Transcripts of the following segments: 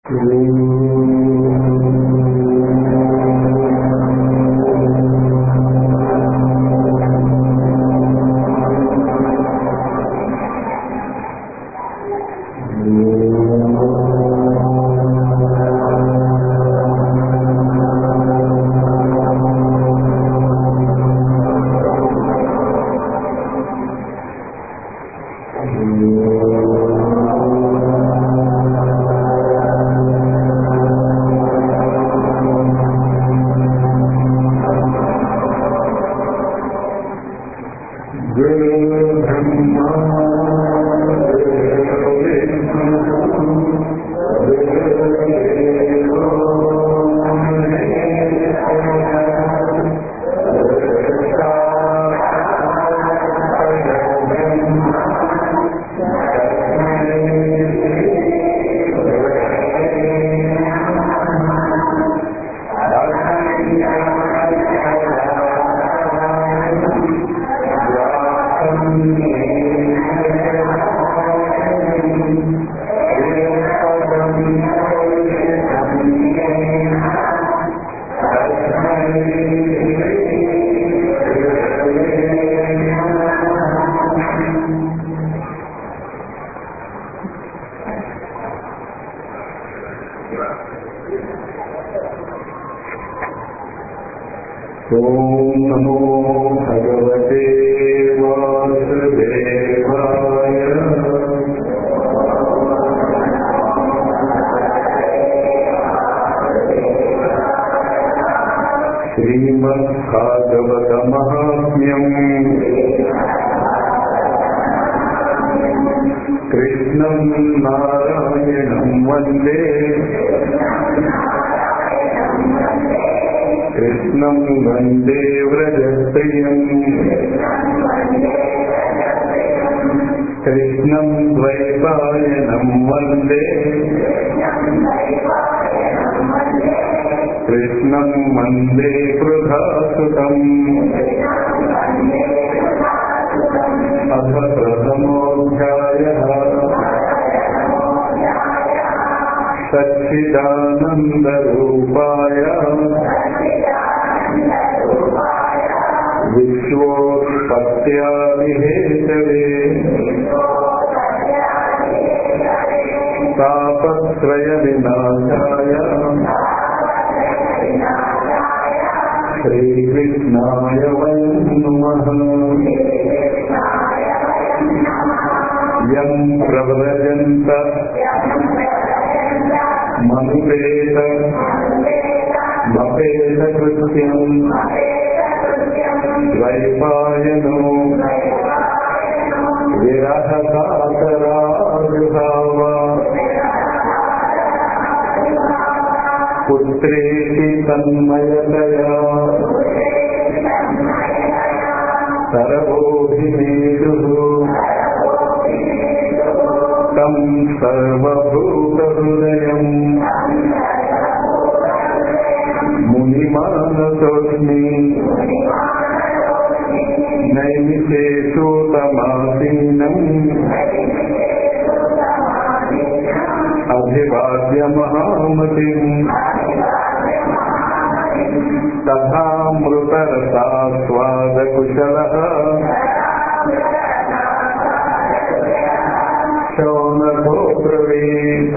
ఓం నమో భగవతే వాసుదేవాయ శ్రీమద్భాగవత మహాత్మ్యం కృష్ణం నారాయణం వందే కృష్ణం వందే వ్రజప్రియం కృష్ణం ద్వైపాయనం వందే కృష్ణం వందే కృధాసుతం అథ ప్రథమోధ్యాయ సచ్చిదానందరూపాయ విశ్వోత్పత్యాదిహేతవే తాపత్రయ వినాశాయ శ్రీకృష్ణాయ వయం నమః యం ప్రవ్రజంత మనుపేత మపేత కృత్యం ద్వైపాయనో విరహకాతరావిభావ పుత్రేతి తన్మయతయా సర్వోభినేదు తం సర్వభూతహృదయం మునిమానతోస్మి నైమిషేషోతమాసీనం అభివాద్య మహామతిం తథామృతరసాస్వాదకుశల శౌనకో బ్రవీత్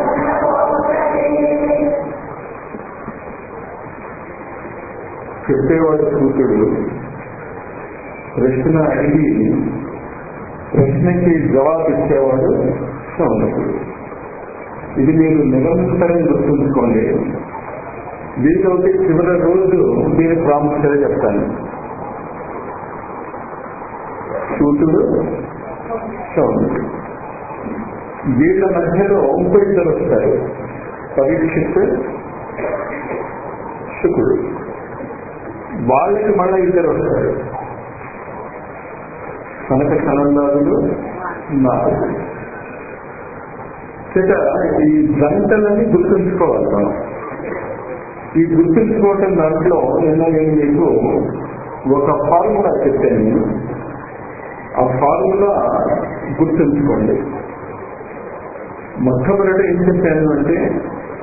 చెప్పేవాడు సూతుడు ప్రశ్న అడిగి ప్రశ్నకి జవాబు ఇచ్చేవాడు శౌనకుడు ఇది మీరు నిరంతరం గుర్తుంచుకోండి వీలైతే చివరి రోజు దీని ప్రాముఖ్యత చెప్తాను సూతుడు శౌనకుడు వీళ్ళ మధ్యలో ఇంకో ఇద్దరు వస్తారు పరీక్షిత్ శుకుడు వాళ్ళకి మళ్ళా ఇద్దరు వస్తారు కనక సనందాదులు నాలుగు చేత ఈ జంటలని గుర్తుంచుకోవాలి మనం ఈ గుర్తుంచుకోవటం దాంట్లో నిన్న నేను మీకు ఒక ఫార్ములా చెప్పాను నేను ఆ ఫార్ములా గుర్తుంచుకోండి మొట్టమొదట ఏం చెప్పాను అంటే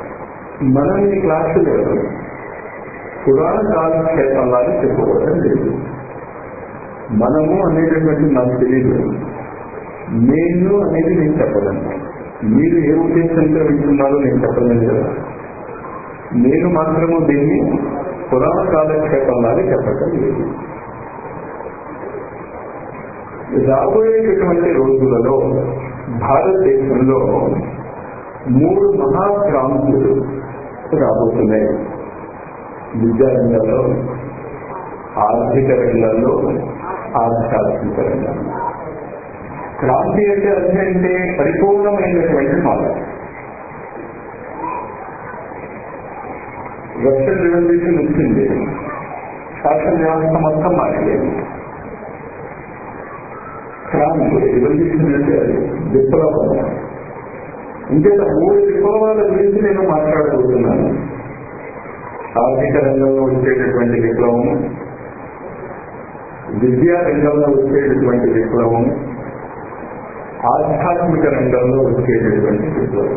మనం ఈ క్లాసులో పురాణ కాలక్షేత్రాలని చెప్పుకోవడం లేదు మనము అనేటటువంటి నాకు తెలియదు నేను అనేది నేను చెప్పగలను మీరు ఏ ఉద్దేశంతో వింటున్నారో నేను చెప్పలేదు కదా నేను మాత్రము దీన్ని పురాణ కాలక్షేత్రంలాగా చెప్పటం లేదు రాబోయేటటువంటి రోజులలో భారతదేశంలో మూడు మహాక్రాంతులు రాబోతున్నాయి విద్యారంగంలో ఆర్థిక రంగాల్లో ఆధ్యాత్మిక రంగంలో క్రాంతి అంటే అర్థం అంటే పరిపూర్ణమైనటువంటి మార్పు రష్యన్ రెవల్యూషన్ వచ్చింది శాసన వ్యవస్థ మొత్తం మారిపోయింది క్రాంతి రెవల్యూషన్ అంటే అది విప్లవం ఇంకేత మూడు విప్లవాల గురించి నేను మాట్లాడబోతున్నాను ఆర్థిక రంగంలో వచ్చేటటువంటి విప్లవం విద్యా రంగంలో వచ్చేటటువంటి విప్లవం ఆధ్యాత్మిక రంగంలో వచ్చేటటువంటి విప్లవం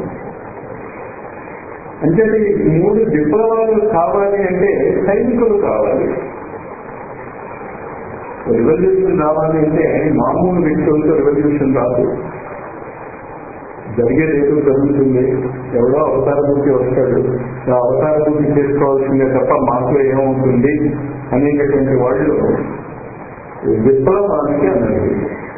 అంటే ఈ మూడు విప్లవాలు కావాలి అంటే సైనికులు కావాలి రెవల్యూషన్ రావాలి అంటే మామూలు వ్యక్తులతో రెవల్యూషన్ రాదు జరిగేది ఏదో జరుగుతుంది ఎవడో అవతార బుద్ధి వస్తాడు ఆ అవతార బుద్ధి చేసుకోవాల్సిందే తప్ప మాకు ఏమవుతుంది అనేటటువంటి వాళ్ళు విప్లవానికి అన్నారు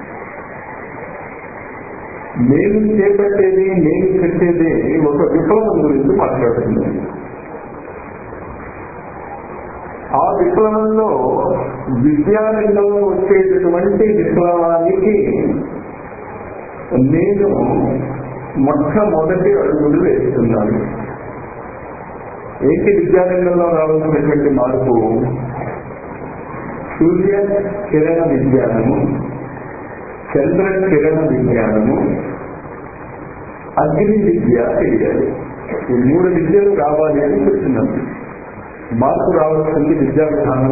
నేను చేపట్టేది నేను చెప్పేది ఒక విప్లవం గురించి మాట్లాడుతున్నాను ఆ విప్లవంలో విద్యారంగంలో వచ్చేటటువంటి విప్లవానికి నేను మొట్టమొదటి అడుగులు వేస్తున్నాను ఏంటి విద్యారంగంలో రావాల్సినటువంటి మార్పు సూర్య కిరణ విజ్ఞానము చంద్ర కిరణ విజ్ఞానము అగ్ని విద్య తెలియాలి ఈ మూడు విద్యలు రావాలి అని చెప్తున్నాను మార్పు రావాల్సింది విద్యా విధానం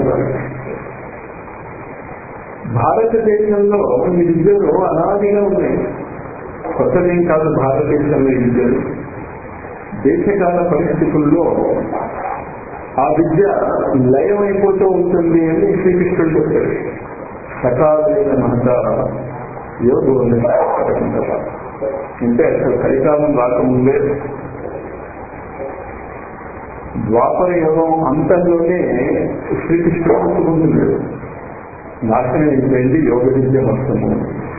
భారతదేశంలో ఈ విద్యలు అనాదిగా ఉన్నాయి కొత్తదేం కాదు భారతదేశంలో ఈ విద్యలు దేశకాల పరిస్థితుల్లో ఆ విద్య లయమైపోతూ ఉంటుంది అని శ్రీకృష్ణుడు చెప్పారు సకాలైన మహత యోగం అంటే అసలు కలికాలం రాకముందే ద్వాపర యోగం అంతంలోనే శ్రీకృష్ణుడు ఒప్పుకుంటున్నాడు నాశనం అయిపోయింది యోగ విద్య మొత్తము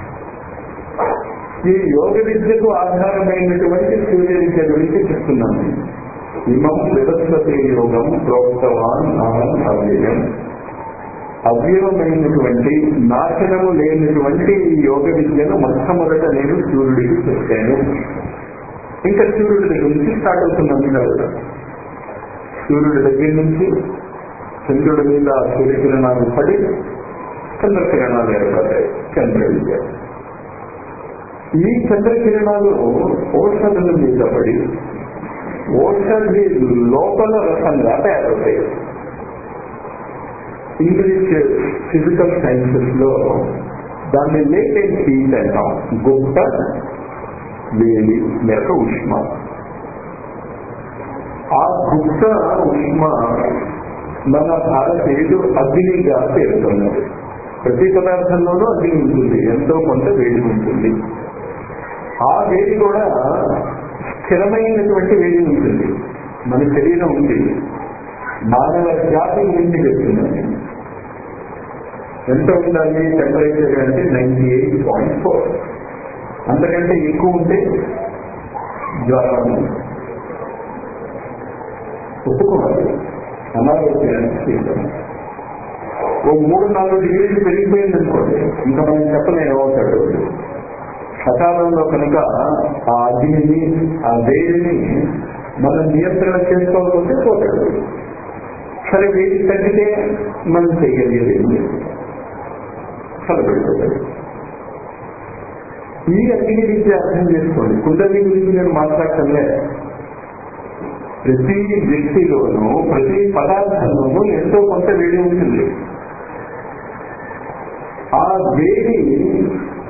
ఈ యోగ విద్యకు ఆధారమైనటువంటి సూర్య విద్య గురించి చెప్తున్నాను ఇమం వ్యవస్థతే యోగం ప్రోక్తవాన్ అహం అవ్యయం అవ్యయమైనటువంటి నాశనము లేనటువంటి ఈ యోగ విద్యను మొట్టమొదట నేను సూర్యుడికి చెప్పాను ఇంకా సూర్యుడి దగ్గర నుంచి స్టార్ట్ అవుతున్నాను కదా సూర్యుడి దగ్గర నుంచి చంద్రుడి మీద సూర్యకిరణాలు పడి చంద్రకిరణాలు ఏర్పడ్డాయి చంద్ర విద్య ఈ చంద్రకిరణాలు ఔషధుల మీద పడి ఔషధి లోపల రసంగా తయారవుతాయి ఇంగ్లీష్ ఫిజికల్ సైన్సెస్ లో దాన్ని లేటెంట్ హీట్ అంటాం గుప్త వేడి లేక ఉష్మ ఆ గుప్త ఉష్మ మన భారతీయుడు అగ్నిగా పేరుతున్నది ప్రతి పదార్థంలోనూ అగ్ని ఉంటుంది ఎంతో కొంత వేడి ఉంటుంది ఆ వేడి కూడా స్థిరమైనటువంటి వేడి ఉంటుంది మన శరీరం ఉంది మానవ జాతి గురించి చెప్తున్నాను ఎంత ఉండాలి టెంపరేచర్ అంటే నైన్టీ ఎయిట్ పాయింట్ ఫోర్ అంతకంటే ఎక్కువ ఉంటే జ్వరం ఒప్పుకోవాలి అనారోగ్యానికి తీర్థం ఓ మూడు నాలుగు డిగ్రీలు పెరిగిపోయింది అనుకోండి ఇంకా మనం చెప్పలేం ఏమవుతాడు సకాలంలో కనుక ఆ అగ్నిని ఆ వేడిని మనం నియంత్రణ చేసుకోకపోతే పోతాడు సరే వేడి తగ్గితే మనం చేయగలిగేది ఏంటి చదవబడిపోతాడు ఈ అగ్ని విద్య అర్థం చేసుకోండి కుండలి గురించి నేను మాట్లాడటంలే ప్రతి వ్యక్తిలోనూ ప్రతి పదార్థంలోనూ ఎంతో కొంత వేడి ఉంటుంది ఆ వేడి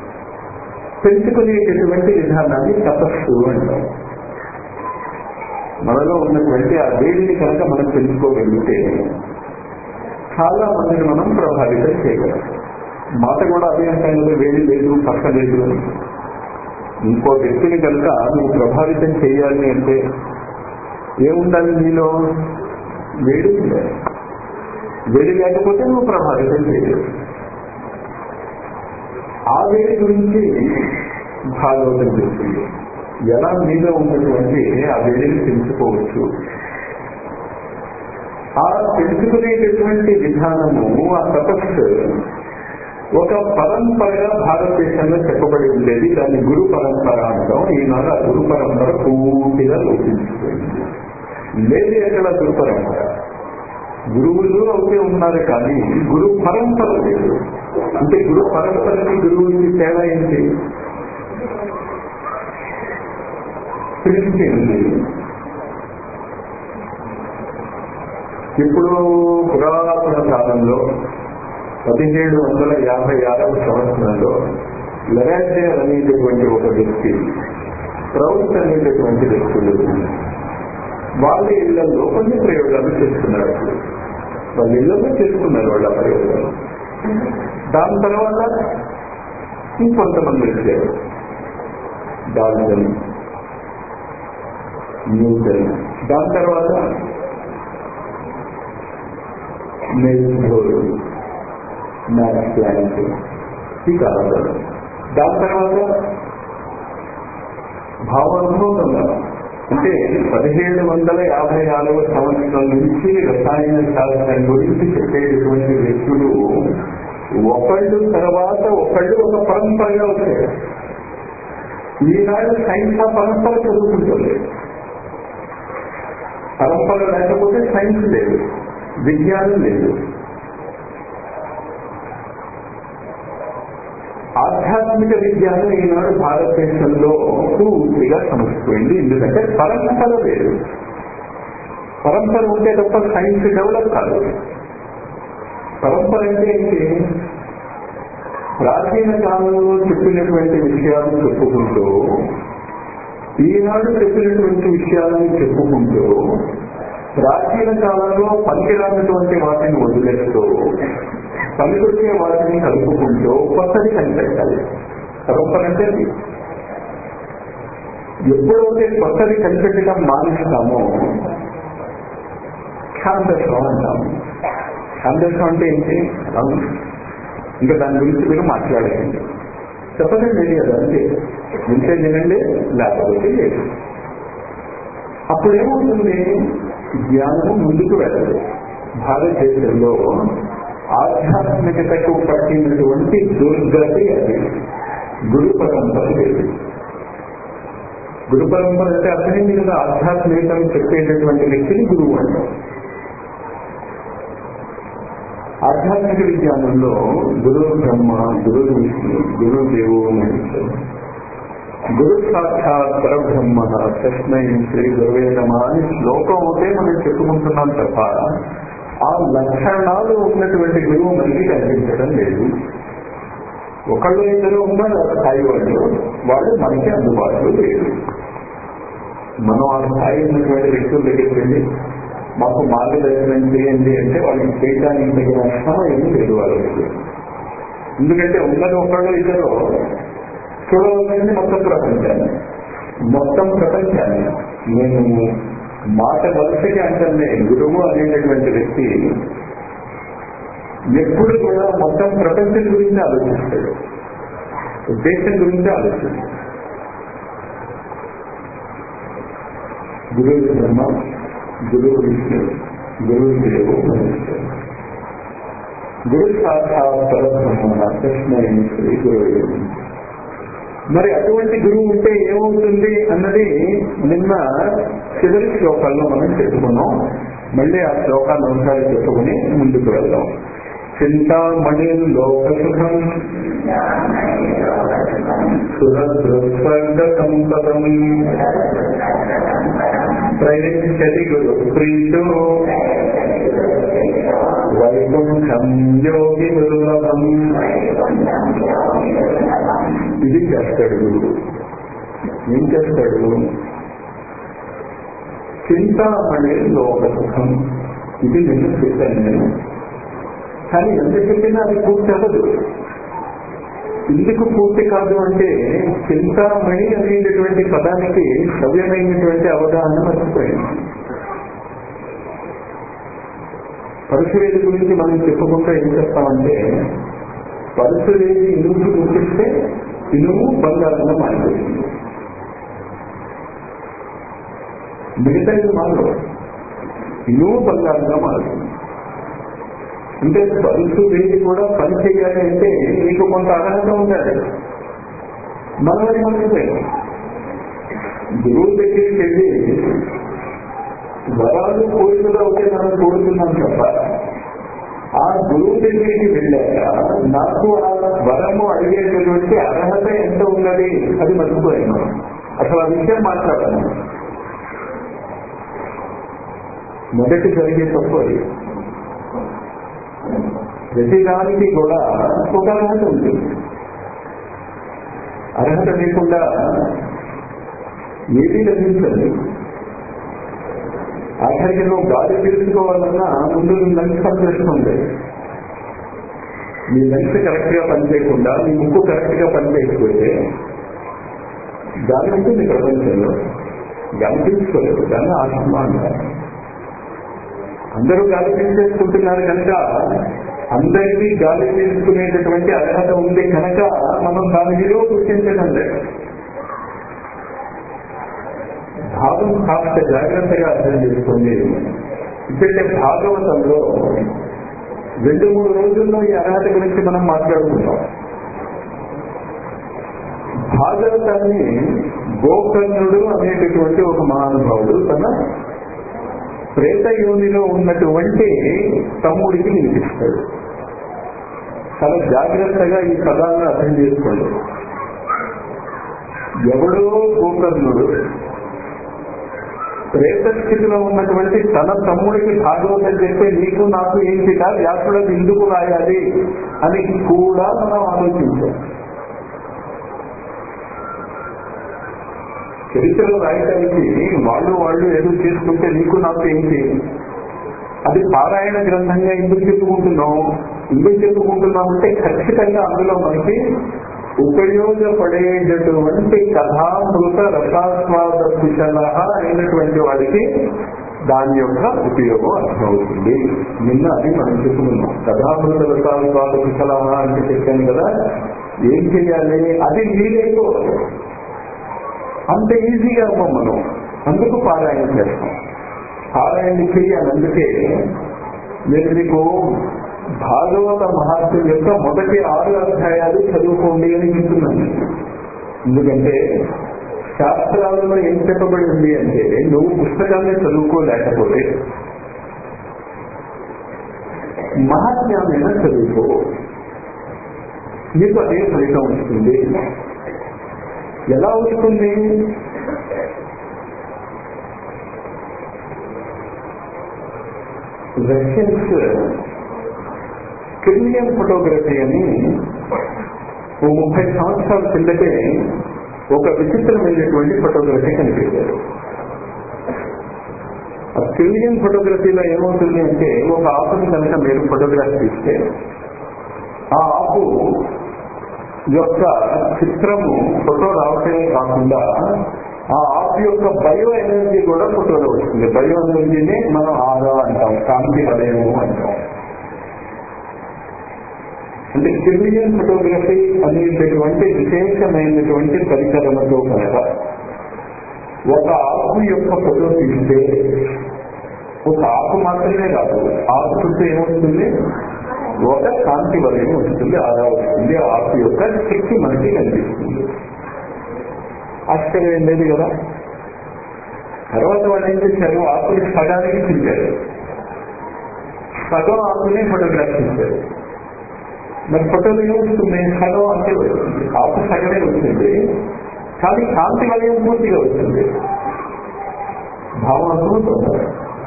పెంచుకునేటటువంటి విధానాన్ని తపస్సు అంటాం మనలో ఉన్నటువంటి ఆ వేడిని కనుక మనం తెలుసుకోగలిగితే చాలా మందిని మనం ప్రభావితం చేయగలం మాట కూడా అదే అంటాయి వేడి లేదు పక్క లేదు అని ఇంకో వ్యక్తిని కనుక నువ్వు ప్రభావితం చేయాలి అంటే ఏముండాలి నీలో వేడి ఉండాలి వేడి లేకపోతే నువ్వు ప్రభావితం చేయలేవు ఆ వేడి గురించి భాగవతం చెప్తుంది ఎలా మీలో ఉన్నటువంటి ఆ వేడిని తెలుసుకోవచ్చు ఆ తెలుసుకునేటటువంటి విధానము ఆ తపస్సు ఒక పరంపరగా భారతదేశంలో చెప్పబడి ఉండేది దాన్ని గురు పరంపర అంటాం ఈనాడు ఆ గురు పరంపర పూర్తిగా లోపించిపోయింది లేదు ఎక్కడ గురు పరంపర గురువులు అవుతే ఉన్నారు కానీ గురు పరంపర లేదు అంటే గురు పరంపరకి గురువుకి తేడా ఏంటి తెలిసింది ఇప్పుడు పురాతన కాలంలో పదిహేడు వందల యాభై ఆరవ సంవత్సరంలో లెరాజియర్ అనేటటువంటి ఒక వ్యక్తి ప్రౌస్ అనేటటువంటి వ్యక్తులు వాళ్ళ ఇళ్లలో కొన్ని ప్రయోగాలు చేస్తున్నారు వాళ్ళ ఇళ్లలో చేసుకున్నారు వాళ్ళ ప్రయోగాలు దాని తర్వాత ఇంకొంతమంది వచ్చారు డాల్టన్ న్యూటన్ దాని తర్వాత మెల్బోర్ మ్యాక్స్ ప్లాంక్ ఈ కాలంలో దాని తర్వాత భావానుభవంగా అంటే పదిహేడు వందల యాభై ఆరవ సంవత్సరం నుంచి రసాయన శాస్త్రం గురించి చెప్పేటటువంటి వ్యక్తులు ఒకళ్ళు తర్వాత ఒకళ్ళు ఒక పరంపరగా వచ్చారు ఈనాడు సైన్స్ ఆ పరంపర చదువుకుంటుంది పరంపర లేకపోతే సైన్స్ లేదు విజ్ఞానం లేదు ఆధ్యాత్మిక విజ్ఞానం ఈనాడు భారతదేశంలో పూర్తిగా సమసిపోయింది ఎందుకంటే పరంపర లేదు పరంపర ఉంటే తప్ప సైన్స్ డెవలప్ కాదు పరంపర అంటే ఏంటి ప్రాచీన కాలంలో చెప్పినటువంటి విషయాలను చెప్పుకుంటూ ఈనాడు చెప్పినటువంటి విషయాలను చెప్పుకుంటూ ప్రాచీన కాలంలో పనికిరానటువంటి వాటిని వదిలేస్తూ పనికొచ్చే వాటిని కలుపుకుంటూ కొత్తది కనిపెట్టాలి పరంపర అంటే అది. ఎప్పుడైతే కొత్తది కనిపెట్టడం మానేస్తామో ఛాందసం అంటాము ఛాందసం అంటే ఏంటి అవును. ఇంకా దాని గురించి మీరు మాట్లాడకండి చెప్పదండి అది అంతే వింటే వినండి లేకపోతే లేదు అప్పుడు ఏమవుతుంది జ్ఞానం ముందుకు వెళ్ళదు భారతదేశంలో ఆధ్యాత్మికతకు పట్టినటువంటి దుర్గతి అది గురు పరంపర లేదు గురు పరంపర అంటే అతని మీద ఆధ్యాత్మికతను చెప్పేటటువంటి వ్యక్తిని గురువు అంటాం ఆధ్యాత్మిక విజ్ఞానంలో గురు బ్రహ్మ గురు విష్ణు గురు దేవో మహేశ్వరు గురు సాక్షాత్ పరబ్రహ్మ తస్మై శ్రీ గురువే నమ అని శ్లోకం ఒకటే మనం చెప్పుకుంటున్నాం తప్ప ఆ లక్షణాలు ఉన్నటువంటి గురువు మనకి కనిపించడం లేదు ఒకళ్ళు ఇద్దరు ఉన్నారు ఆ స్థాయి వాళ్ళు వాళ్ళు మనకి అందుబాటులో లేదు మనం ఆ స్థాయి ఉన్నటువంటి వ్యక్తుల దగ్గరికి వెళ్ళి మాకు మార్గదర్శనం చేయండి అంటే వాళ్ళకి చేయడానికి తగిన సమయం లేదు వాళ్ళకి ఎందుకంటే ఉన్నది ఒకళ్ళు ఇద్దరు చూడవలసింది మొత్తం ప్రపంచాన్ని మొత్తం ప్రపంచాన్ని నేను మాట వరుసగా అంటే గురువు అనేటటువంటి వ్యక్తి ఎప్పుడు కూడా మొత్తం ప్రపంచం గురించి ఆలోచిస్తాడు దేశం గురించి ఆలోచిస్తాడు గురువు బ్రహ్మ గురువు విష్ణు గురువు దేవు మహేశ్వరు గురు సాక్షాత్ పరబ్రహ్మ కృష్ణ శ్రీ గురువు మరి అటువంటి గురువు ఉంటే ఏమవుతుంది అన్నది నిన్న చివరి శ్లోకాల్లో మనం చెప్పుకున్నాం మళ్ళీ ఆ శ్లోకాన్ని ఒకసారి చెప్పుకుని ముందుకు వెళ్దాం చింతామణి లోకసుఖం సురస్వర్గ సంపదం ప్రయచ్చతి గురు ప్రీతో వైకుంఠం యోగి దుర్లభం ఇది చేస్తాడు గురువు ఏం చేస్తాడు చింతామణి లోక సుఖం ఇది నిన్ను చెప్పాను నేను కానీ ఎంత చెప్పినా అది పూర్తి అవ్వదు ఎందుకు పూర్తి కాదు అంటే చింతామణి అనేటటువంటి పదానికి సవ్యమైనటువంటి అవగాహన మర్చిపోయింది పరశువేది గురించి మనం చెప్పుకుంటూ ఏం చెప్తామంటే పరశువేది ఇనుము గుర్తిస్తే ఇనుము బంగారంగా మారిపోతుంది మిగతా ఇది మారు ఇనుము బంగారంగా మారుతుంది అంటే పరుసు వేది కూడా పని చేయాలి అంటే నీకు కొంత అర్హత ఉండాలి మనమని మర్చిపోయాం గురువు దగ్గరికి వెళ్ళి వరాలు కోరికలు అవుతే మనం కోరుతున్నాం తప్ప ఆ గురువు దగ్గరికి వెళ్ళాక నాకు ఆ వరము అడిగేటటువంటి అర్హత ఎంత ఉన్నది అది మర్చిపోయాను అసలు ఆ విషయం మాట్లాడాను మొదటి జరిగే తప్పు అది ప్రతిదానికి కూడా ఒక అర్హత ఉంటుంది అర్హత లేకుండా ఏది లభించదు ఆఖరికి నువ్వు గాలి పీల్చుకోవాలన్నా ముందు లంగ్స్ పనిచేస్తుంది నీ లంగ్స్ కరెక్ట్ గా పనిచేయకుండా నీ ముక్కు కరెక్ట్ గా పనిచేయకపోతే గాలి ఉంటుంది ప్రపంచంలో గాలి పీల్చుకోలేదు దాన్ని ఆత్మ అంటారు అందరూ గాలి పీల్చేసుకుంటున్నారు కనుక అందరికీ గాలి పీల్చుకునేటటువంటి అర్హత ఉంది కనుక మనం దాని విలువ గుర్తించడం లేదు భావం కాస్త జాగ్రత్తగా అర్థం చేసుకోండి ఇప్పుడే భాగవతంలో రెండు మూడు రోజుల్లో ఈ అర్హత గురించి మనం మాట్లాడుకుంటాం భాగవతాన్ని గోకర్ణుడు అనేటటువంటి ఒక మహానుభావుడు తన ప్రేత యోనిలో ఉన్నటువంటి తమ్ముడికి వినిపిస్తాడు చాలా జాగ్రత్తగా ఈ పదాలను అర్థం చేసుకోండి ఎవడో గోకర్ణుడు ప్రేత స్థితిలో ఉన్నటువంటి తన తమ్ముడికి భాగవతం చెప్తే నీకు నాకు ఏంటిట వ్యాసులకు ఎందుకు రాయాలి అని కూడా మనం ఆలోచించాం చరిత్రలో రాయడానికి వాళ్ళు వాళ్ళు ఏదో చేసుకుంటే నీకు నాకు ఏంటి అది పారాయణ గ్రంథంగా ఎందుకు చెప్పుకుంటున్నాం ఎందుకు చెప్పుకుంటున్నాం అంటే ఖచ్చితంగా అందులో మనకి ఉపయోగపడేటటువంటి కథామృత రసాస్వాద కుశల అయినటువంటి వాడికి దాని యొక్క ఉపయోగం అర్థమవుతుంది నిన్న అది మనం చెప్పుకున్నాం కథామృత రసాస్వాద కుశల అంటే చెప్పాను కదా ఏం చేయాలి అది మీరైపోవాలి అంత ఈజీగా అవ్వం మనం అందుకు పారాయణ చేస్తాం పారాయణ చేయాలి అందుకే నేను మీకు భాగవత మహాత్మ యొక్క మొదటి ఆరు అధ్యాయాలు చదువుకోండి అని చెప్తున్నాను ఎందుకంటే శాస్త్రాలలో ఏం చెప్పబడి ఉంది అంటే నువ్వు పుస్తకాన్ని చదువుకోలేకపోతే మహాత్మ్యామైన చదువుకో నీకు అదే ఫలితం వస్తుంది ఎలా వస్తుంది రష్యన్స్ క్రిమియన్ ఫోటోగ్రఫీ అని ఓ ముప్పై సంవత్సరాల కిందటే ఒక విచిత్రమైనటువంటి ఫోటోగ్రఫీ కనిపించారు ఆ క్రిమియన్ ఫోటోగ్రఫీలో ఏమవుతుంది అంటే ఒక ఆకుని కనుక మీరు ఫోటోగ్రాఫ్ తీస్తే ఆ ఆకు యొక్క చిత్రము ఫోటో రావటమే కాకుండా ఆ ఆకు యొక్క బయో ఎనర్జీ కూడా ఫోటోలో వస్తుంది బయో ఎనర్జీని మనం ఆరా అంటాం కాంతి వలయము అంటాం అంటే క్రిమియన్ ఫోటోగ్రఫీ అనేటటువంటి విశేషమైనటువంటి పరికరమతో కనుక ఒక ఆకు యొక్క ఫోటో తీస్తే ఒక ఆకు మాత్రమే కాదు ఆకు చుట్టూ ఏమవుతుంది ఒక కాంతి వలయం వస్తుంది ఆరా వస్తుంది ఆ ఆకు యొక్క శక్తి మనకి కనిపిస్తుంది ఆశ్చర్యం లేదు కదా తర్వాత వాళ్ళు ఏం చేశారు ఆకుని సగానికి చింపారు సగం ఆకుని ఫోటోగ్రాఫ్ చేశారు మరి ఫోటోలు ఏమొస్తుంది సగం అంతే వస్తుంది ఆకు సగమే వచ్చింది కానీ కాంతి వలయం పూర్తిగా వచ్చింది భావం అర్థమవుతుంది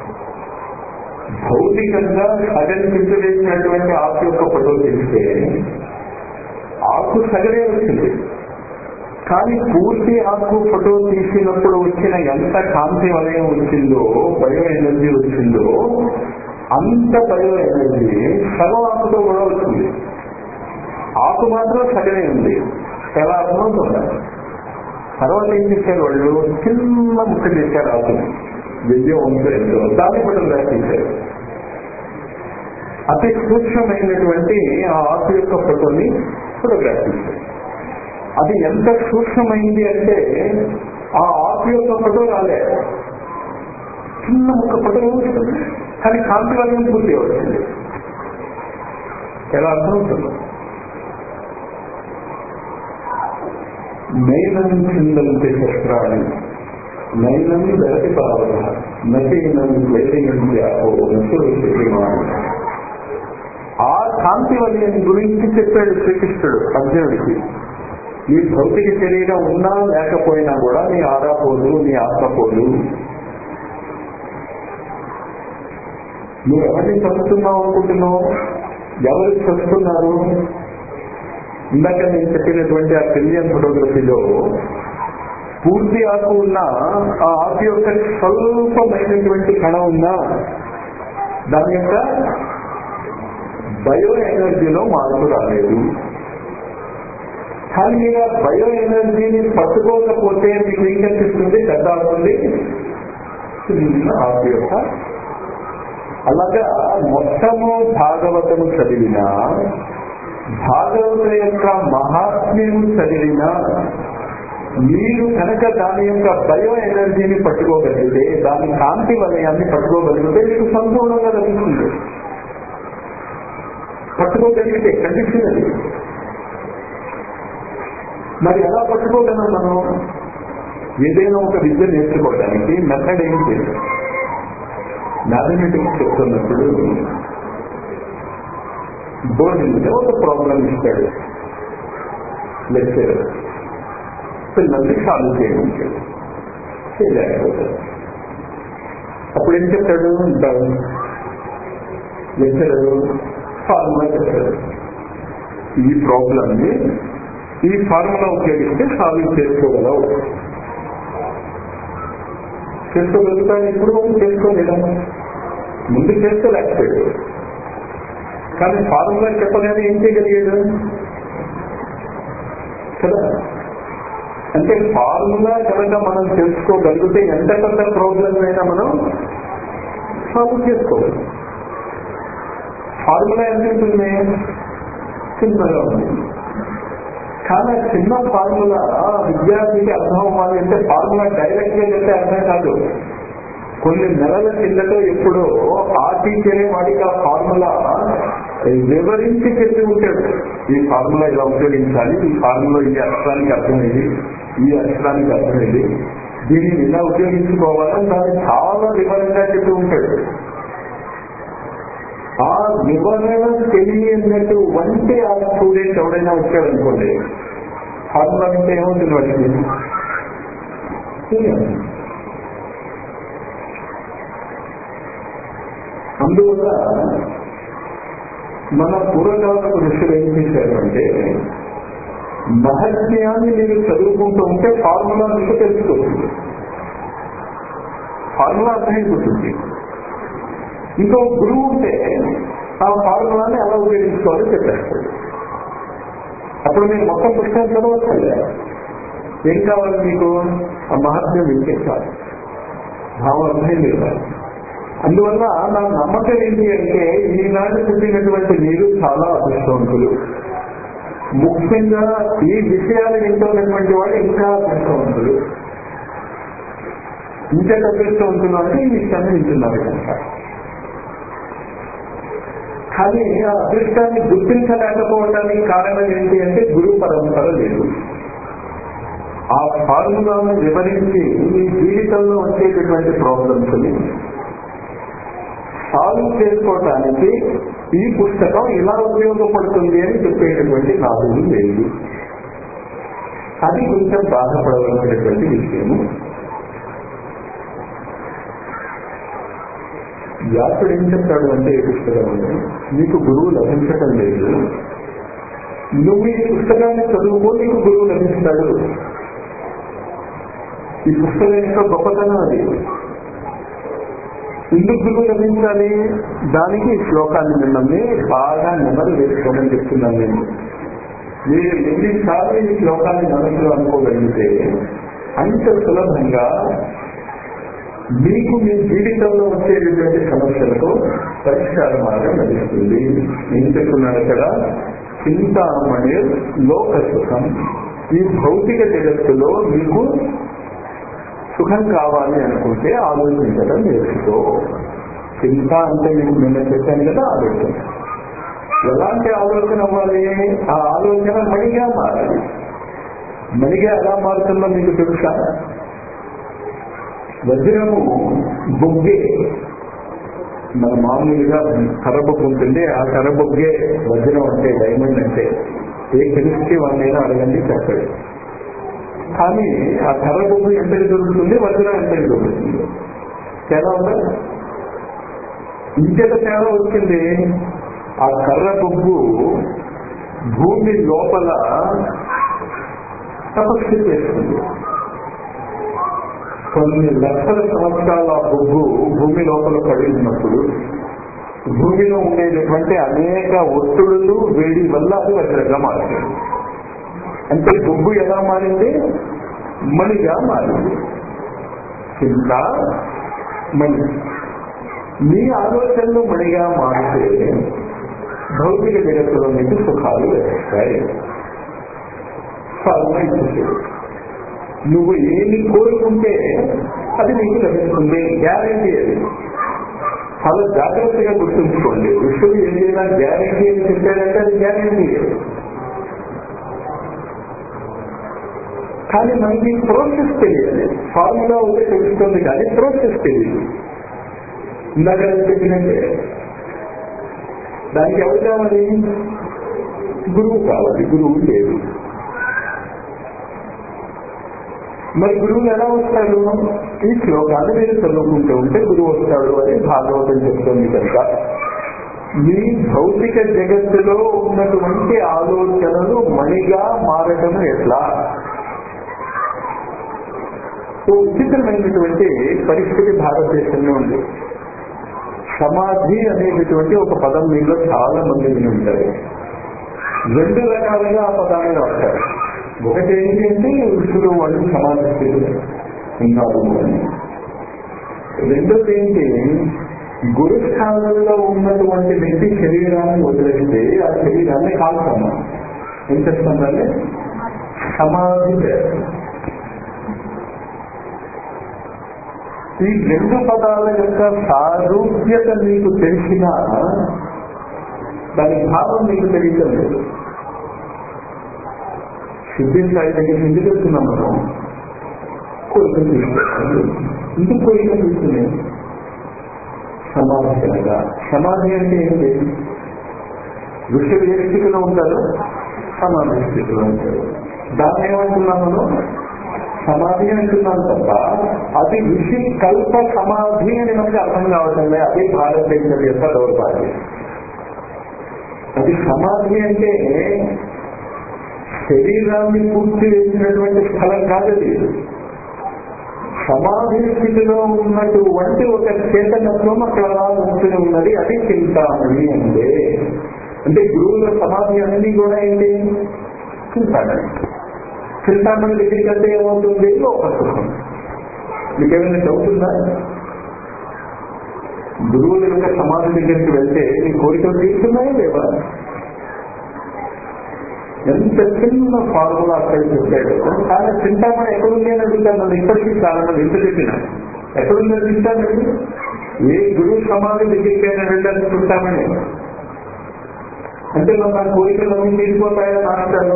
భౌతికంగా సగం చింపలేసినటువంటి ఆకు యొక్క ఫోటో తీస్తే ఆకు సగమే వచ్చింది కానీ పూర్తి ఆకు ఫోటో తీసినప్పుడు వచ్చిన ఎంత కాంతి వలయం వచ్చిందో బయో ఎనర్జీ వచ్చిందో అంత బయో ఎనర్జీ సగం ఆకుతో కూడా వచ్చింది ఆకు మాత్రం సగమే ఉంది ఎలా అర్థమవుతుందా తర్వాత ఏం చేశారు వాళ్ళు చిన్న ముక్క చేశారు ఆకుని విద్య వంశంలో దాన్ని ఫోటోగ్రాఫ్ చేశారు అతి సూక్ష్మమైనటువంటి ఆ ఆకు యొక్క ఫోటోని ఫోటోగ్రాఫ్ చేశారు అది ఎంత సూక్ష్మమైంది అంటే ఆ ఆకు యొక్క ఫోటో రాలే చిన్న ముక్క ఫోటో వస్తుంది కానీ కాంతి వలయం పూర్తి వచ్చింది ఎలా అర్థమవుతుంది నైనం చిందంతే శస్త్రాన్ని నైనం దళతి పావన నచైనం వేదించాపో ఆ కాంతి వలయం గురించి చెప్పాడు శ్రీకృష్ణుడు అర్జునుడికి నీ భౌతిక శరీరం ఉన్నా లేకపోయినా కూడా నీ ఆరా పోదు నీ ఆత్మ పోదు నువ్వు ఎవరిని చదువుతున్నావు అనుకుంటున్నావు ఎవరు చదువుతున్నారు ఇందాక నేను చెప్పినటువంటి ఆ పెళ్లియన్ ఫోటోగ్రఫీలో పూర్తి ఆకు ఉన్న ఆ ఆకు యొక్క స్వల్పమైనటువంటి కణం ఉన్నా దాని యొక్క బయో ఎనర్జీలో మార్పు రాలేదు కానీ మీరు ఆ బయో ఎనర్జీని పట్టుకోకపోతే మీకు ఏం కనిపిస్తుంది పెద్ద అవుతుంది చిన్న ఆకు యొక్క అలాగా మొత్తము భాగవతము చదివినా భాగవత యొక్క మహాత్మ్యం చదివిన మీరు కనుక దాని యొక్క బయో ఎనర్జీని పట్టుకోగలిగితే దాని కాంతి వలయాన్ని పట్టుకోగలిగితే మీకు సంపూర్ణంగా లభిస్తుంది పట్టుకోగలిగితే కండిషన్ అది మరి ఎలా పట్టుకోగలం మనం ఏదైనా ఒక విద్య నేర్చుకోవడానికి మెథడ్ ఏంటి మ్యాథమెటిక్స్ చెప్తున్నప్పుడు బోర్డు మీద ఒక ప్రాబ్లం ఇస్తాడు లెక్చరర్ పిల్లల్ని సాల్వ్ చేయమంటాడు చేయలేకపోతాడు అప్పుడు ఏం చెప్తాడు లెక్చరర్ ఫార్ములా చెప్తాడు ఈ ప్రాబ్లమ్ని ఈ ఫార్ములా ఉపయోగిస్తే సాల్వ్ చేసుకోగలవు చేసుకోగలుగుతాను ఇప్పుడు చేసుకోలేదా ముందు చేసుకోలేకపోయాడు కానీ ఫార్ములా చెప్పగానే ఏం చేయగలిగాడు కదా అంటే ఫార్ములా కనుక మనం తెలుసుకోగలిగితే ఎంత పెద్ద ప్రాబ్లం అయినా మనం సాల్వ్ చేసుకోవాలి ఫార్ములా ఎంత ఉంటుంది చిన్నగా ఉంది కానీ ఆ చిన్న ఫార్ములా విద్యార్థికి అర్థం అవ్వాలి అంటే ఫార్ములా డైరెక్ట్ గా చెప్తే అర్థం కాదు కొన్ని నెలల కిందట ఎప్పుడో ఆ టీచరే వాడికి ఆ ఫార్ములా వివరించి చెప్పి ఉంటాడు ఈ ఫార్ములా ఇలా ఉపయోగించాలి ఈ ఫార్ములా ఈ అక్షరానికి అర్థమైంది ఈ అక్షరానికి అర్థమైంది దీనిని ఇలా ఉపయోగించుకోవాలని దాన్ని చాలా వివరంగా చెప్పి ఉంటాడు ఆ వివరణ తెలియనట్టు వంటి ఆ స్టూడెంట్ ఎవడైనా వచ్చాడు అనుకోండి ఫార్ములా అంటే ఏమవుతుంది వాడికి తెలియదు. అందువల్ల మన పూర్వకాలపు ఋషులు ఏం చేశారు అంటే మహత్యాన్ని మీరు చదువుకుంటూ ఉంటే ఫార్ములా మీకు తెలుసుకోవచ్చు ఫార్ములా అర్థమైపోతుంది ఇంకో గురువు ఉంటే ఆ ఫార్ములాని ఎలా ఉపయోగించుకోవాలో చెప్పేస్తాడు అప్పుడు మీరు మొత్తం పుస్తకం చదవచ్చు ఏం కావాలి మీకు ఆ మహత్యం వినిపించాలి భావం అర్థం లేదు అందువల్ల నా నమ్మకం ఏంటి అంటే ఈనాడు పుట్టినటువంటి మీరు చాలా అదృష్టవంతులు ముఖ్యంగా ఈ విషయాలు వింటున్నటువంటి వాళ్ళు ఇంకా అదృష్టవంతులు ఇంకా అదృష్టవంతులు అంటే ఈ విషయాన్ని వింటున్నారు కనుక కానీ ఆ అదృష్టాన్ని గుర్తించలేకపోవడానికి కారణం ఏంటి అంటే గురు పరంపర లేదు ఆ ఫార్ములాను వివరించి మీ జీవితంలో వచ్చేటటువంటి ప్రాబ్లమ్స్ ని సాల్వ్ చేసుకోవటానికి ఈ పుస్తకం ఇలా ఉపయోగపడుతుంది అని చెప్పేటటువంటి నాలుగు లేదు అది కొంచెం బాధపడవలసినటువంటి విషయము వ్యాసుడు ఏం చెప్తాడు అంటే ఈ పుస్తకంలో నీకు గురువు లభించటం లేదు నువ్వు ఈ పుస్తకాన్ని చదువుకో నీకు గురువు లభిస్తాడు ఈ పుస్తకం యొక్క గొప్పతనం అది ఎందుకు గురువు లభించాలి దానికి ఈ శ్లోకాన్ని మిమ్మల్ని బాగా నెమరు వేసుకోమని చెప్తున్నాను నేను మీరు ఎన్నిసార్లు ఈ శ్లోకాన్ని మనసులో అనుకోగలిగితే అంత సులభంగా మీకు మీ జీవితంలో వచ్చేటటువంటి సమస్యలకు పరిష్కార మార్గం లభిస్తుంది ఏం చెప్తున్నారు ఇక్కడ చింతామణి లోక సుఖం ఈ భౌతిక జగత్తులో మీకు సుఖం కావాలి అనుకుంటే ఆలోచించడం నేర్చుకో చింత అంటే మీకు నిన్న చెప్పాను కదా ఆలోచన ఎలాంటి ఆలోచన అవ్వాలి ఆ ఆలోచన మణిగా మారాలి మణిగా ఎలా మారుతుందో మీకు తెలుసా వజ్రము బొగ్గే మన మామూలుగా కర్రబొగ్గు ఉంటుంది ఆ కర్రబొగ్గే వజ్రం అంటే డైమండ్ అంటే ఏ కెమిస్ట్రీ వాళ్ళైనా అడగండి చెప్పాడు కానీ ఆ కర్ర బొగ్గు ఎంతకి దొరుకుతుంది వజ్రం ఎంతకి దొరుకుతుంది తేడా ఉందా ఇంకెంత తేడా వచ్చింది ఆ కర్ర బొగ్గు భూమి లోపల తపస్సు చేస్తుంది కొన్ని లక్షల సంవత్సరాల బొగ్గు భూమి లోపల పడి ఉన్నప్పుడు భూమిలో ఉండేటటువంటి అనేక ఒత్తుడులు వేడి వల్ల అది వజ్రంగా మారుతుంది అంటే బొగ్గు ఎలా మారింది మణిగా మారింది చింత మణి మీ ఆలోచనలు మణిగా మారితే భౌతిక జగత్తులో మీకు సుఖాలు వేస్తాయి ఫార్మా ఇచ్చేసాడు నువ్వు ఏమి కోరుకుంటే అది నీకు లభిస్తుంది గ్యారంటీ అది చాలా జాగ్రత్తగా గుర్తుంచుకోండి ఋషులు ఏదైనా గ్యారంటీ అని చెప్పారంటే అది గ్యారంటీ కానీ మనకి ప్రోసెస్ తెలియాలి ఫార్ములా ఒకటి తెలుస్తుంది కానీ ప్రోసెస్ తెలియదు ఇందాక నేను చెప్పినట్టే దానికి ఎవరు కావాలి గురువు కావాలి గురువు లేదు మరి గురువులు ఎలా వస్తాడు ఈ శ్లోకాన్ని మీరు చదువుకుంటూ ఉంటే గురువు వస్తాడు అని భాగవతం చెప్తుంది కనుక మీ భౌతిక జగత్తులో ఉన్నటువంటి ఆలోచనలు మణిగా మారటం ఎట్లా ఓ విచిత్రమైనటువంటి పరిస్థితి భారతదేశంలో ఉంది సమాధి అనేటటువంటి ఒక పదం మీలో చాలా మంది విని ఉంటారు రెండు రకాలుగా ఆ పదాన్ని వాడతారు ఒకటి ఏంటి అంటే ఋషులు వాళ్ళు సమాధి స్థితిలో ఉన్నారు అని రెండోది ఏంటి గురుస్థానంలో ఉన్నటువంటి వ్యక్తి శరీరాన్ని వదిలేస్తే ఆ శరీరాన్ని కాల్తాము ఏం చెప్తుందంటే సమాధి చేస్తాం ఈ రెండు పదాల యొక్క సారూప్యత మీకు తెలిసినా దాని భావం మీకు తెలియటం లేదు సిద్ధి స్థాయి దగ్గర ఎందుకు వెళ్తున్నాం మనం కోరికలు తీసుకుంటాం ఎందుకు కోరికలు తీసుకున్నాం సమాధి అనగా సమాధి అంటే ఏంటి ఋషులు ఏ స్థితిలో ఉంటారు సమాధి స్థితిలో ఉంటారు దాన్ని ఏమంటున్నాం మనం సమాధి అంటున్నాం తప్ప అది ఋషి కల్ప సమాధి అని మనకి అర్థం కావటం లేదు అది భారతదేశం యొక్క దౌర్భాగ్యం అది సమాధి అంటే శరీరాన్ని పూర్తి చేసినటువంటి స్థలం కాదది సమాధి స్థితిలో ఉన్నటువంటి ఒక చేతనత్వం అక్కడ అలా ఉంటూనే ఉన్నది అది చింతామణి అంటే అంటే గురువుల సమాధి అన్ని కూడా ఏంటి చింతామణి చింతామణి దగ్గరికి అంటే ఏమవుతుంది లోక సుఖం మీకేమైనా డౌట్ ఉందా గురువుల యొక్క సమాధి దగ్గరికి వెళ్తే నీ కోరికలు తీరుతున్నాయా లేవా ఎంత చిన్న ఫార్ములా అక్కడ చెప్పాడు కానీ చింతామణి ఎక్కడుంది అని అడుగుతాను నన్ను ఇప్పటికీ చాలా మంది ఎంత చెప్పిన ఎక్కడుంది అని చింతామణి ఏ గురువు సమాధి దగ్గరికి అయినా వెళ్ళాలని చింతామణి అంటే మన కోరికలు అన్ని తీరిపోతాయని మాట్లాడు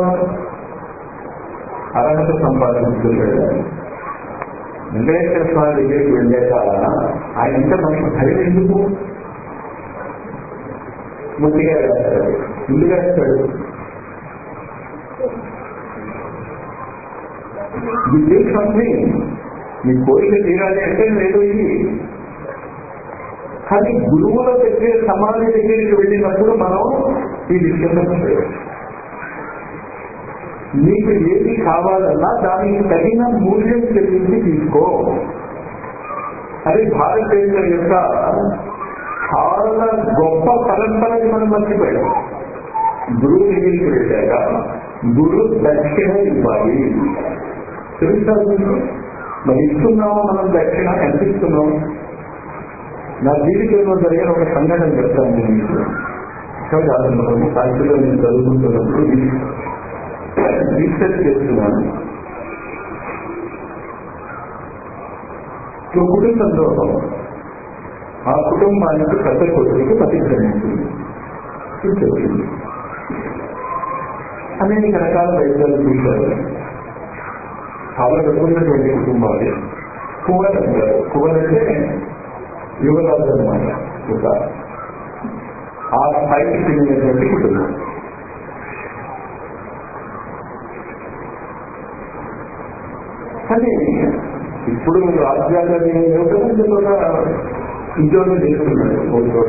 అర్హత సంపాదించుకుంటాడు వెంకటేశ్వర స్వామి దగ్గరికి వెళ్ళాక ఆయన ఇంకా మనకు భయం ఎందుకు ముట్టిగా వేస్తాడు ఎందుకు వేస్తాడు ఇది సంథింగ్ మీ కోరిక తీరాలి అంటే లేదు ఇది కానీ గురువుల దగ్గర సమాధి దగ్గరికి వెళ్ళినప్పుడు మనం ఈ విషయంలో చేయవచ్చు నీకు ఏది కావాలన్నా దానికి తగిన మూల్యం చెల్లించి తీసుకో అది భారతదేశం యొక్క చాలా గొప్ప పరంపరని మనం మర్చిపోయాం గురువు దగ్గరికి వెళ్ళాక గురు దక్షిణ ఇవ్వాలి తెలుసా మీకు? మరి ఇస్తున్నామా మనం దక్షిణ ఎంత ఇస్తున్నాం నా జీవితంలో జరిగిన ఒక సంఘటన చెప్తాను నేను మీకు కాదు సాక్షిలో నేను చదువుకుంటున్నప్పుడు రీసెర్చ్ చేస్తున్నాను ఒక కుటుంబంలో ఆ కుటుంబానికి పెద్ద కొడుకుకి ప్రతిక్రమించింది చెప్పింది అనేక రకాల వైద్యాలు చూశారు చాలా డబ్బున్నటువంటి కుటుంబాలు కువర్ అంటారు కువర్ అంటే యువరాజు అనమాట ఒక ఆ స్థాయికి చెందినటువంటి కుటుంబం కానీ ఇప్పుడు రాజ్యాలని యువకులు కూడా ఉద్యోగం చేస్తున్నారు ఒక చోట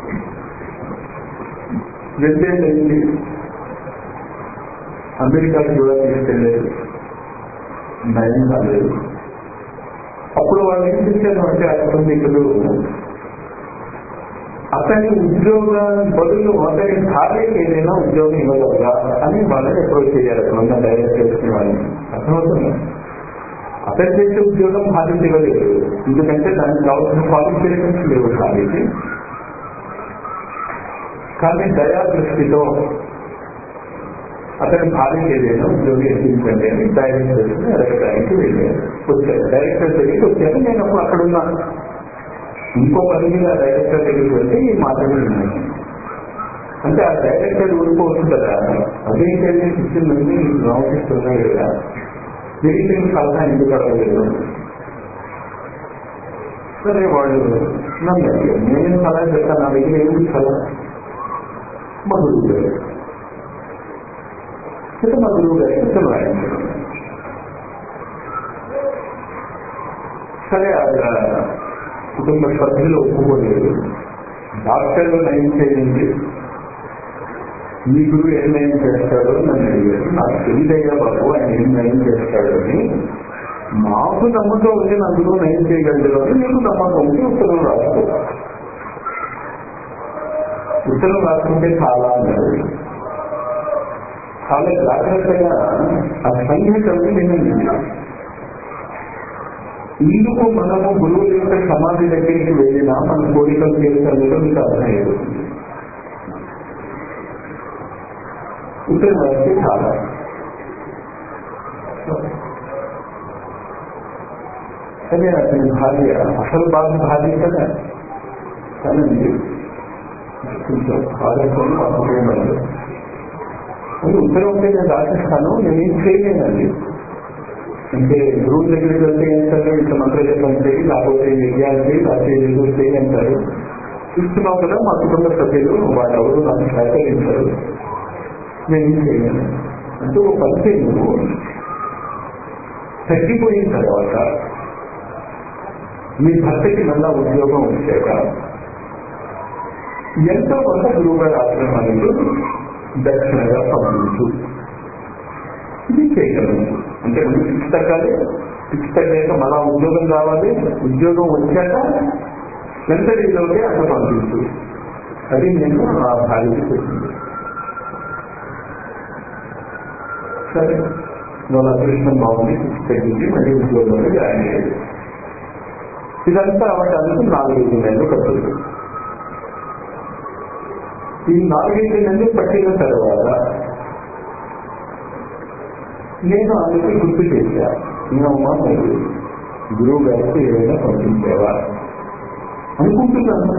రెండేళ్ళైంది అమెరికాకి కూడా తీసుకెళ్ళలేదు నయం కాలేదు అప్పుడు వాళ్ళు ఏం చేశారు అంటే ఆ కుటుంబీకులు అతని ఉద్యోగం బదులు అతని భార్యకి ఏదైనా ఉద్యోగం ఇవ్వగలరా అని వాళ్ళని అప్రోచ్ చేయాలి అక్కడ ఉన్న డైరెక్ట్ చేసిన వాళ్ళని అర్థమవుతుంది అతను చేసే ఉద్యోగం భార్యకి ఇవ్వలేదు ఎందుకంటే దానికి కావాల్సిన క్వాలిఫికేషన్స్ లేవు భార్యకి కానీ దయా దృష్టితో అతని భార్యకి ఏదైనా ఉద్యోగం ఎక్కించండి అని డైరెక్టర్స్ అడగడానికి వెళ్ళారు వచ్చారు డైరెక్టర్ దగ్గరికి వచ్చారు నేను అప్పుడు అక్కడ ఉన్నాను ఇంకో పని మీద డైరెక్టర్ దగ్గరికి వెళ్తే ఈ మాటలు ఉన్నాయి అంటే ఆ డైరెక్టర్ ఊరుకోవచ్చు కదా అదేంటంటే సిస్టమ్ నుండి ఆఫీస్ ఉన్నాయి కదా తిరిగి సలహా ఎందుకు అడగలేదు సరే వాళ్ళు నన్ను నేనేం సలహా చెప్తాను నా దగ్గర ఏమి సలహా మా గురువు గారు అయితే మా గురువు గారికి ఉత్తరం రాయించారు సరే ఆ కుటుంబ సభ్యులు ఒప్పుకోలేదు డాక్టర్లు నయం చేయండి మీ గురువు ఏం నయం చేస్తాడో నన్ను అడిగారు నాకు తెలియదయ్యా బాబు ఆయన ఏం నయం చేస్తాడో అని మాకు నమ్మకం ఉంది నా గురువు నయం చేయగలడు అని మీకు నమ్మకం ఉంది ఉత్తరం రాసుకో ఉత్తరం రాసుకుంటే చాలా అన్నారు చాలా జాగ్రత్తగా ఆ సంఘటనని వినండి ఇందుకు మనము గురువు యొక్క సమాధి దగ్గరికి వెళ్ళినా మన కోరికలు తీర్చలేదో మీకు అర్థమయ్యేది ఉత్తరం రాస్తే చాలా కానీ అతని భార్య అసలు బాధ భార్య కదా తనండి కొంచెం ఆరోగ్యం అపూర్వమైనది అది ఉత్తరం ఉంటే నేను రాసిస్తాను నేనేం చేయలేనండి అంటే గురువు దగ్గరికి వెళ్తే ఏంటారు ఇంత మంత్రజపం చేయి లేకపోతే యజ్ఞాలు చేయి లేకపోతే ఏదో చేయి అంటారు చూస్తున్నావు కదా మా కుటుంబ సభ్యులు వాళ్ళెవరు నాకు సహకరించారు నేనేం చేయలేను అంటే ఒక పని నువ్వు తగ్గిపోయిన తర్వాత మీ భర్తకి మళ్ళా ఉద్యోగం వచ్చాక ఎంతో కొంత గురువు గారి ఆశ్రమానికి దక్షిణగా పంపించు ఇది చేయగలము అంటే ముందు పిచ్చి తగ్గాలి పిచ్చి తగ్గాక మళ్ళా ఉద్యోగం రావాలి ఉద్యోగం వచ్చాక వెంటనేలోకి అక్కడ పంపించు అది నేను ఆ భార్యకి చెప్పింది సరే వాళ్ళ అదృష్టం బాగుంది పిచ్చి తగ్గించి మళ్ళీ ఉద్యోగంలో జాయిన్ అయ్యేది ఇదంతా అవటానికి నాలుగైదు నెలలు పడుతుంది ఈ నాలుగైదు నెలలు పట్టిన తర్వాత నేను ఆమెకి గుర్తు చేశా నేనమ్మా మరి గురువు గారికి ఏదైనా పంపించేవా అనుకుంటున్నాను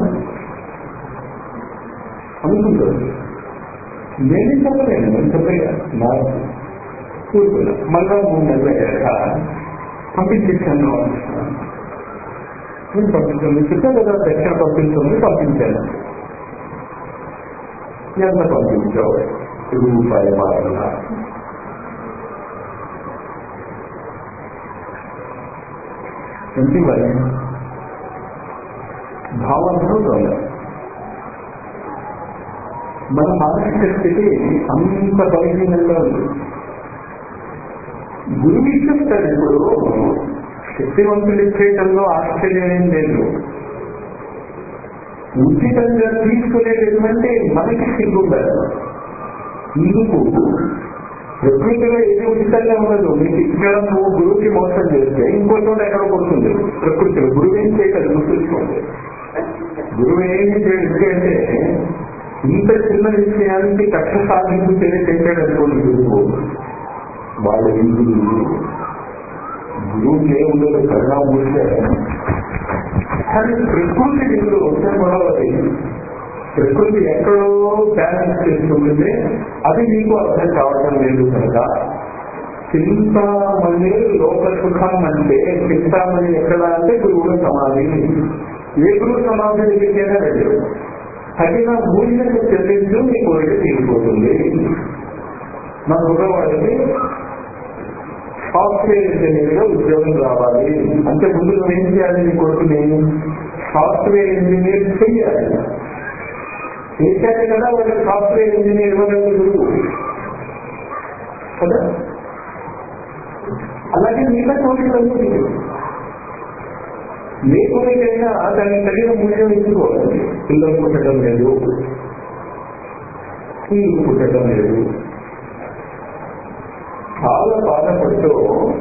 అనుకుంటాను నేనేం చెప్పలేను నేను చెప్పలే నా కూర్చున్నా మళ్ళా మూడు నెలలు అయ్యాక పంపించేసాను నేను పంపించాను చెప్పా కదా దక్షిణ పంపించమని పంపించాను ఎంత పంపించావు రూపాయి మారలా ఇంటి మరి భావనలో దొంగ మన మానసిక స్థితి అంత బలహీనంగా ఉంది గురువు ఇచ్చేస్తాడు ఇప్పుడు శక్తివంతులు ఇచ్చేయటంలో ఆశ్చర్యం ఏం లేదు ఉచితంగా తీసుకునేటటువంటి మనకి సిగ్గుండాలి ఇందుకు ప్రకృతిలో ఏది ఉచితంగా ఉండదు మీకు ఇక్కడ నువ్వు గురువుకి మోసం చేస్తే ఇంకో చోట ఎక్కడ పోతుంది ప్రకృతిలో గురువు ఏం చేయగలరు గుర్తుంచుకోండి గురువు ఏమి చేయడంటే ఇంత చిన్న విషయానికి కక్ష సాధింపు తెలియచేసాడు అనుకోండి గురువు వాళ్ళు ఇందులు గురువుకి ఏం ఉండదు కరుణామూర్తి కానీ ప్రకృతి ఇందులో వస్తే గొడవది ప్రకృతి ఎక్కడో బ్యాలెన్స్ చేస్తుంటుంది అది మీకు అర్థం కావడం లేదు కనుక చింతామణి లోక సుఖం అంటే చింతామణి ఎక్కడ అంటే గురువుల సమాధి ఏ గురువు సమాధి దగ్గరికైనా వెళ్ళదు తగిన మూల్యం చెల్లించు మీ కోరిక తీరిపోతుంది మా కుర్రవాడికి సాఫ్ట్వేర్ ఇంజనీర్ గా ఉద్యోగం రావాలి అంటే ముందు నువ్వు ఏం చేయాలి నీ కొడుకుని సాఫ్ట్వేర్ ఇంజనీర్ చెయ్యాలి చేశాక కదా వాళ్ళకి సాఫ్ట్వేర్ ఇంజనీర్ ఇవ్వగలిగే గురువు కదా అలాగే మిగతా కోరికలన్నీ లేదు ఏ కోరికైనా దానికి తగిన మూల్యం ఇచ్చుకోవాలి పిల్లలు పుట్టడం లేదు ఇల్లు పుట్టడం లేదు చాలా బాధపడుతూ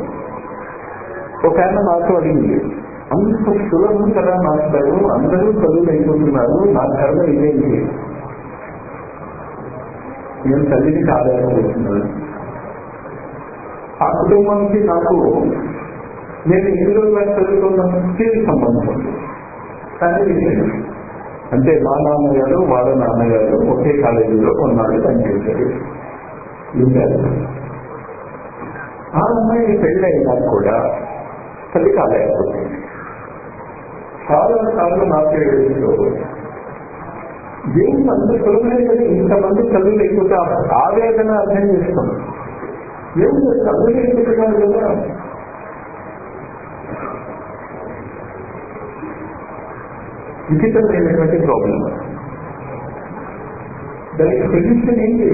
ఒక ఆయన నాతో అడిగింది అంత సులభం కదా మాస్టారు అందరూ చదువులు అయిపోతున్నారు నా ధర్మ ఇదేంటి నేను తల్లిని కాలేకపోతున్నాను ఆ కుటుంబానికి నాకు నేను ఎన్ని రోజులు చదువుకున్నాను తీరు సంబంధం ఉంది. కానీ విషయం అంటే మా నాన్నగారు వాళ్ళ నాన్నగారు ఒకే కాలేజీలో కొన్నాళ్ళు పనిచేశారు విద్యార్థి ఆ అమ్మాయి పెళ్ళైనా కూడా తల్లి కాలేకపోతుంది చాలా సార్లు నాకు ఏడుస్తూ దేవుడు అంత సులభమే కదా ఇంతమంది చదువు లేకపోతే ఆవేదన అర్థం చేస్తాం దేవుడు చదువు లేకపోతున్నారు కదా విచిత్రమైనటువంటి ప్రాబ్లం దానికి సొల్యూషన్ ఏంటి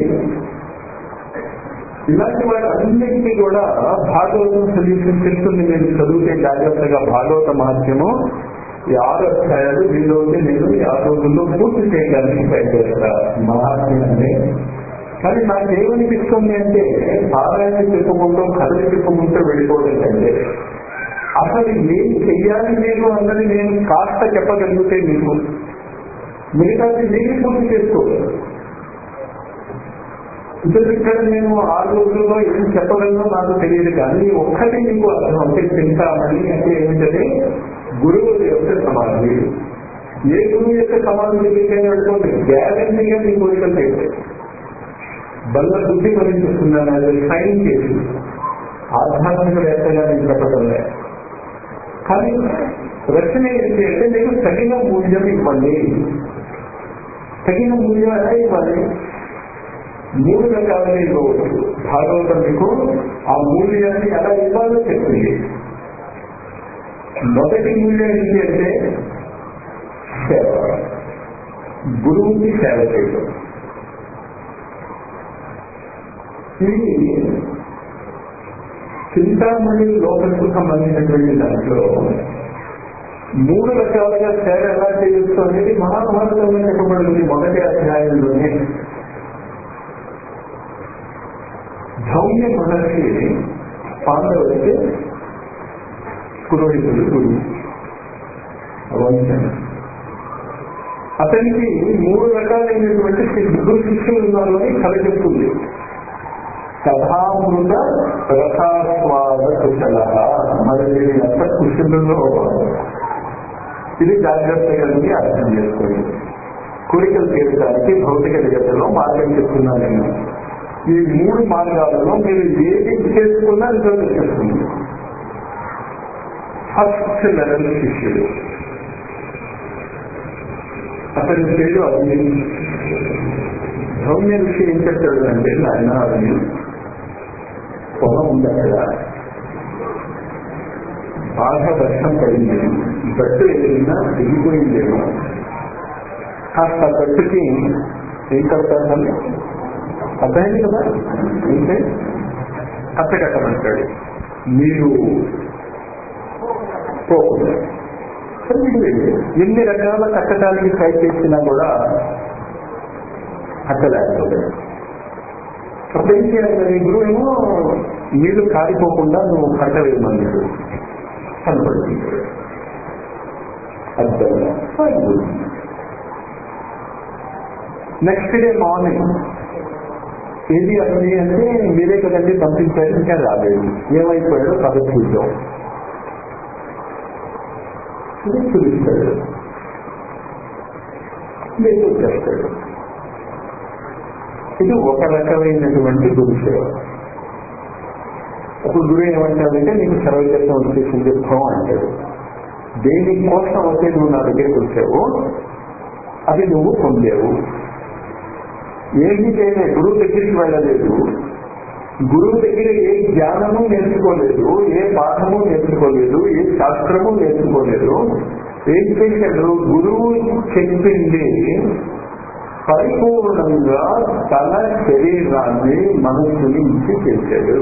ఇలాంటి వాటి అన్నింటినీ కూడా భాగవతం సొల్యూషన్ చెప్తుంది నేను చదివితే జాగ్రత్తగా భాగవత మహత్యము ఈ ఆరు అధ్యాయాలు వీళ్ళకి నేను ఈ ఆరు రోజుల్లో పూర్తి చేయడానికి ప్రయత్నిస్తా మహాత్మ్యాన్ని కానీ నాకేమనిపిస్తుంది అంటే పారాయణ చెప్పుకుంటూ కథలు చెప్పుకుంటూ వెళ్ళిపోవడం కంటే అసలు ఏం చెయ్యాలి నేను అన్నది నేను కాస్త చెప్పగలిగితే మీకు మిగతాది నేను పూర్తి చేసుకోగలను ఇప్పుడు ఇక్కడ నేను ఆ రోజుల్లో ఏం చెప్పగలను నాకు తెలియదు కానీ ఒక్కటి మీకు అర్థం అంటే చింతామణి అంటే ఏమిటంటే గురువు యొక్క సమాధి ఏ గురువు యొక్క సమాధి దగ్గరికైనా వెళ్తుంది గ్యారంటీగా మీ కోరికలు చేస్తే బల్ల బుద్ధి పనిచేస్తున్నాను అది సైన్ చేసి ఆధ్యాత్మిక వేత్తగా నేను చెప్పడం లేదు కానీ ప్రశ్న ఏంటి అంటే మీకు తగిన మూల్యం ఇవ్వండి తగిన మూల్యం ఎలా ఇవ్వాలి మూడు రకాలుగా ఇవ్వవచ్చు భాగవతం మీకు ఆ మూల్యాన్ని ఎలా ఇవ్వాలో చెప్తుంది మొదటి మూల్యం ఏంటి అంటే సేవ గురువుకి సేవ చేయడం ఇది చింతామణి లోకంకు సంబంధించినటువంటి దాంట్లో మూడు రకాలుగా సేవ ఎలా చేయొచ్చు అనేది మహాభారతంలో చెప్పబడింది మొదటి అధ్యాయంలోనే ధౌమ్య మహర్షి పాండవులకి పురోహితుడు గురువు వంశం అతనికి మూడు రకాలైనటువంటి గురు శిష్యులు ఉన్నారు అని కథ చెప్తుంది కథామృత రసాస్వాద కుశల మరి మీరు ఎంత కుశలలో ఇది జాగ్రత్తగా నుండి అర్థం చేసుకోండి కోరికలు తీర్చడానికి భౌతిక జగత్తులో మార్గం చెప్తున్నాను నేను ఈ మూడు మార్గాలలో మీరు ఏది చేసుకున్నా రిజల్ట్ చేస్తుంది ఫస్ట్ లెవెల్ శిష్యుడు అతని పేరు అగ్ని సౌమ్య ఋషి ఏం చెప్తాడు అంటే నాయన అగ్ని పొలం ఉంది అక్కడ బాగా వర్షం పడింది గట్టు ఏదైనా దిగిపోయిందేమో కాస్త గట్టుకి ఏం కడతారు అర్థమైంది కదా అంటే కట్టకట్టమంటాడు మీరు పోకుండా సరే వీడు వెళ్ళి ఎన్ని రకాల కట్టడానికి ట్రై చేసినా కూడా కట్టలేకపోతాడు అప్పుడు ఏం చేయాలి మరి గురువు ఏమో నీళ్లు కారిపోకుండా నువ్వు కట్టవేమని కనపడుతుంది అర్థంగా నెక్స్ట్ డే మార్నింగ్ ఏది అన్నది అంటే మీరే కదండి పంపించారు ఇంకా రాలేదు ఏమైపోయాడో కథ చూద్దాం ఇది చూపిస్తాడు లేదు వచ్చేస్తాడు ఇది ఒక రకమైనటువంటి గురుసేవ అప్పుడు గురువు ఏమంటాడంటే నీకు సర్వజత్వం వచ్చేసింది భావం అంటాడు దేనికోసం అయితే నువ్వు నా దగ్గరికి వచ్చావు అది నువ్వు పొందావు ఏమీ చేయలే గురువు దగ్గరికి వెళ్ళలేదు గురువు దగ్గర ఏ జ్ఞానము నేర్చుకోలేదు ఏ పాఠము నేర్చుకోలేదు ఏ శాస్త్రము నేర్చుకోలేదు ఏం చేశాడు గురువు చెప్పింది పరిపూర్ణంగా తన శరీరాన్ని మనస్సుని ఇచ్చి చేశాడు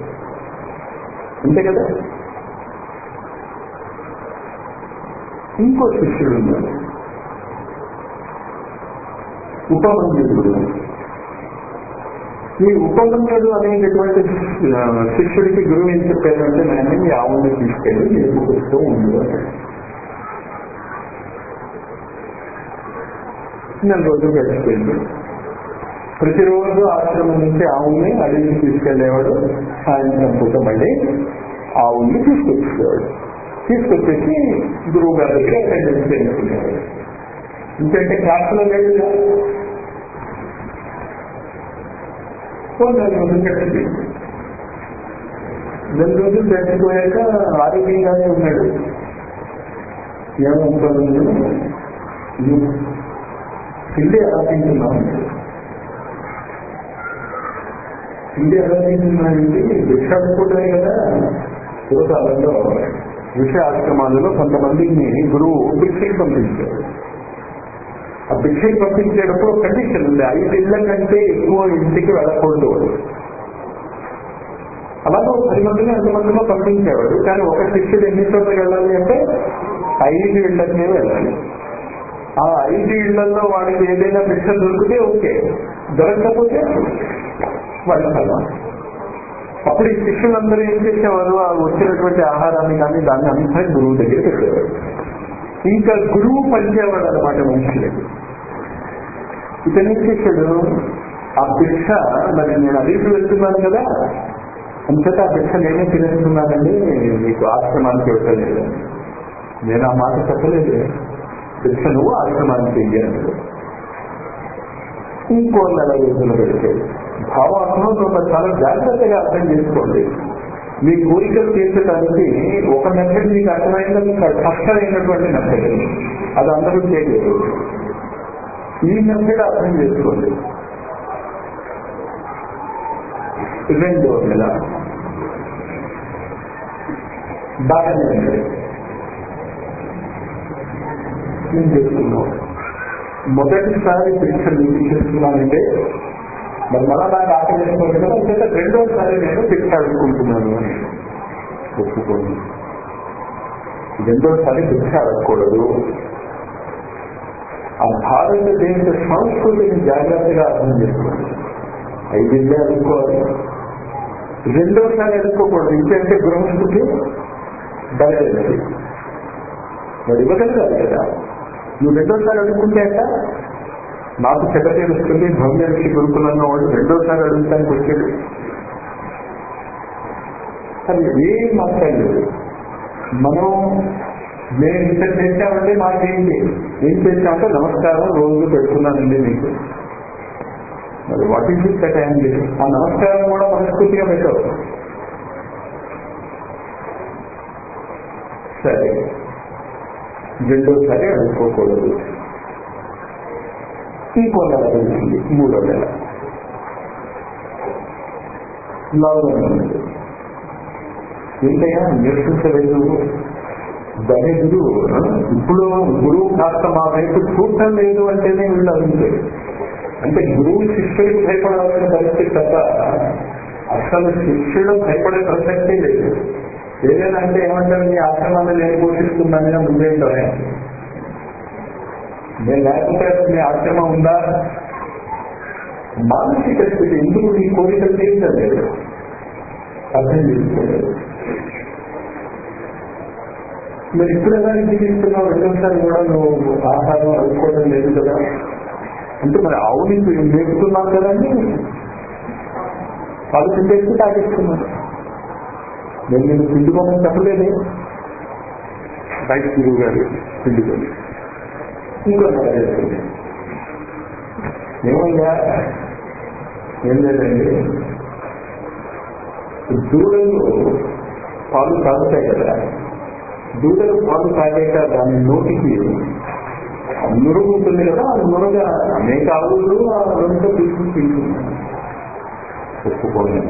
అంతే కదా ఇంకో శిష్యుడు ఉన్నాడు ఉపమంజుడు ఈ ఉపమంజుడు అనేటటువంటి శిష్యుడికి గురువు ఏం చెప్పారంటే నేను ఈ ఆవుని తీసుకెళ్ళి నేర్పుకొస్తూ ఉండు అన్నాడు నెల రోజులు గడిచిపోయింది ప్రతిరోజు ఆశ్రమం నుంచి ఆవుని అడవికి తీసుకెళ్లేవాడు సాయంత్రం పూట మళ్ళీ ఆవుని తీసుకొచ్చేవాడు తీసుకొచ్చేసి గురువు గారి దగ్గర అటెండెన్స్ చేసుకునేవాడు ఇంకంటే క్లాసులో లేదు నెల రోజులు గడిచింది నెల రోజులు గడిచిపోయాక ఆరోగ్యంగానే ఉన్నాడు ఏమవుతాను తిండి ఎలా తింటున్నాం తిండి ఎలా తింటున్నాయంటే భిక్ష అనుకుంటాయి కదా పూర్వకాలంలో ఋషి ఆశ్రమాలలో కొంతమందిని గురువు భిక్షకి పంపించారు ఆ భిక్షకి పంపించేటప్పుడు కండిషన్ ఉంది ఐదు ఇళ్ల కంటే ఎక్కువ ఇంటికి వెళ్ళకూడదు వాడు అలాగే పది మందిని ఎంతమందిలో పంపించేవాడు కానీ ఒక శిష్యుడు ఎన్ని చోట్లకి వెళ్ళాలి అంటే ఐదు ఇళ్లకే వెళ్ళాలి ఆ ఐదు ఇళ్లలో వాడికి ఏదైనా భిక్ష దొరికితే ఓకే దొరకకపోతే వాడి ఫలం అప్పుడు ఈ శిష్యులందరూ ఏం చేసేవారు ఆ వచ్చినటువంటి ఆహారాన్ని కానీ దాన్ని అంతా గురువు దగ్గర పెట్టేవారు ఇంకా గురువు పనిచేవాడు అనమాట మనుషులకి ఇతని శిష్యుడు ఆ భిక్ష మరి నేను అడిగి వెళ్తున్నాను కదా అంతటా ఆ భిక్ష నేనే తినేస్తున్నానండి మీకు ఆశ్రమానికి ఇవ్వలేదు నేను ఆ మాట చెప్పలేదు భిక్ష నువ్వు ఆశ్రమానికి చెయ్యాలి ఇంకో నెల రోజులు గడిచాడు భావార్థం చాలా జాగ్రత్తగా అర్థం చేసుకోండి మీ కోరికలు తీర్చడానికి ఒక మెథడ్ మీకు అర్థమైంది కష్టమైనటువంటి మెథడ్ అది అందరూ చేయలేదు ఈ మెథడ్ అర్థం చేసుకోండి రెండో నెల బాగానే ఉంది నేను చెప్తున్నాను మొదటిసారి భిక్ష నీకు చేస్తున్నానంటే మరి మళ్ళా నాకు ఆకలి చేసుకోండి కదా అంచేత రెండోసారి నేను భిక్ష అడుక్కుంటున్నాను అని ఒప్పుకోండి రెండోసారి భిక్ష అడగకూడదు ఆ భారతదేశ సంస్కృతిని జాగ్రత్తగా అర్థం చేసుకోండి ఐదిల్లే అడుక్కోవాలి రెండోసారి అడుక్కోకూడదు ఇంకంటే గృహస్థితి బయలుదేరి మరి ఇవ్వగలగాలి కదా నువ్వు రెండోసారి అడుగుకుంటే అట నాకు చెడ్డ తెలుస్తుంది భవ్య ఋషి గురుకులన్న వాడు రెండోసారి అడుగుతానికి వచ్చాడు అది ఏం మాట్లాడలేదు మనం మేము ఇంత చేశామంటే మాకేంటి ఏం చేశామంటే నమస్కారం రోజు పెడుతున్నానండి మీకు మరి వాట్ ఈస్ ఇట్ అండి ఆ నమస్కారం కూడా మనస్ఫూర్తిగా పెట్టావు సరే రెండోసారి అడుక్కోకూడదు ఇంకో నెల తెలిసింది మూడో నెల లాభం ఉంది ఏంటయ్యా నిరసించలేదు దాని గురువు ఇప్పుడు గురువు కాస్త మా వైపు చూడటం లేదు అంటేనే వీళ్ళు అంతే అంటే గురువు శిష్యుడికి భయపడాల్సిన పరిస్థితి తప్ప అసలు శిష్యుడు భయపడే ప్రసక్తే లేదు ఏదైనా అంటే ఏమంటారు నీ ఆశ్రమాన్ని నేను పోషిస్తున్నాను ముందేంటో నేను లేకపోతే మీ ఆశ్రమం ఉందా మానసిక స్థితి ఎందుకు నీ కోరికలు తీర్చలేదు అర్థం చేసుకోలేదు మరి ఇప్పుడు ఎలా జీవిస్తున్నావు రెండోసారి కూడా నువ్వు ఆహారం అనుకోవడం లేదు కదా అంటే మరి ఆవుని మేపుతున్నాను కదండి వాళ్ళు తింటేసి తాగిస్తున్నాను నేను నేను పిండుకోమని చెప్పలేదే బయట గురువు గారు పిండుకొని ఇంకో చేస్తుంది ఏమయ్యా ఏం లేదండి దూడలు పాలు తాగుతాయి కదా దూడలు పాలు తాగాక దాని నోటికి నురుగు ఉంటుంది కదా ఆ నురగ అనేక ఆవులు ఆ రెండు తీసుకుని తింటున్నాయి ఒప్పుకోండి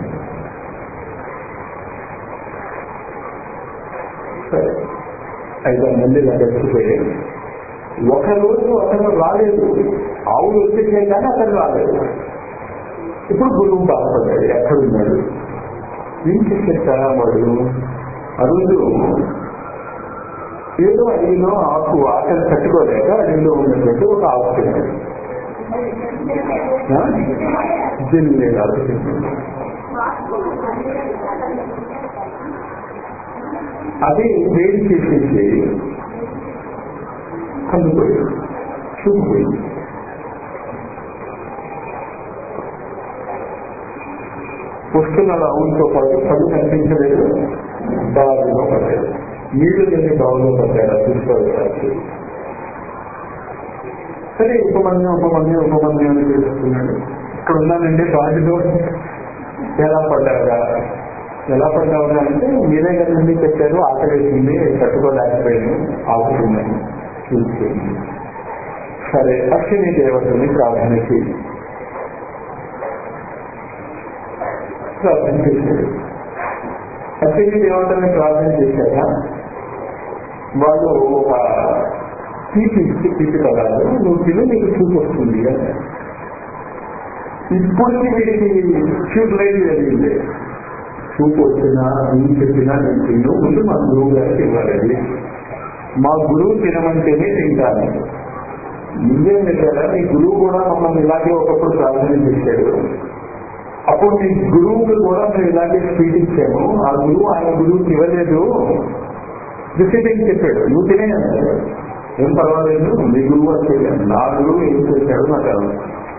సరే ఐదారు మంది ఇలా గడిచిపోయి ఒక రోజు అతను రాలేదు ఆవులు వచ్చేసాయి కానీ అతను రాలేదు ఇప్పుడు గురువు బాధపడ్డాడు ఎక్కడున్నాడు ఏం చేసేస్తారా వాడు అరుదు ఏదో అడవిలో ఆకు ఆకలి తట్టుకోలేక అడవిలో ఉన్నటువంటి ఒక ఆకు తిన్నాడు దీన్ని నేను ఆలోచిస్తున్నాను అది వేడి చేసేసి కందుపోయింది చూపుపోయింది వస్తున్నాడు ఆవులతో పాటు కళ్ళు కనిపించలేదు బావిలో పడ్డాడు నీళ్లు లేని బావిలో పడ్డాడు అదృష్టవశాత్తు సరే ఉపమన్యం ఉపమన్యం ఉపమన్యం అని తెలుసుకున్నాడు ఇక్కడ ఉన్నానండి బావిలో ఎలా పడ్డాగా ఎలా పడ్డావుగా అంటే మీరే కదండి చెప్పారు ఆకలేసింది తట్టుకోలేకపోయాను ఆకుతున్నాను చూసుకుంది సరే అశ్విని దేవతని ప్రార్థన చేయి ప్రార్థన చేశాడు అశ్విని దేవతని ప్రార్థన చేశాక వాళ్ళు ఒక తీపి ఇచ్చి తీపి పదాలు నువ్వు తిని నీకు చూపు వస్తుంది అని ఇప్పటికీ వీడికి చూపు లేదు జరిగింది చూపు వచ్చినా నువ్వు చెప్పినా నేను తిన్ను ముందు మా గురువు గారికి ఇవ్వాలి మా గురువు తినమంటేనే తింటాను నువ్వేం చెప్పారా నీ గురువు కూడా మమ్మల్ని ఇలాగే ఒకప్పుడు ప్రార్థన చేశాడు అప్పుడు నీ గురువుకి కూడా మేము ఇలాగే స్పీడ్ ఇచ్చాము ఆ గురువు ఆయన గురువుకి ఇవ్వలేదు రిసీవింగ్ చెప్పాడు నువ్వు తినే అన్నాడు. ఏం పర్వాలేదు నీ గురువు అని చేయలేదు నా గురువు ఏం చేశాడు నాకు అర్థం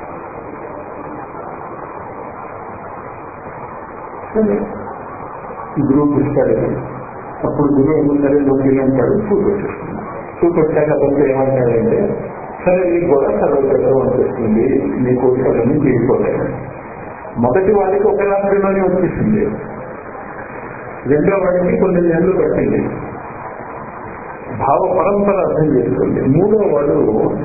గురువు ఇస్తాడు అప్పుడు గురువు ఏముంటారు నువ్వు తినంటాడు చూపు వచ్చేస్తుంది చూపు వచ్చాక అతను ఏమంటాడంటే సరే నీకు కూడా సర్వగ్రహం వచ్చేస్తుంది నీ కోరికలన్నీ తీరిపోతాయి మొదటి వాడికి ఒక రాత్రిలోనే వచ్చేసింది రెండో వాడికి కొన్ని నెలలు పట్టింది భావ పరంపర అర్థం చేసుకుంది మూడో వాడు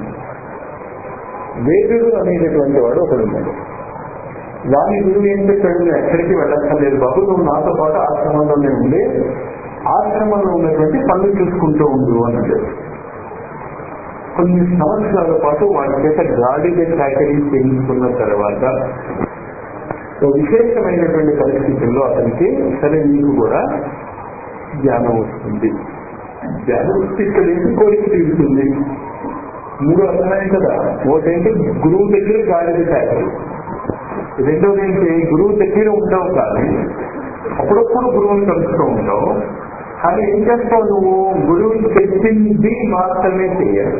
వేదుడు అనేటటువంటి వాడు ఒకడు ఉన్నాడు వాని గురువు ఏం చెప్పాడు నువ్వు ఎక్కడికి వెళ్ళక్కర్లేదు బాబు నువ్వు నాతో పాటు ఆశ్రమంలోనే ఉండి ఆశ్రమంలో ఉన్నటువంటి పనులు చూసుకుంటూ ఉండు అన్నాడు కొన్ని సంవత్సరాల పాటు వాడి చేత గాడిద చాకరీ చేయించుకున్న తర్వాత ఒక విశేషమైనటువంటి పరిస్థితుల్లో అతనికి సరే నీకు కూడా జ్ఞానం వస్తుంది జ్ఞానం వస్తే ఇక్కడ ఏంటి కోరిక తీరుతుంది మూడు అర్థమైంది కదా ఒకటేంటి గురువు దగ్గర గాడిద చాకరీ రెండోది ఏంటి గురువు దగ్గర ఉంటావు కానీ అప్పుడప్పుడు గురువుని కలుస్తూ ఉంటావు కానీ ఏం చేస్తావు నువ్వు గురువు చెప్పింది మాత్రమే చేయాలి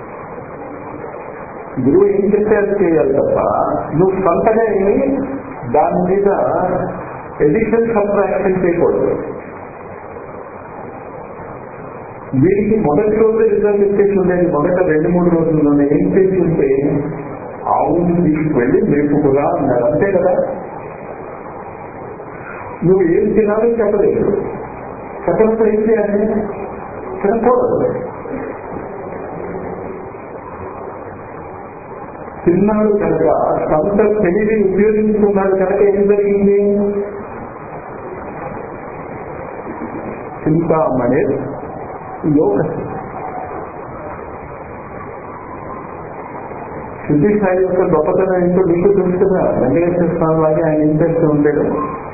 గురువు ఏం చెప్తే అది చేయాలి తప్ప నువ్వు సొంతగా ఏమి దాని మీద ఎడిషన్ సబ్ట్రాక్షన్ చేయకూడదు వీరికి మొదటి రోజు రిజల్ట్ ఇచ్చేసి ఉండేది మొదట రెండు మూడు రోజుల్లోనే ఏం చేసి ఉంటే ఆవుని తీసుకువెళ్ళి మేపుకురా అన్నారు అంతే కదా నువ్వు ఏం తినాలో చెప్పలేదు చెప్పడంతో ఏం చేయాలి తినకూడదు తిన్నాడు కనుక సొంత తెలివి ఉపయోగించుకున్నాడు కనుక ఏం జరిగింది చింతామణి యోగ శుద్ధి సాయి యొక్క గొప్పతనం ఏంటో మీకు తెలుసు కదా వెంకటేశ్వర స్వామి లాగే ఆయన ఏం చేస్తూ ఉండేది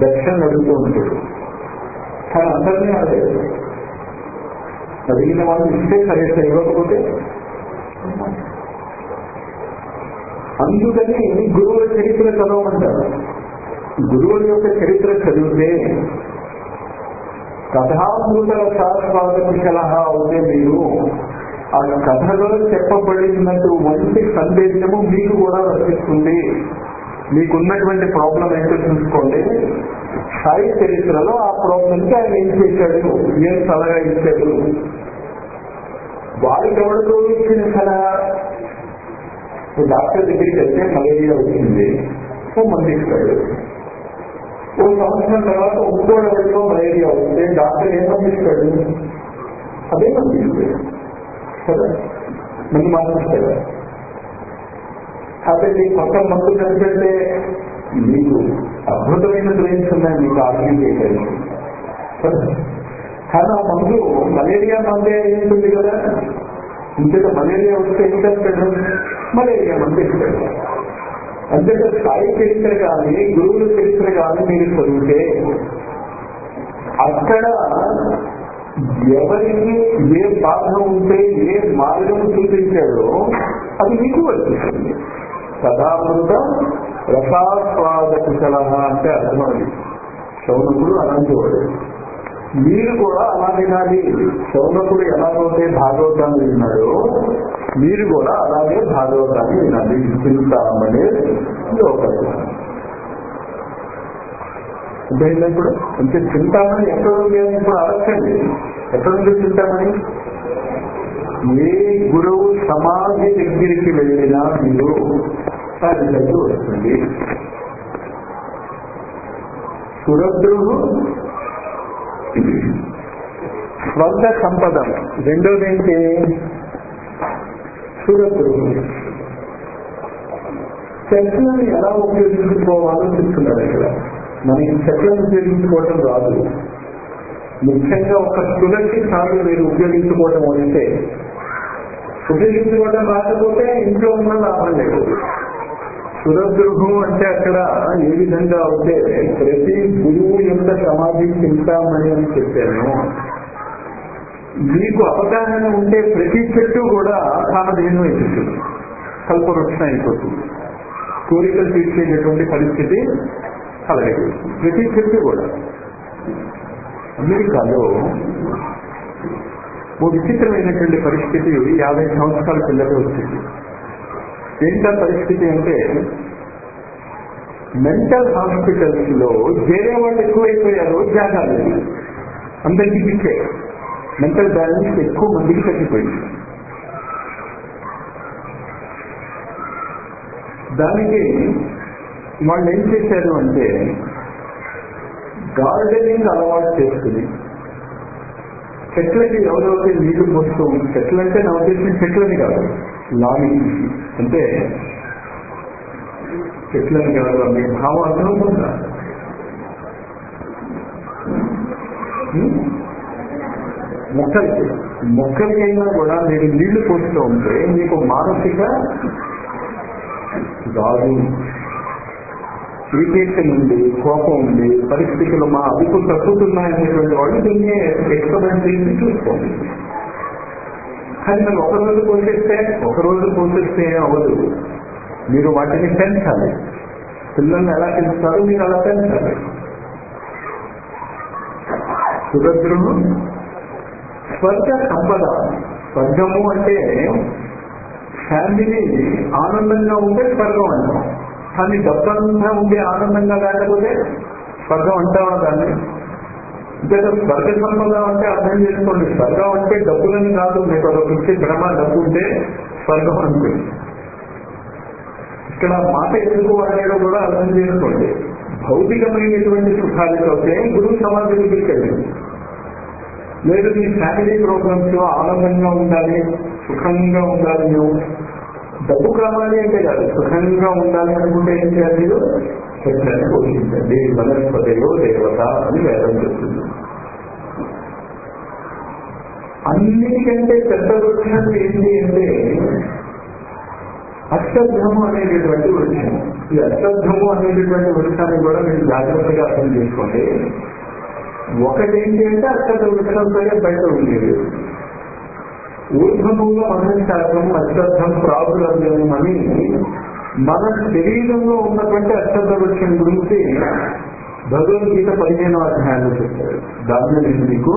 దర్శనం అడుగుతూ ఉంటాడు కానీ అందరినీ అడగదు అడిగిన వాళ్ళు ఇస్తే సరే సరే ఇవ్వకపోతే అందుకని గురువుల చరిత్ర చదవమంటారు గురువుల యొక్క చరిత్ర చదివితే కథామృతల శాస్త్రాలకు సలహా అవుతే మీరు ఆ కథలో చెప్పబడినటువంటి సందేశము మీకు కూడా వర్తిస్తుంది మీకున్నటువంటి ప్రాబ్లం ఏంటో చూసుకోండి సాయి చరిత్రలో ఆ ప్రాబ్లంకి ఆయన ఏం చేశాడు ఏం సలహా ఇచ్చాడు వారికి ఎవరితో ఇచ్చిన సలహా ఓ డాక్టర్ దగ్గరికి వెళ్తే మలేరియా వచ్చింది ఓ మంది ఇస్తాడు ఓ సంవత్సరం తర్వాత ఇంకో లెవెల్లో మలేరియా వస్తే డాక్టర్ ఏం పంపిస్తాడు అదే పంపిస్తాడు కదా మంది మార్పిస్తాడు కాబట్టి కొత్త మందు కనిపెడితే మీకు అద్భుతమైన బ్రెయిన్స్ ఉన్నాయి మీకు ఆర్గ్యూ చేయగలరు కానీ ఆ మందు మలేరియా మందే ఏంటుంది కదా ఇంతగా మలేరియా వస్తే ఏం చేస్తాడు మలేరియా మందు ఇస్తాడు అంటే సాయి చరిత్ర కానీ గురువుల చరిత్ర కానీ మీరు చదివితే అక్కడ ఎవరికి ఏ బాధ ఉంటే ఏ మార్గం చూపించాడో అది మీకు వర్తిస్తుంది సదామృత రసాస్వాద కుశలహ అంటే అర్థమది శౌనకుడు అలాంటి వాడు మీరు కూడా అలా వినాలి శౌనకుడు ఎలాగైతే భాగవతాన్ని విన్నాడో మీరు కూడా అలాగే భాగవతాన్ని వినాలి చింతామనే లోకలు ఇప్పుడు అంటే చింతామణి ఎక్కడ ఉంది అని ఇప్పుడు అడగండి ఎక్కడ ఉంది చింతామణి ఏ గురువు సమాధి దగ్గరికి వెళ్ళినా మీరు సాధించు వస్తుంది సురద్రుడు స్వర్గ సంపద రెండోది ఏంటి సురద్రుడు చెట్లను ఎలా ఉపయోగించుకోవాలో చెప్తున్నారు ఇక్కడ మనకి చెట్లను ఉపయోగించుకోవటం రాదు ముఖ్యంగా ఒక తులసి సాగు మీరు ఉపయోగించుకోవటం వస్తే ఉపయోగించుకోవడం రాకపోతే ఇంట్లో ఉన్న లాభం లేదు సురగృహం అంటే అక్కడ ఏ విధంగా అయితే ప్రతి గురువు యొక్క సమాధి చింతామణి అని చెప్పాను మీకు అవగాహన ఉంటే ప్రతి చెట్టు కూడా కామధేను అయిపోతుంది కల్పవృక్షం అయిపోతుంది కోరికలు తీర్చేటటువంటి పరిస్థితి కలగదు ప్రతి చెట్టు కూడా అమెరికాలో ఓ విచిత్రమైనటువంటి పరిస్థితి యాభై సంవత్సరాల కిందట వచ్చింది ఏంటా పరిస్థితి అంటే మెంటల్ హాస్పిటల్స్ లో చేరే వాళ్ళు ఎక్కువైపోయారు జాగాలు అందరికి పిచ్చే మెంటల్ బ్యాలెన్స్ ఎక్కువ మందికి తగ్గిపోయింది దానికి వాళ్ళు ఏం చేశారు అంటే గార్డెనింగ్ అలవాటు చేసుకుని చెట్లకి ఎవరెవరైతే నీళ్లు పోస్తూ చెట్లు అంటే నా ఉద్దేశం చెట్లని కాదు లాగి అంటే చెట్లని కాదు మీ భావం అర్థమవుతుందా మొక్కలకి మొక్కలకైనా కూడా మీరు నీళ్లు పోస్తూ ఉంటే మీకు మానసిక గాజు ఇరిటేషన్ ఉంది కోపం ఉంది పరిస్థితులు మా అదుపు తప్పుతున్నాయనేటువంటి వాళ్ళు దీన్ని ఎక్స్పెరిమెంట్ చేసి చూసుకోండి కానీ మీరు ఒక రోజు పోషిస్తే ఒక రోజు పోషిస్తే అవ్వదు మీరు వాటిని పెంచాలి పిల్లల్ని ఎలా పెంచుతారో మీరు అలా పెంచాలి సుభద్రుడు స్వర్గ సంపద స్వర్గము అంటే ఫ్యామిలీ ఆనందంగా ఉంటే స్వర్గం అంటాం కానీ డబ్బంతా ఉండి ఆనందంగా లేకపోతే స్వర్గం అంటావా దాన్ని అంటే స్వర్గ సంపద అంటే అర్థం చేసుకోండి స్వర్గం అంటే డబ్బులని కాదు మీకు ఒక పిచ్చి భ్రమ డబ్బు ఉంటే స్వర్గం అనుకోండి ఇక్కడ మాట ఎందుకు వాడాడో కూడా అర్థం చేసుకోండి భౌతికమైనటువంటి సుఖాలు చదివితే గురువు సమాధి దగ్గరికి వెళ్ళండి లేదు మీ ఫ్యామిలీ ప్రోగ్రామ్స్ లో ఆనందంగా ఉండాలి సుఖంగా ఉండాలి నువ్వు డబ్బు కావాలి అంటే కాదు సుఖంగా ఉండాలి అనుకుంటే ఏం చేయాలి మీరు చెట్లని పోషించండి వనస్పతిలో దేవత అని వేదం చెప్తుంది అన్నిటికంటే పెద్ద వృక్షం ఏంటి అంటే అష్టభ్రమ అనేటటువంటి వృక్షం ఈ అశ్వత్థము అనేటటువంటి వృక్షాన్ని కూడా మీరు జాగ్రత్తగా అర్థం చేసుకోండి ఒకటేంటి అంటే అశ్వత్థ వృక్షంతోనే బయట ఉండేది ఊర్ధ్వములో మహశాఖం అశ్వత్థం ప్రాబులవ్యం అని మన శరీరంలో ఉన్నటువంటి అశ్వత్థ వృక్షం గురించి భగవద్గీత పదిహేను అధ్యాయంలో చెప్తారు దాంట్లో నేను మీకు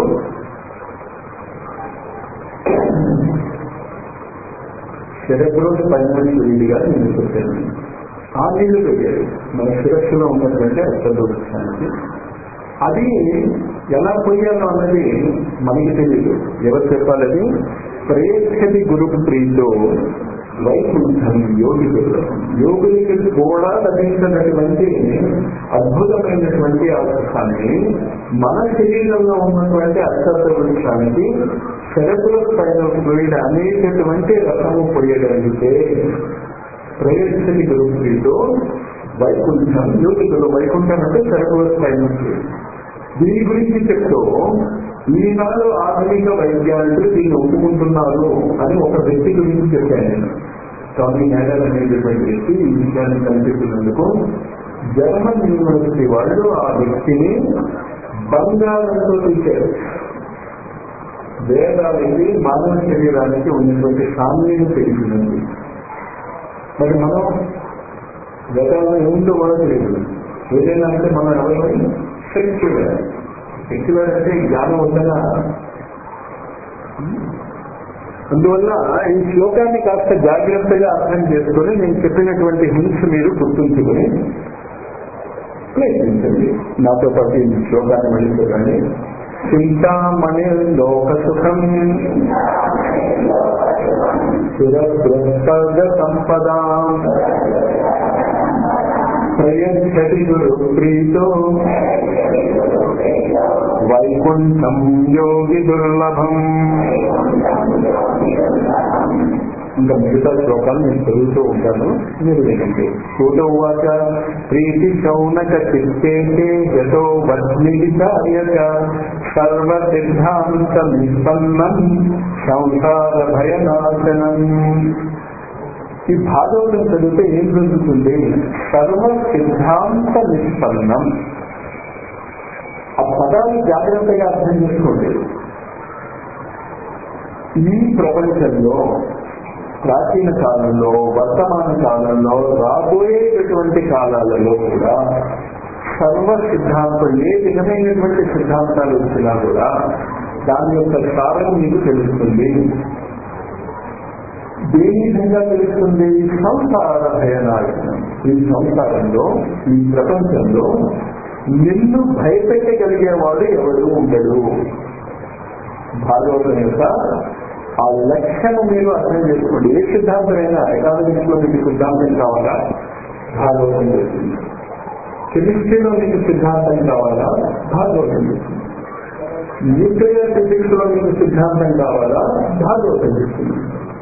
శరగ్రోడ్ పైన నీళ్ళుగా నేను చెప్పాను ఆ నీళ్లు పెట్టారు మన సురక్షలో ఉన్నటువంటి అశ్వత్థ వృక్షానికి అది ఎలా పోయాలో అన్నది మనకి తెలియదు ఎవరు చెప్పాలని ప్రేక్షతి గురు ప్రీతో వైకుంఠం యోగికులు యోగులకి కూడా లభించినటువంటి అద్భుతమైనటువంటి ఆ సుఖాన్ని మన శరీరంలో ఉన్నటువంటి అశ్వత్థ వృక్షానికి శరకుల పైన పోయిన అనేకటువంటి రసము పోయగలిగితే ప్రయత్ని గురువుతో వైకుంఠం యోగికులు వైకుంఠం అంటే శరకుల పైన దీని గురించి చెప్తూ ఈనాడు ఆధునిక వైద్యాలు దీన్ని ఒప్పుకుంటున్నారు అని ఒక వ్యక్తి గురించి చెప్పాను నేను స్వామి నాయర్ అనేటటువంటి వ్యక్తి ఈ విషయాన్ని కనిపెట్టినందుకు జర్మన్ యూనివర్సిటీ వాళ్ళు ఆ వ్యక్తిని బంగారంతో తీశారు వేదాలకి మానవ శరీరానికి ఉన్నటువంటి సామ్యం తెలిసినది మరి మనం వేదాలను ఏముందో కూడా తెలియదు ఏదైనా అంటే మనం ఎవరైనా సెక్యులర్ సెక్యులర్ అంటే జ్ఞానం ఉందనా అందువల్ల ఈ శ్లోకాన్ని కాస్త జాగ్రత్తగా అర్థం చేసుకుని నేను చెప్పినటువంటి హింస మీరు గుర్తుంచుకొని ప్రయత్నించండి నాతో పాటు ఈ శ్లోకాన్ని మళ్ళీ చూడండి చింతామణి లోక సుఖం స్థిరస్పర్గ సంపదా ప్రయచ్చతి గురు ప్రీతో వైకుంఠం యోగి దుర్లభం ఇంకా మిగతా శ్లోకాలు నేను చదువుతూ ఉంటాను మీరు వినండి సూత ఉవాచ ప్రీతి శౌనక చిత్తేతే యతో వద్మిచార్యత సర్వ సిద్ధాంత నిష్పన్నం సంసార భయనాశనం ఈ భాగవతం చదివితే ఏం జరుగుతుంది సర్వ సిద్ధాంత నిష్పన్నం ఆ పదాన్ని జాగ్రత్తగా అర్థం చేసుకోండి ఈ ప్రపంచంలో ప్రాచీన కాలంలో వర్తమాన కాలంలో రాబోయేటటువంటి కాలాలలో కూడా సర్వ సిద్ధాంతం ఏ విధమైనటువంటి సిద్ధాంతాలు వచ్చినా కూడా దాని యొక్క సారం మీకు తెలుస్తుంది దేని విధంగా తెలుస్తుంది సంసార భయనాశనం ఈ సంసారంలో ఈ ప్రపంచంలో నిన్ను భయపెట్టగలిగేవాడు ఎవడు ఉండడు భాగవతం యొక్క ఆ లక్ష్యం మీరు అర్థం చేసుకోండి ఏ సిద్ధాంతమైనా ఎకానమిక్స్ లో మీకు సిద్ధాంతం కావాలా భాగవతం చేస్తుంది కెమిస్ట్రీలో మీకు సిద్ధాంతం కావాలా భాగవతం చేస్తుంది న్యూక్లియర్ ఫిజిక్స్ లో మీకు సిద్ధాంతం కావాలా భాగవతం చేస్తుంది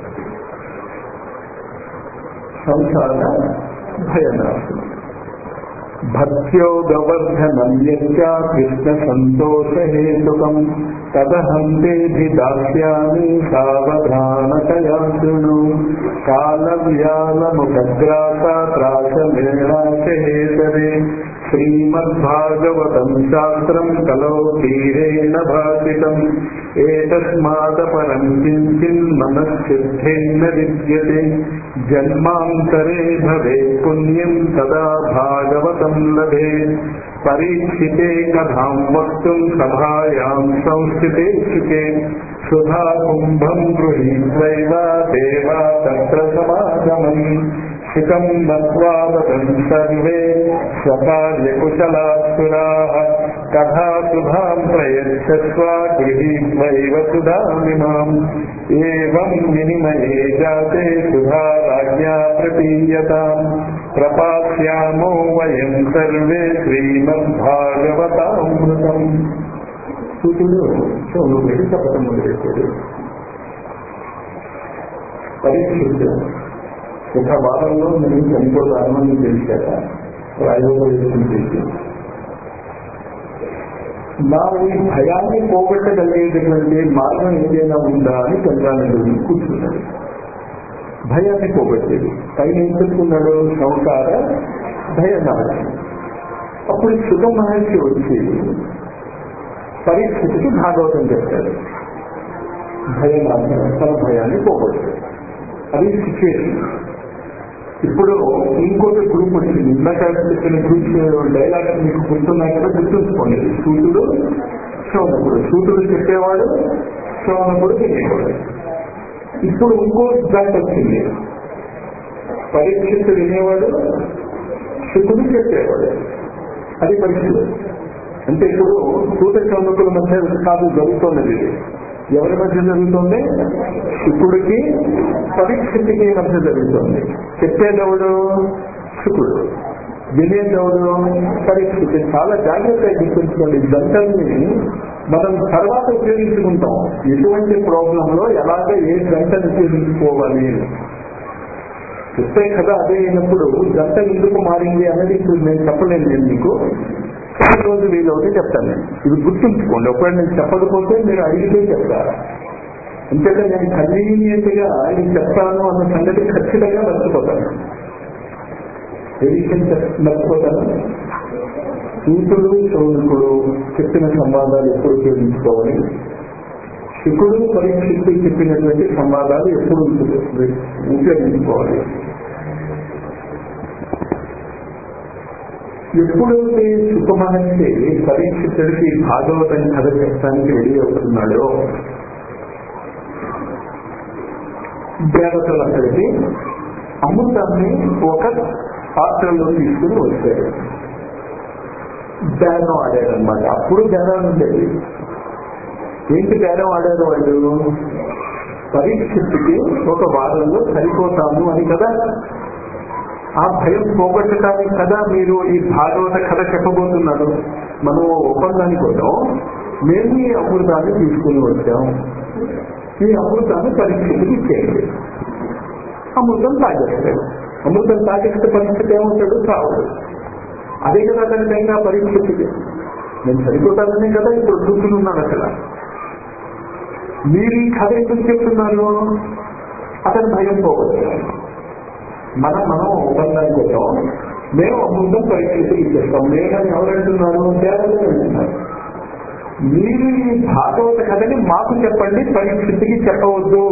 సంసార భయనాశనం భక్త్యోగవర్ధనం యచ్చ కృష్ణ సంతోషహేతుకం తదహంతేభి దాస్యామి సావధానతయా శృణు కాలవ్యాలముఖగ్రాస త్రాసమేణాచహేతరే శ్రీమద్భాగవతం శాస్త్రం కలో తీరేణ భాషితం ఏతస్మాదపరం కించిన్ మనశ్చిత్తేన విద్యతే జన్మాంతరే భవే పుణ్యం తదా భాగవతం లభే పరీక్షితే కథాం వక్తుం సభాయాం సంస్థితే శుకే సుధా కుంభం గృహీత్వైవ దేవా తత్ర సమాగమం శిఖం నత్వా వదన్ సర్వే స్వకార్యకుశలాసురాः కథా సుధాం ప్రయచ్చస్వ గృహీత్వైవ సుధామిమాం ఏవం వినిమయే జాతే సుధా రాజ్ఞా ప్రతీయతాం ప్రపాస్యామో వయం సర్వే శ్రీమద్భాగవతామృతం సూచుడు సోను వెళ్ళి చెప్పడం మొదలెట్టాడు పరీక్షించు ఒక వారంలో నేను చనిపోతాను అని తెలిసాక ప్రాయోగం చేసి నా ఈ భయాన్ని పోగొట్టగలిగేటటువంటి మార్గం ఏదైనా ఉందా అని చంద్రానందుని కూర్చున్నాడు భయాన్ని పోగొట్టేది పైన ఏం చెప్తున్నాడు సంసార భయనాశం అప్పుడు సుఖ మహర్షి వచ్చి పరిస్థితికి భాగవతం చెప్తాడు భయనాశనం తన భయాన్ని పోగొట్టాడు అది సిచ్యువేషన్ ఇప్పుడు ఇంకొక గ్రూప్ వచ్చింది ఇందాక చెప్పిన గ్రూప్ డైలాగ్ మీకు గుర్తున్నాయి కదా గుర్తుంచుకోండి సూతుడు శ్రవణకుడు సూతుడు చెప్పేవాడు శ్రవణకుడు వినేవాడు ఇప్పుడు ఇంకో జాతి వచ్చింది పరీక్షిత్ వినేవాడు శుకుడు చెప్పేవాడు అది పరిస్థితి అంటే ఇప్పుడు సూత శ్రవణకుల మధ్య కాదు జరుగుతున్నది ఇది. ఎవరి మధ్య జరుగుతుంది శుకుడికి పరీక్షితికి మధ్య జరుగుతుంది చెప్పేదెవడు శుకుడు వినేదెవడు పరీక్షితి చాలా జాగ్రత్తగా గుర్తుంచుకోండి గంటల్ని మనం తర్వాత ఉపయోగించుకుంటాం ఎటువంటి ప్రాబ్లంలో ఎలాగ ఏ గంటను ఉపయోగించుకోవాలి చెప్పే కథ అదే అయినప్పుడు గంట ఎందుకు మారింది అనేది ఇప్పుడు నేను చెప్పలేను నేను మీకు చాలా రోజు వీలవుతే చెప్తాను నేను ఇది గుర్తుంచుకోండి ఒకవేళ నేను చెప్పకపోతే మీరు అడిగితే చెప్తారా అంతేకాదు నేను కన్వీనియంట్ గా ఇది చెప్తాను అన్న సంగతి ఖచ్చితంగా మర్చిపోతాను ఏ విషయం చెప్- మర్చిపోతాను సూతుడు శౌనకుడు చెప్పిన సంవాదాలు ఎప్పుడు ఉపయోగించుకోవాలి శుకుడు పరీక్షిత్తు చెప్పినటువంటి సంవాదాలు ఎప్పుడు ఉపయోగించుకోవాలి ఎప్పుడైతే సుఖమహర్షి పరీక్షితుడికి భాగవతం కథ చెప్పడానికి రెడీ అవుతున్నాడో దేవతలు అక్కడికి అమృతాన్ని ఒక పాత్రలో తీసుకుని వచ్చారు బేరం ఆడారనమాట అప్పుడు బేరాలు ఉండేది ఏంటి బేరం ఆడారు వాళ్ళు పరీక్షిత్తుకి ఒక వారంలో సరిపోతాము అని కదా ఆ భయం పోగొట్టడానికి కదా మీరు ఈ భాగవత కథ చెప్పబోతున్నారు మనం ఒప్పందానికి వద్దాం మేము ఈ అమృతాన్ని తీసుకుని వచ్చాం ఈ అమృతాన్ని పరీక్షితుకి ఇచ్చేయండి అమృతం తాగేస్తాడు అమృతం తాగేస్తే పరిస్థితి ఏమవుతాడు చావడు అదే కదా అతని భయంగా పరిస్థితికి నేను సరిపోతాననే కదా ఇప్పుడు చూసుకుని ఉన్నాను అక్కడ మీరు ఈ కథ ఎందుకు చెప్తున్నారు అతని భయం పోగొట్టాలి మనం మనం ఒప్పందానికి వచ్చాం మేము అమృతం పరిస్థితికి ఇచ్చేస్తాం మేమని ఎవరంటున్నారు దేవతలు అంటున్నారు మీరు ఈ భాగవత కథని మాకు చెప్పండి పరిస్థితికి చెప్పవద్దు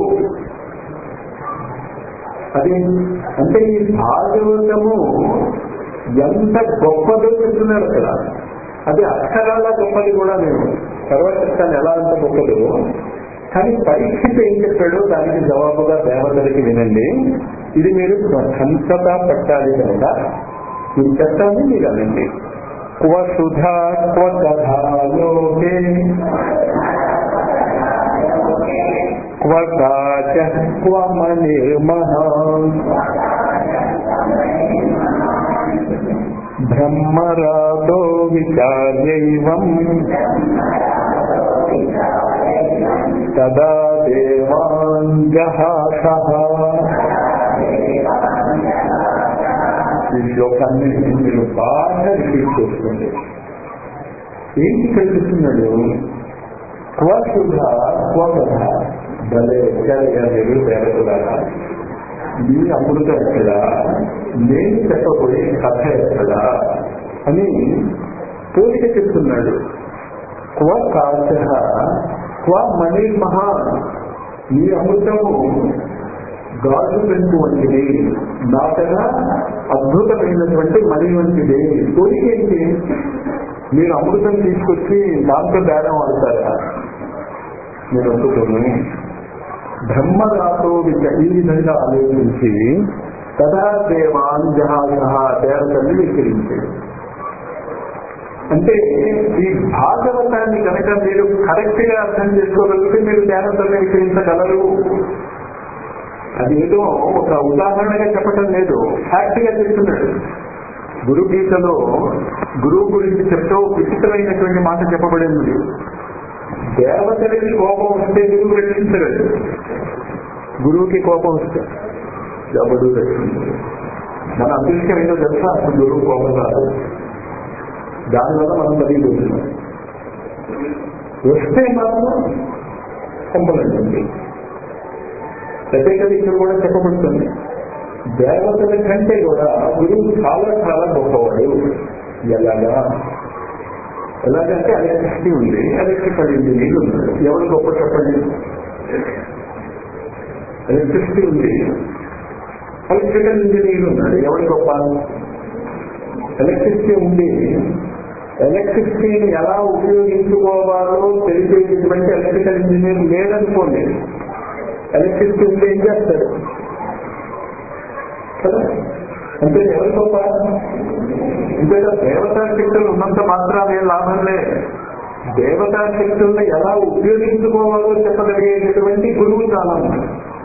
అది అంటే ఈ భాగవతము ఎంత గొప్పదో చెప్తున్నారు అక్కడ అది అక్షరాల గొప్పది కూడా నేను తర్వాత చెప్తాను ఎలా అంత గొప్పదో కానీ పరీక్షిత ఏం చెప్పాడో దానికి జవాబుగా దేవతలకి వినండి ఇది మీరు స్వతంత్రత పట్టాలి కనుక మీరు చెప్తాను మీరు అనండి క్వ సుధా క్వ కథాలోకే క్వ కాచ క్వ మణిర్మహ బ్రహ్మరాదో విచార్యైవం తదా దేవాన్ జహాసః ఈ శ్లోకాన్ని మీరు బాగా రిపీట్ చేసుకోండి ఏంటి కల్పిస్తున్నాడు క్వశుధ క్వకథ భలే వచ్చారుగా మీరు దేవతలారా మీ అమృతం ఎక్కడా నేను చెప్పబోయే కథ ఎక్కడా అని పోలిక చెప్తున్నాడు క్వ కాచ క్వ మణి మహా ఈ అమృతము గాజు పెంకు వంటిది నాకన్నా అద్భుతమైనటువంటి మణి వంటిది పోలిక ఏంటి మీరు అమృతం తీసుకొచ్చి దాంతో బేరం ఆడతారా నేను ఒప్పుకోను బ్రహ్మరాతో విచ ఈ విధంగా ఆలోచించి తదా దేవాన్ జహాసహ దేవతల్ని విక్రించాడు అంటే ఈ భాగవతాన్ని కనుక మీరు కరెక్ట్ గా అర్థం చేసుకోగలిగితే మీరు దేవతల్ని విక్రించగలరు అది ఏదో ఒక ఉదాహరణగా చెప్పటం లేదు ఫ్యాక్ట్ గా చెప్తున్నాడు గురు గీతలో గురువు గురించి చెప్తూ విచిత్రమైనటువంటి మాట చెప్పబడింది దేవతలకి కోపం వస్తే గురువు రక్షించగలడు గురువుకి కోపం వస్తే ఎవడు రక్షించడు మన అదృష్టం ఏంటో తెలుసా అసలు గురువు కోపం రాదు దానివల్ల మనం బతికిపోతున్నాం వస్తే మాత్రం కంపలంటుంది ప్రత్యేకత ఇక్కడ కూడా చెప్పబడుతుంది దేవతల కంటే కూడా గురువు చాలా చాలా గొప్పవాడు ఎలాగా ఎలాగంటే ఎలక్ట్రిసిటీ ఉంది ఎలక్ట్రికల్ ఇంజనీర్ ఉన్నాడు ఎవరు గొప్ప చెప్పండి ఎలక్ట్రిసిటీ ఉంది ఎలక్ట్రికల్ ఇంజనీర్ ఉన్నాడు ఎవరు గొప్ప ఎలక్ట్రిసిటీ ఉంది ఎలక్ట్రిసిటీని ఎలా ఉపయోగించుకోవాలో తెలిపేటటువంటి ఎలక్ట్రికల్ ఇంజనీర్ లేదనుకోండి ఎలక్ట్రిసిటీ ఉంటే ఏం చేస్తాడు కదా అంటే ఎవరు గొప్ప అంటే దేవతా శక్తులు ఉన్నంత మాత్రాన ఏం లాభం లేదు దేవతా శక్తుల్ని ఎలా ఉపయోగించుకోవాలో చెప్పగలిగేటటువంటి గురువు చాలా ఉంది.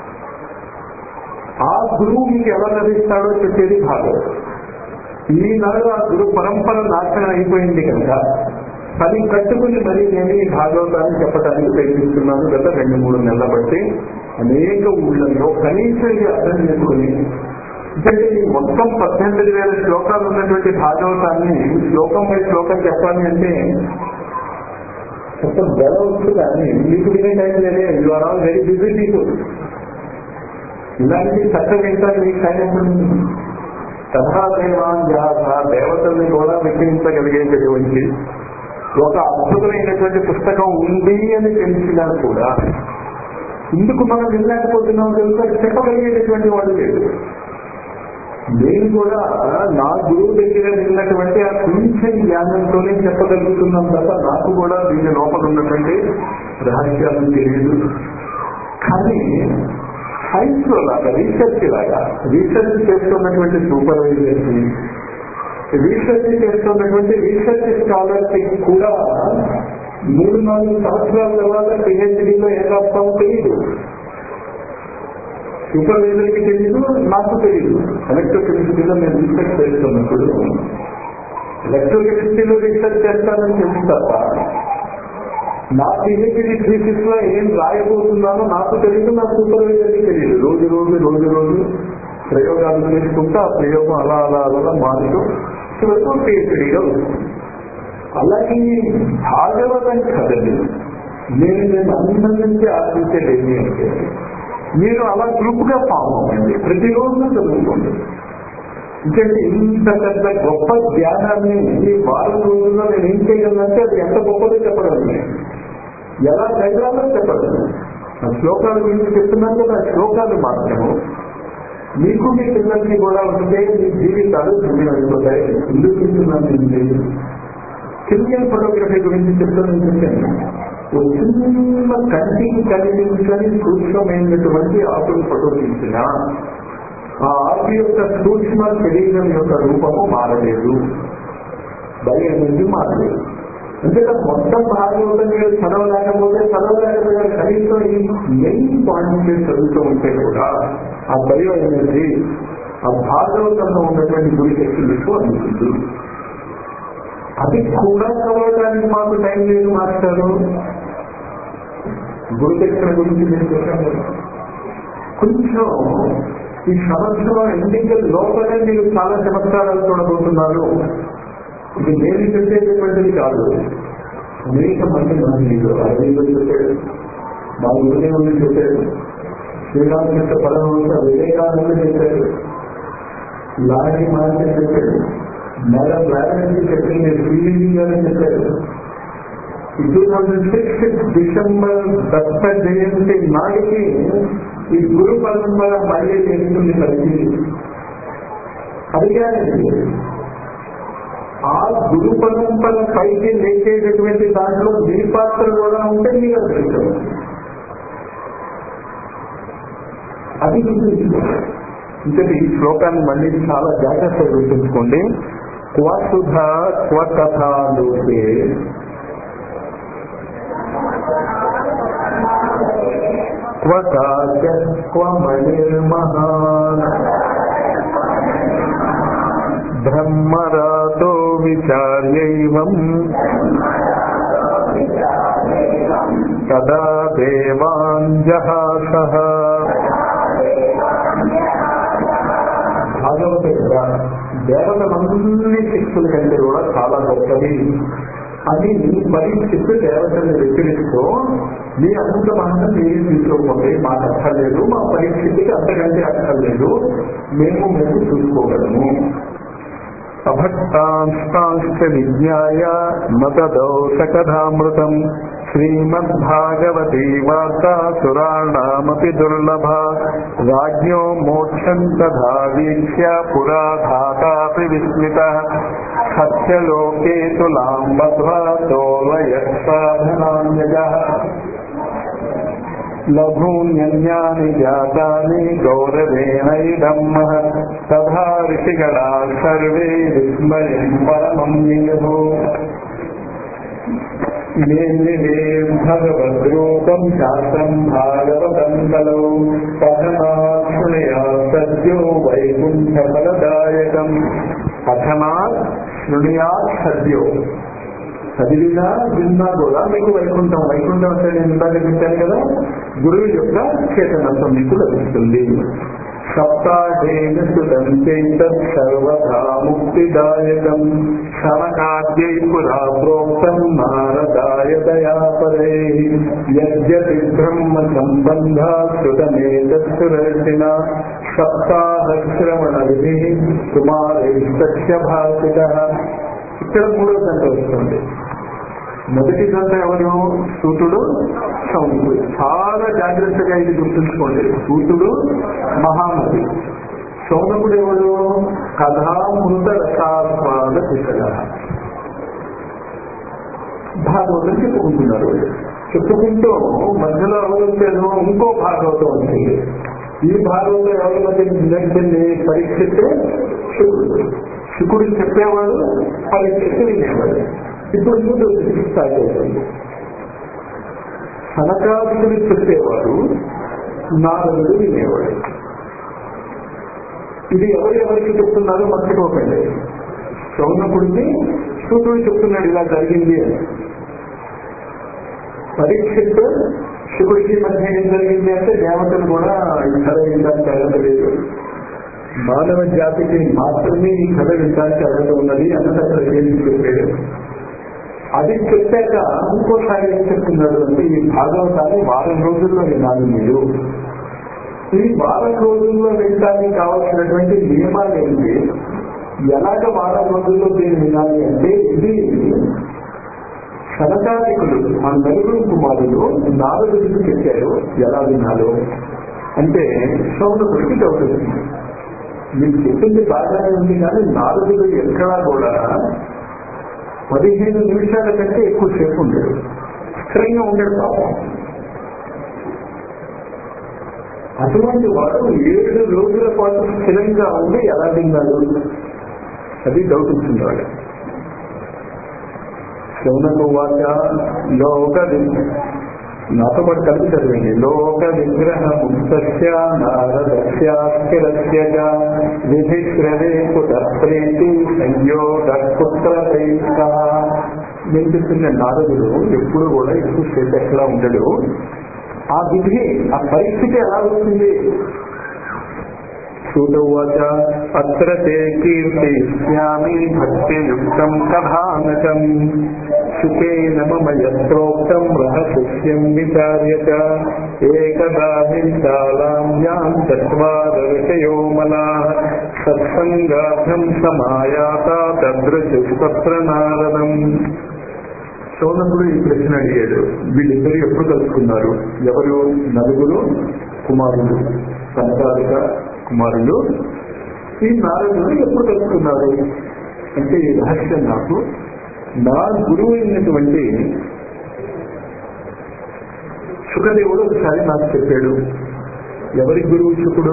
ఆ గురువు మీకు ఎలా లభిస్తాడో చెప్పేది భాగవతం ఈనాడు ఆ గురు పరంపర నాశనం అయిపోయింది కనుక పని కట్టుకుని మరి నేను ఈ భాగవతాన్ని చెప్పడానికి ప్రయత్నిస్తున్నాను గత రెండు మూడు నెలల బట్టి అనేక ఊళ్ళల్లో కనీసం ఇది అర్థం చేసుకుని అంటే ఈ మొత్తం పద్దెనిమిది వేల శ్లోకాలు ఉన్నటువంటి భాగవతాన్ని శ్లోకం పై శ్లోకం చెప్పాలి అంటే మొత్తం బెలవచ్చు కానీ మీకు వినే టైం లేదే you are all very busy people ఇలాంటి చక్కగా వింటారు మీకు టైం ఉంటుంది సదాదేవాన్ జాత దేవతల్ని కూడా మెచ్చించగలిగేటటువంటి ఒక అద్భుతమైనటువంటి పుస్తకం ఉంది అని తెలిసినా కూడా ఇందుకు మనం వినలేకపోతున్నాం తెలుసు అది చెప్పగలిగేటటువంటి వాడు లేదు నేను కూడా నా గురువు దగ్గర విన్నటువంటి ఆ కొంచెం జ్ఞానంతోనే చెప్పగలుగుతున్నాం తప్ప నాకు కూడా దీని లోపల ఉన్నటువంటి రహస్యాలు తెలియదు కానీ సైన్స్ లో లాగా రీసెర్చ్ లాగా రీసెర్చ్ చేస్తున్నటువంటి సూపర్వైజర్స్ రీసెర్చ్ చేస్తున్నటువంటి రీసెర్చ్ స్కాలర్స్ కూడా మూడు నాలుగు సంవత్సరాల తర్వాత పిహెచ్డీలో ఏం రాస్తామో తెలియదు సూపర్వైజర్కి తెలియదు నాకు తెలియదు ఎలక్ట్రోకెమిస్ట్రీలో నేను రీసెర్చ్ చేస్తున్నప్పుడు ఎలక్ట్రోకెమిస్ట్రీలో రీసెర్చ్ చేస్తానని తెలుసు తప్ప నా పిహెచ్డి థీసిస్ లో ఏం రాయబోతున్నానో నాకు తెలియదు నా సూపర్వైజర్కి తెలియదు రోజు రోజు రోజు రోజు ప్రయోగాలు చేసుకుంటూ ఆ ప్రయోగం అలా అలా అలా మారుతూ చివరకు పిహెచ్డీగా వస్తుంది అలాగే భాగవతం కథని నేను నేను అందరి నుంచి ఆశించేది ఏంటి అంటే మీరు అలా గ్రూప్ గా ఫామ్ అవ్వండి ప్రతిరోజు చదువుకోండి ఎందుకంటే ఇంత పెద్ద గొప్ప జ్ఞానాన్ని ఈ వారం రోజుల్లో నేను ఏం చేయగలనంటే అది ఎంత గొప్పదో చెప్పడం లేదు. ఎలా చదవాలో చెప్పడం ఆ శ్లోకాల గురించి చెప్తున్నాను కదా ఆ శ్లోకాలు మాత్రము మీకు మీ పిల్లలకి కూడా ఉంటే మీ జీవితాలు ధన్యమైపోతాయి ఎందుకు చెప్తున్నాను నేను కెమికల్ ఫోటోగ్రఫీ గురించి చెప్తానని చెప్పాను ఓ చిన్న కంటికి కనిపించని సూక్ష్మమైనటువంటి ఆకులు ఫోటో తీసిన ఆ ఆకు యొక్క సూక్ష్మ శరీరం యొక్క రూపము మారలేదు బలి అనేది మారలేదు అంటే మొత్తం భాగవతం మీరు చదవలేకపోతే చదవలేకపోతే కనీసం ఈ మెయిన్ పాయింట్ మీరు చదువుతూ ఉంటే కూడా ఆ బయో ఎనర్జీ ఆ భాగవతంలో ఉన్నటువంటి గురి శక్తి మీకు అందుతుంది అది కూడా చదవడానికి మాకు టైం లేదు మాస్టారు గురు శిక్షణ గురించి నేను చెప్పాను కదా. కొంచెం ఈ సంవత్సరం ఎండింగ్ లోపలే మీరు చాలా చమత్కారాలు చూడబోతున్నారు ఇది నేను చెప్పేటటువంటిది కాదు అనేక మంది మహనీయులు అరవిందో చెప్పాడు మా గురుదేవులు చెప్పాడు శ్రీరామకృష్ణ పరమహంస వివేకానంద చెప్పాడు లారీ మహర్షి చెప్పాడు మేడం లారెన్స్ చెప్పింది శ్రీలింగి గారు చెప్పారు two thousand six December Datta Jayanti నాటికి ఈ గురు పరంపర మళ్ళీ చేస్తుంది పరిస్థితి అది కాదండి ఆ గురు పరంపర పైకి లేచేటటువంటి దాంట్లో మీ పాత్ర కూడా ఉంటే మీరు అదృష్టం అది గుర్తుంచుకోండి ఇంకా ఈ శ్లోకాన్ని మళ్ళీ చాలా జాగ్రత్తగా గుర్తుంచుకోండి క్వసుధ క్వకథాలోకే క్వకాచ క్వమణిర్మహాన్ బ్రహ్మరాతో విచార్యైవం తదా దేవాన్ జహాసః భాగవత దేవతలన్నీ శక్తుల కంటే కూడా చాలా గొప్పది అని పరీక్షిస్తూ దేవతల్ని వెక్కిరిస్తూ మీ అమృత మహనం మీరు తీసుకోకపోతే మాకు అక్కర్లేదు మా పరిస్థితికి అంతకంటే అక్కర్లేదు మేము మేము చూసుకోగలము అభక్తాంస్తాంశ్చ విజ్ఞాయ మతదౌసకథామృతం శ్రీమద్భాగవతీ వార్తా సురాణామపి దుర్లభ రాజ్ఞో మోక్షం తథా వీక్ష్య పురా ధాతాపి విస్మిత సత్యలోకే తులాం బధ్వా తోలయత్సాధనాన్యజ లఘూన్యన్యాని జాతాని గౌరవేణైదం మహత్ తథా ఋషిగణా సర్వే విస్మయం పరమం నియో మేన్నిదే భగవద్రూపం శాస్త్రం భాగవతం కలౌ పఠనాత్ శృణయా సద్యో వైకుంఠ ఫలదాయకం పఠనాత్ శృణయాత్ సద్యో చదివినా విన్నా కూడా మీకు వైకుంఠం వైకుంఠం అంటే నేను ఇందాక చెప్పాను కదా గురువు యొక్క చేతనత్వం మీకు లభిస్తుంది సప్తాహేన సుతం చేతత్ సర్వదా ముక్తిదాయకం శనకాద్యై పురా ప్రోక్తం నారదాయ దయాపరే యద్యపి బ్రహ్మ సంబంధ సుతమేతత్సురర్షిణ సప్తాహశ్రవణ విధి కుమారైస్తస్య భాషిత ఇక్కడ మూడో గంట వస్తుంది మొదటి గంట ఎవరు సూతుడు సౌముడు చాలా జాగ్రత్తగా ఇది గుర్తుంచుకోండి సూతుడు మహానది సౌనకుడు ఎవడు కథామృత రసాస్వాద శిక్షణ భాగవతం చెప్పుకుంటున్నారు చెప్పుకుంటూ మధ్యలో ఎవరు ఇంకో భాగవతం వచ్చింది ఈ భాగంలో ఎవరి మధ్య నడిచింది పరీక్షిస్తే శుకుడు శుకుడు చెప్పేవాడు పరీక్షిస్తే వినేవాడు ఇప్పుడు ముందు స్టార్ట్ అవుతుంది సనకాదుడు చెప్పేవాడు నారదుడు వినేవాడు ఇది ఎవరు ఎవరికి చెప్తున్నారో మర్చిపోకండి సౌనకుడిని సూతుడు చెప్తున్నాడు ఇలా జరిగింది అని పరీక్షిత్ శుకుడికి మధ్య ఏం జరిగింది అంటే దేవతలు కూడా ఈ కథ వినడానికి అర్హత లేదు మానవ జాతికి మాత్రమే ఈ కథ వినడానికి అర్హత ఉన్నది అన్నది అక్కడ ఏం చెప్పాడు అది చెప్పాక ఇంకోసారి ఏం చెప్తున్నాడు అంటే ఈ భాగవతాన్ని వారం రోజుల్లో వినాలి మీరు ఈ వారం రోజుల్లో వినడానికి కావాల్సినటువంటి నియమాలు ఏంటి ఎలాగ వారం రోజుల్లో దీన్ని వినాలి అంటే ఇది సనకాదికులు ఆ నలుగురు కుమారులు నారదుడికి చెప్పారు ఎలా వినాలో అంటే సౌనకుడికి డౌట్ వచ్చింది మీకు చెప్పింది బాగానే ఉంది కానీ నారదుడు ఎక్కడా కూడా పదిహేను నిమిషాల కంటే ఎక్కువసేపు ఉండడు స్థిరంగా ఉండడు పాపం అటువంటి వాడు ఏడు రోజుల పాటు స్థిరంగా ఉండి ఎలా విన్నాడు అది డౌట్ వచ్చింది వాడు శౌనకువాచ లోక నాతో పాటు కలిపి చదివండి లోక విగ్రహ ముక్తస్య నారదస్యాస్తిరస్య విధిక్రమే కుతప్రేతి సంయోగ పుత్ర నేను చెప్తున్న నారదుడు ఎప్పుడు కూడా ఎక్కువసేపు ఎక్కడ ఉండడు ఆ విధి ఆ పరిస్థితి ఎలా వస్తుంది సూతవాచ అత్ర తే కీర్తిష్యామి భక్తియుక్తం కథానకం సుఖేన మమ యత్రోక్తం రహస్యం విచార్య ఏకదా హింసాలాం చత్వార ఋషయో మలా సత్సంగాభ్యం సమాయాత తదృశుస్తత్ర నారదం సోనకుడు ఈ ప్రశ్న అడిగాడు వీళ్ళిద్దరు ఎప్పుడు కలుసుకున్నారు ఎవరు నలుగురు కుమారులు సంతారిక కుమారులు ఈ నారదుడు ఎప్పుడు కలుసుకున్నారు అంటే ఈ రహస్యం నాకు నా గురువు అయినటువంటి శుకదేవుడు ఒకసారి నాకు చెప్పాడు ఎవరి గురువు శుకుడు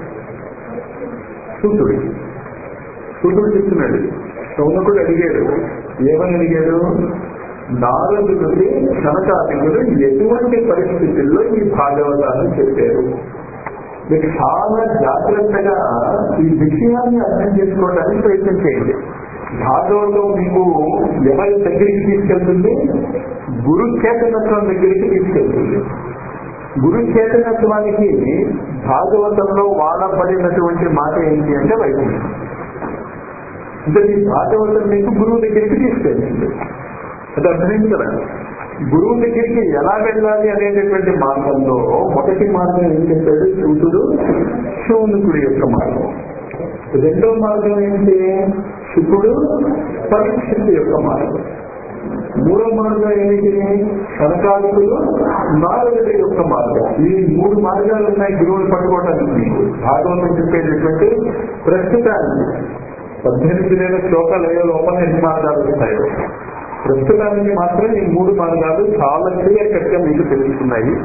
సూతుడు సూతుడు చెప్తున్నాడు సౌనకుడు అడిగాడు ఏమని అడిగాడు నారదుడికి శనకాదికులు ఎటువంటి పరిస్థితుల్లో ఈ భాగవతాన్ని చెప్పారు మీరు చాలా జాగ్రత్తగా ఈ విషయాన్ని అర్థం చేసుకోవడానికి ప్రయత్నం చేయండి భాగవతం మీకు ఎవరి దగ్గరికి తీసుకెళ్తుంది గురు చేతనత్వం దగ్గరికి తీసుకెళ్తుంది గురు చేతనత్వానికి భాగవతంలో వాడబడినటువంటి మాట ఏంటి అంటే వైకుంఠం అంటే ఈ భాగవతం మీకు గురువు దగ్గరికి తీసుకెళ్తుంది అది అర్థమైంది కదా గురువు దగ్గరికి ఎలా వెళ్ళాలి అనేటటువంటి మార్గంలో మొదటి మార్గం ఏం చెప్పాడు శూతుడు శివునుకుడి యొక్క మార్గం రెండో మార్గం ఏంటి శుకుడు పరీక్షిత్ యొక్క మార్గం మూడో మార్గం ఏమిటి సనకాలికులు నారదుడి యొక్క మార్గం ఈ మూడు మార్గాలు ఉన్నాయి గురువుని పట్టుకోవడానికి మీకు భాగవతం చెప్పేటటువంటి ప్రస్తుతానికి పద్దెనిమిది వేల శ్లోకాలు అయ్యే లోపల ఎన్ని మార్గాలు వస్తాయో ప్రస్తుతానికి మాత్రం ఈ మూడు మార్గాలు చాలా క్లియర్ కట్ గా మీకు తెలుస్తున్నాయి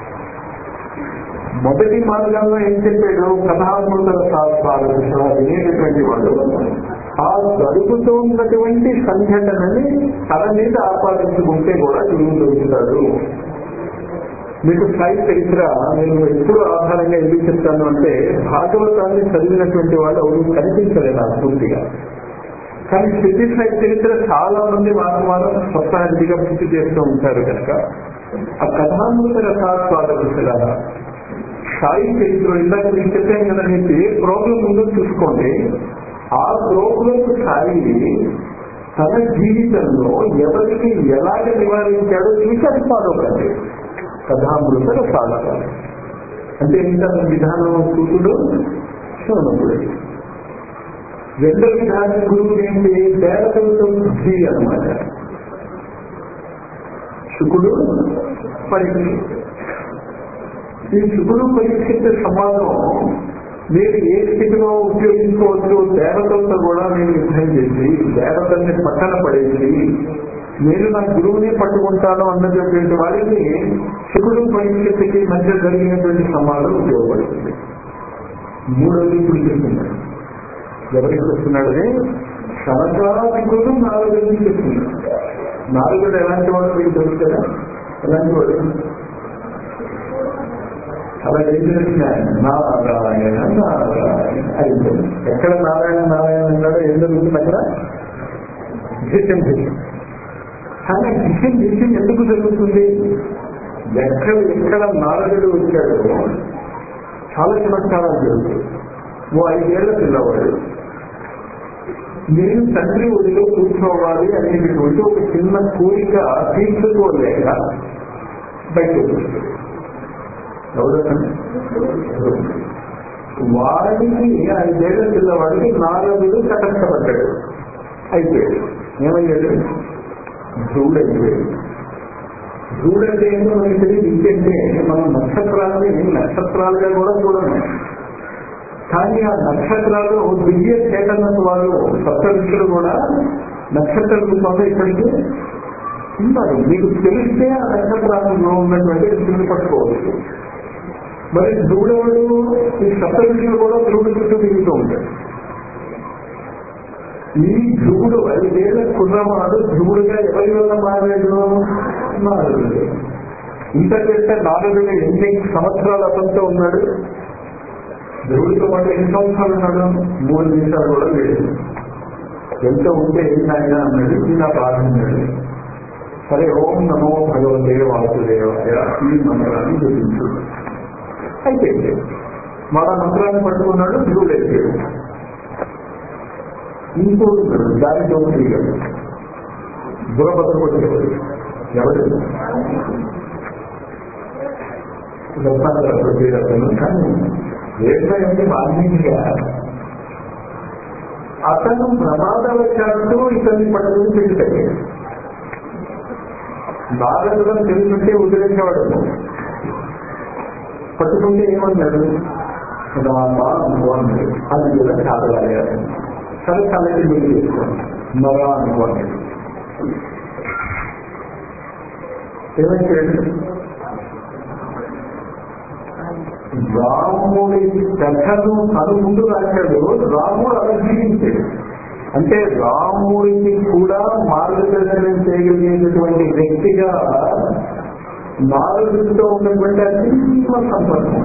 మొదటి మార్గంలో ఏం చెప్పాడు కథామృతల శాస్త్రాలు వినేటటువంటి వాళ్ళు ఆ జరుగుతున్నటువంటి సంఘటనని తన మీద ఆపాదించుకుంటే కూడా గురువు దొరుకుతాడు మీకు సాయి చరిత్ర నేను ఎప్పుడు ఆధారంగా ఎందుకు చెప్తాను అంటే భాగవతాన్ని చదివినటువంటి వాళ్ళు ఎవరు కనిపించలేదు నాకు పూర్తిగా కానీ స్థితి సాయి చరిత్ర చాలా మంది వారం వారం స్వస్థానిగా పూర్తి చేస్తూ ఉంటారు కనుక ఆ కథామృత రసాస్వాద పుస్తకాల సాయి చరిత్ర ఇందాక మీకు చెప్పాను కదా మీకు ఏ ప్రోగ్రాం ఉందో చూసుకోండి ఆ ప్రోగ్రాం సాయి తన జీవితంలో ఎవరికి ఎలాగ నివారించాడో చూసి అది ఫాలో కండి కథామృత రసాల అంటే ఇంకా విధానం కూతుడు శివనకుడు రెండో విధానం గురువు ఏంటి దేవతలతో బుద్ధి అనమాట శుకుడు పరీక్ష ఈ శుకుడు పరీక్షిత సమాజం మీరు ఏ స్థితిలో ఉపయోగించుకోవచ్చు దేవతలతో కూడా నేను యుద్ధం చేసి దేవతల్ని పక్కన పడేసి నేను నా గురువుని పట్టుకుంటాను అన్నటువంటి వారికి శుకుడు పరీక్షకి మధ్య జరిగినటువంటి సమాజం ఉపయోగపడుతుంది మూడోది ఇప్పుడు చెప్తున్నాడు ఎవరికి చెప్తున్నాడు సనకాదికుడు నాలుగుని చెప్తున్నాడు నాలుగుడు ఎలాంటి వాడు మీకు తెలుసు కదా ఎలాంటి వాడు చాలా డేంజరస్ మ్యాన్ నారాయణ నారాయణ అయిపోయింది ఎక్కడ నారాయణ నారాయణ అన్నాడో ఏం జరుగుతుంది అక్కడ భిషం భిషం కానీ భిషం భిషం ఎందుకు జరుగుతుంది ఎక్కడ ఎక్కడ నారదుడు వచ్చాడో చాలా చమత్కారాలు జరుగుతాయి ఓ ఐదేళ్ల పిల్లవాడు నేను తండ్రి ఒడిలో కూర్చోవాలి అనేటటువంటి ఒక చిన్న కోరిక తీర్చుకోలేక బయటకు వస్తుంది ఎవరన్నా వాడికి ఐదేళ్ల పిల్లవాడికి నారదుడు కటకపడ్డాడు అయిపోయాడు ఏమయ్యాడు ధ్రువుడు అయిపోయాడు ధ్రువుడు అంటే ఏంటో మనకి తెలియదు ఇంకంటే మనం నక్షత్రాలని నక్షత్రాలుగా కూడా చూడము కానీ ఆ నక్షత్రాలు దివ్య చేతన వాళ్ళు సప్త ఋషులు కూడా నక్షత్ర రూపంలో ఇక్కడికి ఉన్నారు మీకు తెలిస్తే ఆ నక్షత్రాలలో ఉన్నటువంటి ఋషుల్ని పట్టుకోవచ్చు మరి ధ్రువుడెవడు ఈ సప్త ఋషులు కూడా ధ్రువుడు చుట్టూ తిరుగుతూ ఉంటాడు ఈ ధ్రువుడు ఐదేళ్ల కుర్రవాడు ధ్రువుడుగా ఎవరి వల్ల మారాడు నారదుడు ఇంతకంటే నారదుడు ఎన్ని సంవత్సరాలు అతనితో ఉన్నాడు ధ్రువుడితో పాటు ఎన్ని సంవత్సరాలు ఉన్నాడు మూడు నిమిషాలు కూడా లేదు ఎంత ఉంటే ఏంటైనా అన్నాడు ఈయన ప్రారంభించాడు సరే ఓం నమో భగవతే వాసుదేవాయ ఈ మంత్రాన్ని చూపించు అయిపోయింది మన మంత్రాన్ని పట్టుకున్నాడు ధ్రువుడు అయిపోయాడు ఇంకోటి దాని చౌదరి గారు బుర్రపత్ర కొట్టేవాడు ఎవరు రత్నాకరణ కానీ ఏంటంటే వాల్మీకిగా అతను ప్రమాదవశాత్తు ఇతన్ని పట్టుకుని పెళ్లి తగ్గాడు నారదులను తెలుసుంటే వదిలేసేవాడు పట్టుకుంటే ఏమన్నాడు రామ అనుకోండి అది కూడా కాదవాలి సరే తలకి మీరు చేసుకోండి మరా అనుకోండి ఏమైపోయాడు రాముడి కథను తను ముందు రాశాడు రాముడు అలా జీవించాడు అంటే రాముడికి కూడా మార్గదర్శనం చేయగలిగేటటువంటి వ్యక్తిగా నారదుడితో ఉన్నటువంటి అత్యంత సంపర్కం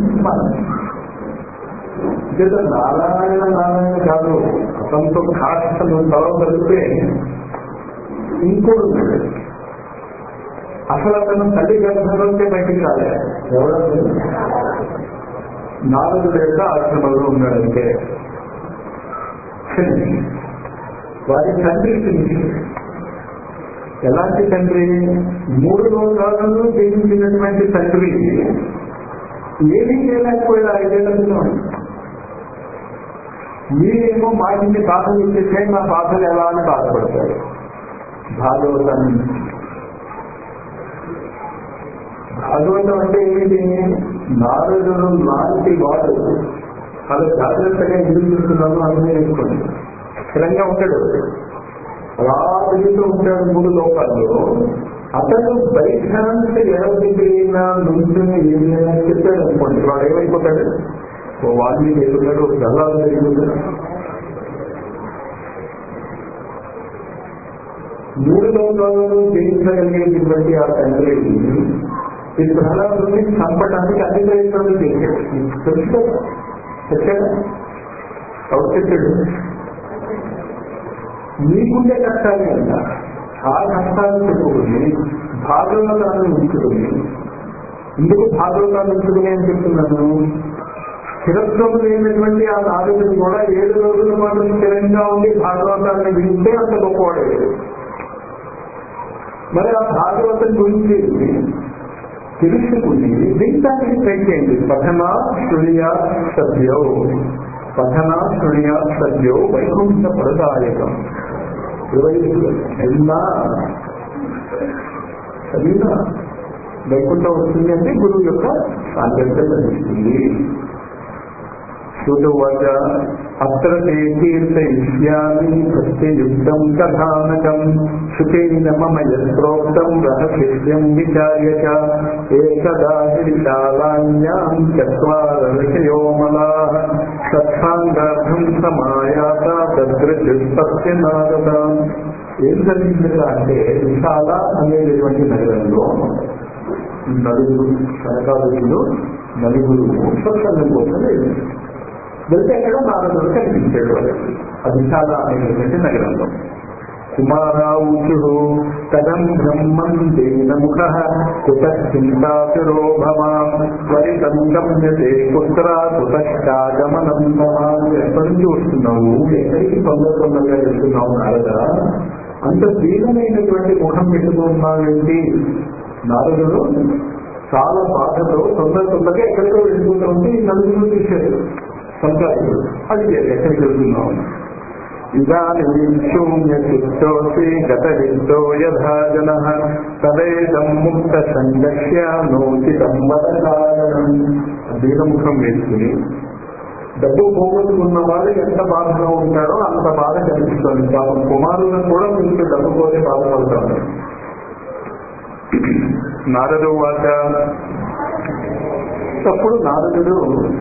చేత నారాయణ నారాయణ కాదు అతనితో కాస్త నువ్వు తల కలిపితే ఇంకోడు ఉన్నాడు అసలు అతను తల్లి గర్భంలోంటే బయటికి రాలేదు ఎవరు నారదుడు యొక్క ఆశ్రమంలో ఉన్నాడంటే వారి తండ్రి ఎలాంటి తండ్రి మూడు లోకాలను జయించినటువంటి తండ్రి ఏమీ చేయలేకపోయాడు ఐదేళ్ల క్రితం మీరేమో మాటిని బాధలు ఇచ్చేసే నా బాధలు ఎలా అని బాధపడతారు భాగవతాన్ని భాగవతం అంటే ఏమిటి నారదుడు లాంటి వాడు చాలా జాగ్రత్తగా ఎదురు చూస్తున్నాను అని నేర్చుకోండి స్థిరంగా ఉంటాడు అలా తిరుగుతూ ఉంటాడు మూడు లోకాల్లో అతను బయట ఎవరికైనా నుంచుని ఏమైనా చెప్పాడు అనుకోండి వాడు ఏమైపోతాడు ఓ వాల్మీకి అయిపోతాడు ఒక గల్లాలు అయిపోతాడు మూడు లోకాలను జయించగలిగేటువంటి ఆ తండ్రి ఈ ప్రహ్లాదుని చంపడానికి అన్ని ప్రయత్నాలు చేశాడు తెలుసు కదా చెప్పాడా ఎవరు చెప్పాడు మీకుండే కష్టాలు అంట ఆ కష్టాలు చెప్పుకుని భాగవతాన్ని ఉంచుకుని ఎందుకు భాగవతాన్ని ఉంచుకుని అని చెప్తున్నాను స్థిరత్వం లేనటువంటి ఆ నారదుడు కూడా ఏడు రోజుల పాటు స్థిరంగా ఉండి భాగవతాన్ని వింటే అంత గొప్పవాడేది మరి ఆ భాగవతం గురించి తెలుసుకుని వింటానికి ట్రై చేయండి పఠన శృణియా సభ్యో పఠన శృణియా సభ్యో వైకుంఠ ప్రదాయకం విన్నా చదివినా వైకుంఠం వస్తుంది అంటే గురువు యొక్క సాంగత్యం లభిస్తుంది శ్రుతవచ అత్ర తే కీర్తయిష్యామి ప్రత్యయుక్తం కథానకం శుకేన మమ యత్రోక్తం రహస్యం విచార్య చ ఏకదా విశాలాన్యాం చత్వార ఋషయోమలాః సత్సాంగార్థం సమాయాత తద్రజుస్తస్య నారద ఏం జరిగింది అంటే విశాల అనేటటువంటి నగరంలో నలుగురు సరకారులు నలుగురు సత్సంగం కోసం వెళ్ళారు వెళ్తే అక్కడ నారదుడు కనిపించాడు అది చాలా అనేటువంటి నగరంలో కుమారావుచు కదం బ్రహ్మం తేన ముఖ కుత చింతాసురో భవా త్వరితం గమ్యతే కుత్ర కుతశ్చాగమనం ఎక్కడి నుంచి వస్తున్నావు ఎక్కడికి తొందర తొందరగా వెళ్తున్నావు నారద అంత దీనమైనటువంటి ముఖం పెట్టుకున్నావేంటి నారదుడు చాలా బాధతో తొందర తొందరగా ఎక్కడికో వెళ్ళిపోతూ ఉంటే ఈ నలుగురు చూశారు సంతాసుడు అది ఎక్కడికి వెళ్తున్నావు ఇదానీం శూన్య చిత్తోసి గత విద్దో యథా జన తదేదం ముక్త సంగస్య నోచితం కారణం దీనముఖం వేసుకుని డబ్బు పోగొట్టుకున్న వాడు ఎంత బాధగా ఉంటాడో అంత బాధ కనిపిస్తుంది పాపం కుమారులను కూడా మీకు డబ్బు పోతే బాధపడతాడు నారదు వాచ అప్పుడు నారదుడు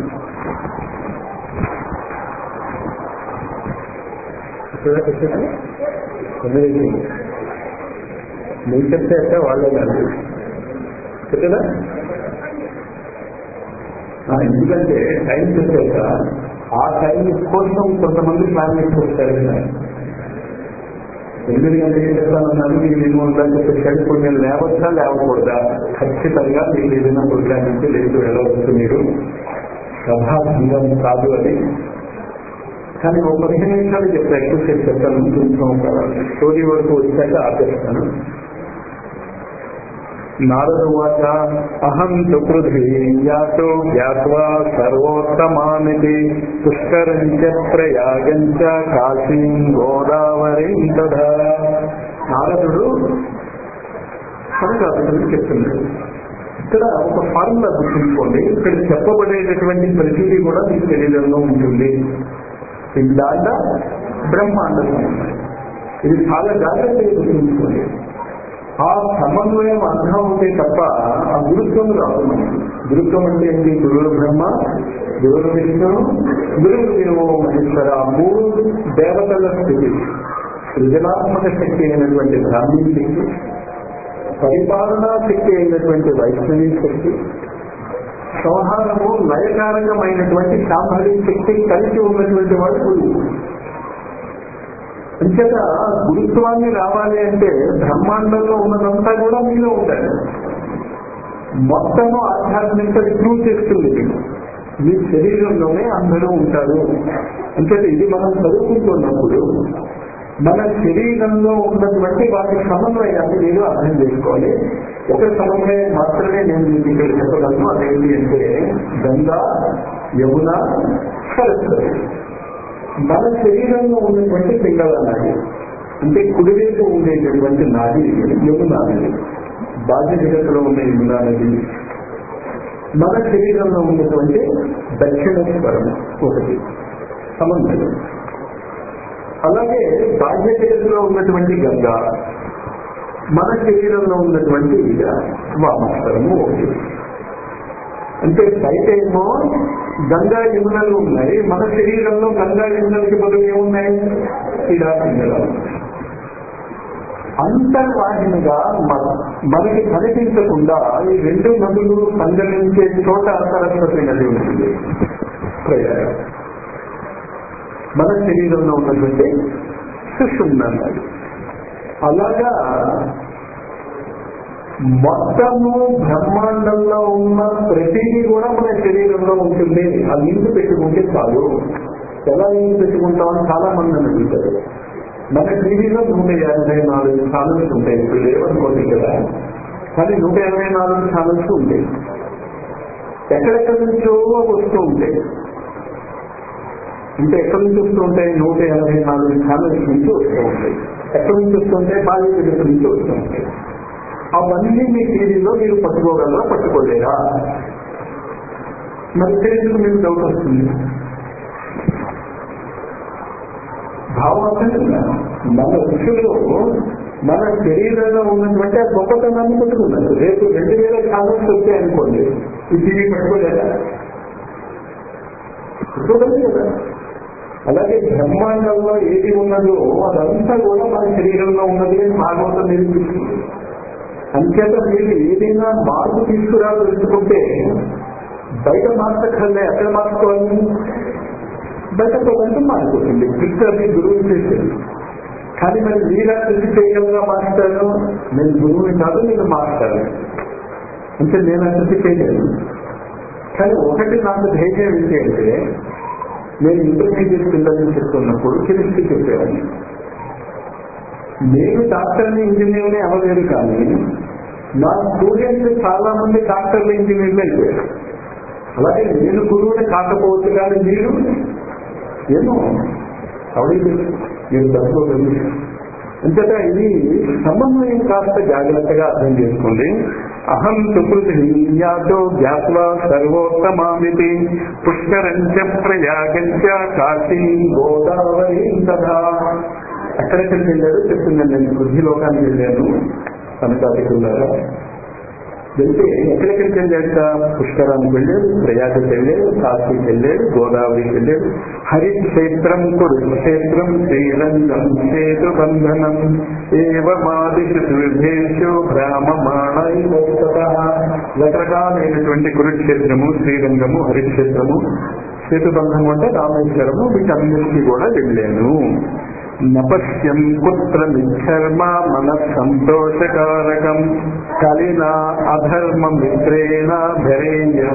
నేను చెప్తే అంటే వాళ్ళే కాదు చెప్పేదా ఎందుకంటే టైం చెప్పాక ఆ టైం కోసం కొంతమంది ప్లాన్ చేసుకొస్తారు కదా ఎనిమిది గంటలకి చెప్తానన్నాను మీరు నేను ఉందని చెప్పేసి ఇప్పుడు నేను లేవచ్చా లేవకూడదా ఖచ్చితంగా మీకు ఏదైనా ప్రోగ్రామ్ నుంచి లేదు వెళ్ళవచ్చు మీరు సభాభంగం కాదు అది కానీ ఒక పదిహేను నిమిషాలు చెప్తా ఎక్కువసేపు చెప్తాను కొంచెం ఒక స్టోరీ వరకు వచ్చాక ఆపేస్తాను నారదువాచ అహం తు పృథ్వీయాతో జ్ఞాత్వా సర్వోత్తమామితి పుష్కరంచ ప్రయాగంచ కాశీం గోదావరీం తథా నారదుడు సరదాసుడు చెప్తున్నాడు ఇక్కడ ఒక ఫార్ములా గుర్తుంచుకోండి ఇక్కడ చెప్పబడేటటువంటి ప్రతిదీ కూడా మీ శరీరంలో ఉంటుంది పిండాండ బ్రహ్మాండ సమన్వయం ఇది చాలా జాగ్రత్తగా గుర్తుంచుకోండి ఆ సమన్వయం అర్థం అవుతే తప్ప ఆ గురుత్వం రాదు మనకి గురుత్వం అంటే ఏంటి గురువు బ్రహ్మ గురువు విష్ణు గురువు దేవో మహేశ్వర ఆ మూడు దేవతల స్థితి సృజనాత్మక శక్తి అయినటువంటి బ్రాహ్మీ శక్తి పరిపాలనా శక్తి అయినటువంటి వైష్ణవి శక్తి సంహారము లయకారకమైనటువంటి శాంభవి శక్తి కలిసి ఉన్నటువంటి వాడు గురువు అంచేత గురుత్వాన్ని రావాలి అంటే బ్రహ్మాండంలో ఉన్నదంతా కూడా మీలో ఉండాలి మొత్తము ఆధ్యాత్మిక ప్రూవ్ చేస్తుంది మీకు మీ శరీరంలోనే అందరూ ఉంటారు అంచేత ఇది మనం చదువుకుంటున్నప్పుడు మన శరీరంలో ఉన్నటువంటి వాటి సమన్వయాన్ని మీరు అర్థం చేసుకోవాలి ఒక సమన్వయం మాత్రమే నేను మీకు ఇక్కడ చెప్పగలను అదేంటి అంటే గంగా యమున సరస్వతి మన శరీరంలో ఉన్నటువంటి పింగళ నాడి అంటే కుడివైపు ఉండేటటువంటి నాది యమునా నది బాహ్య జగత్తులో ఉన్న యమునా నది మన శరీరంలో ఉన్నటువంటి దక్షిణ స్వరం ఒకటి సమన్వయం అలాగే బాహ్య జగత్తులో ఉన్నటువంటి గంగ మన శరీరంలో ఉన్నటువంటి వామస్వరము ఒకటి అంటే బయట ఏమో గంగా యమునలు ఉన్నాయి మన శరీరంలో గంగా యమునలకి బదులు ఏమున్నాయి ఇలా పింగళాలు అంతర్వాహినిగా మనకి కనిపించకుండా ఈ రెండు నదులు సంగమించే చోట సరస్వతి నది ఉంటుంది ప్రయాగం మన శరీరంలో ఉన్నటువంటి సుషుమ్న నది అలాగా మొత్తము బ్రహ్మాండంలో ఉన్న ప్రతిదీ కూడా మన శరీరంలో ఉంటుంది ఆ లింక్ పెట్టుకుంటే చాలు ఎలా లింక్ పెట్టుకుంటామని చాలా మంది అడుగుతారు మన టీవీలో నూట యాభై నాలుగు ఛానల్స్ ఉంటాయి ఇప్పుడు లేవనుకోండి కదా కానీ నూట యాభై నాలుగు ఛానల్స్ ఉంటాయి ఎక్కడెక్కడి నుంచో వస్తూ ఉంటాయి అంటే ఎక్కడి నుంచి వస్తూ ఉంటాయి నూట యాభై నాలుగు ఛానల్స్ నుంచి వస్తూ ఉంటాయి ఎక్కడి నుంచి వస్తుంటాయి బాల్య జగత్తు నుంచి వస్తూ ఉంటాయి అవన్నీ మీ టీవీలో మీరు పట్టుకోగలరా పట్టుకోలేరా మరి తెలిసి మీకు డౌట్ వస్తుంది భావం మన ఋషులు మన శరీరంలో ఉన్నటువంటి ఆ గొప్పతనాన్ని పట్టుకున్నారు రేపు రెండు వేల ఛానల్స్ వచ్చాయి అనుకోండి ఈ టీవీ పట్టుకోలేదా పట్టుకోలేదు కదా అలాగే బ్రహ్మాండంలో ఏది ఉన్నదో అదంతా కూడా మన శరీరంలో ఉన్నది అని భాగవతం నిరూపిస్తుంది అంచేత మీరు ఏదైనా మార్పు తీసుకురాదలుచుకుంటే బయట మార్చక్కర్లే ఎక్కడ మార్చుకోవాలి బయట పోవడానికి మారిపోతుంది పిక్చర్ మీ గురువు చేసేది కానీ మరి మీరా తెలిసి చేయగలగా మారుతాను నేను గురువుని కాదు నేను మారుతాను అంటే నేను అసలు చేయలేదు కానీ ఒకటి నాకు ధైర్యం ఏంటి అంటే నేను ఇంటర్మీడియట్ పిల్లల్ని చెప్తున్నప్పుడు కెమిస్ట్రీ చెప్పేవాడిని నేను డాక్టర్ని ఇంజనీర్ని అవ్వలేదు కానీ నా స్టూడెంట్స్ చాలా మంది డాక్టర్లు ఇంజనీర్లు అయిపోయారు అలాగే నేను గురువుని కాకపోవచ్చు కానీ మీరు ఏమో అవడీ మీరు తప్పుకోగలరు అంతటా ఇది సమన్వయం కాస్త జాగ్రత్తగా అర్థం చేసుకోండి అహం సుకృతియాతో జ్ఞాత్వా సర్వోత్తమామితి పుష్కరంచ ప్రయాగంచ కాశీ గోదావరి తథా ఎక్కడెక్కడికి వెళ్ళారు చెప్తున్నాను నేను బుద్ధిలోకానికి వెళ్ళాను కనకాదికులారా వెళ్తే ఎక్కడెక్కడికి వెళ్ళాక పుష్కరానికి వెళ్ళాడు ప్రయాగకి వెళ్ళాడు కాశీకి వెళ్ళాడు గోదావరికి వెళ్ళాడు హరిక్షేత్రం కురుక్షేత్రం శ్రీరంగం సేతు బంధనం ఏమాదిషు బ్రాహ్మమాణై రకరకాలైనటువంటి కురుక్షేత్రము శ్రీరంగము హరిక్షేత్రము సేతుబంధము అంటే రామేశ్వరము వీటన్నిటికీ కూడా వెళ్ళాను నపశ్యం పుత్ర నిచ్చర్మ మన సంతోషకారకం కలిన అధర్మ మిత్రేణ ధరేయం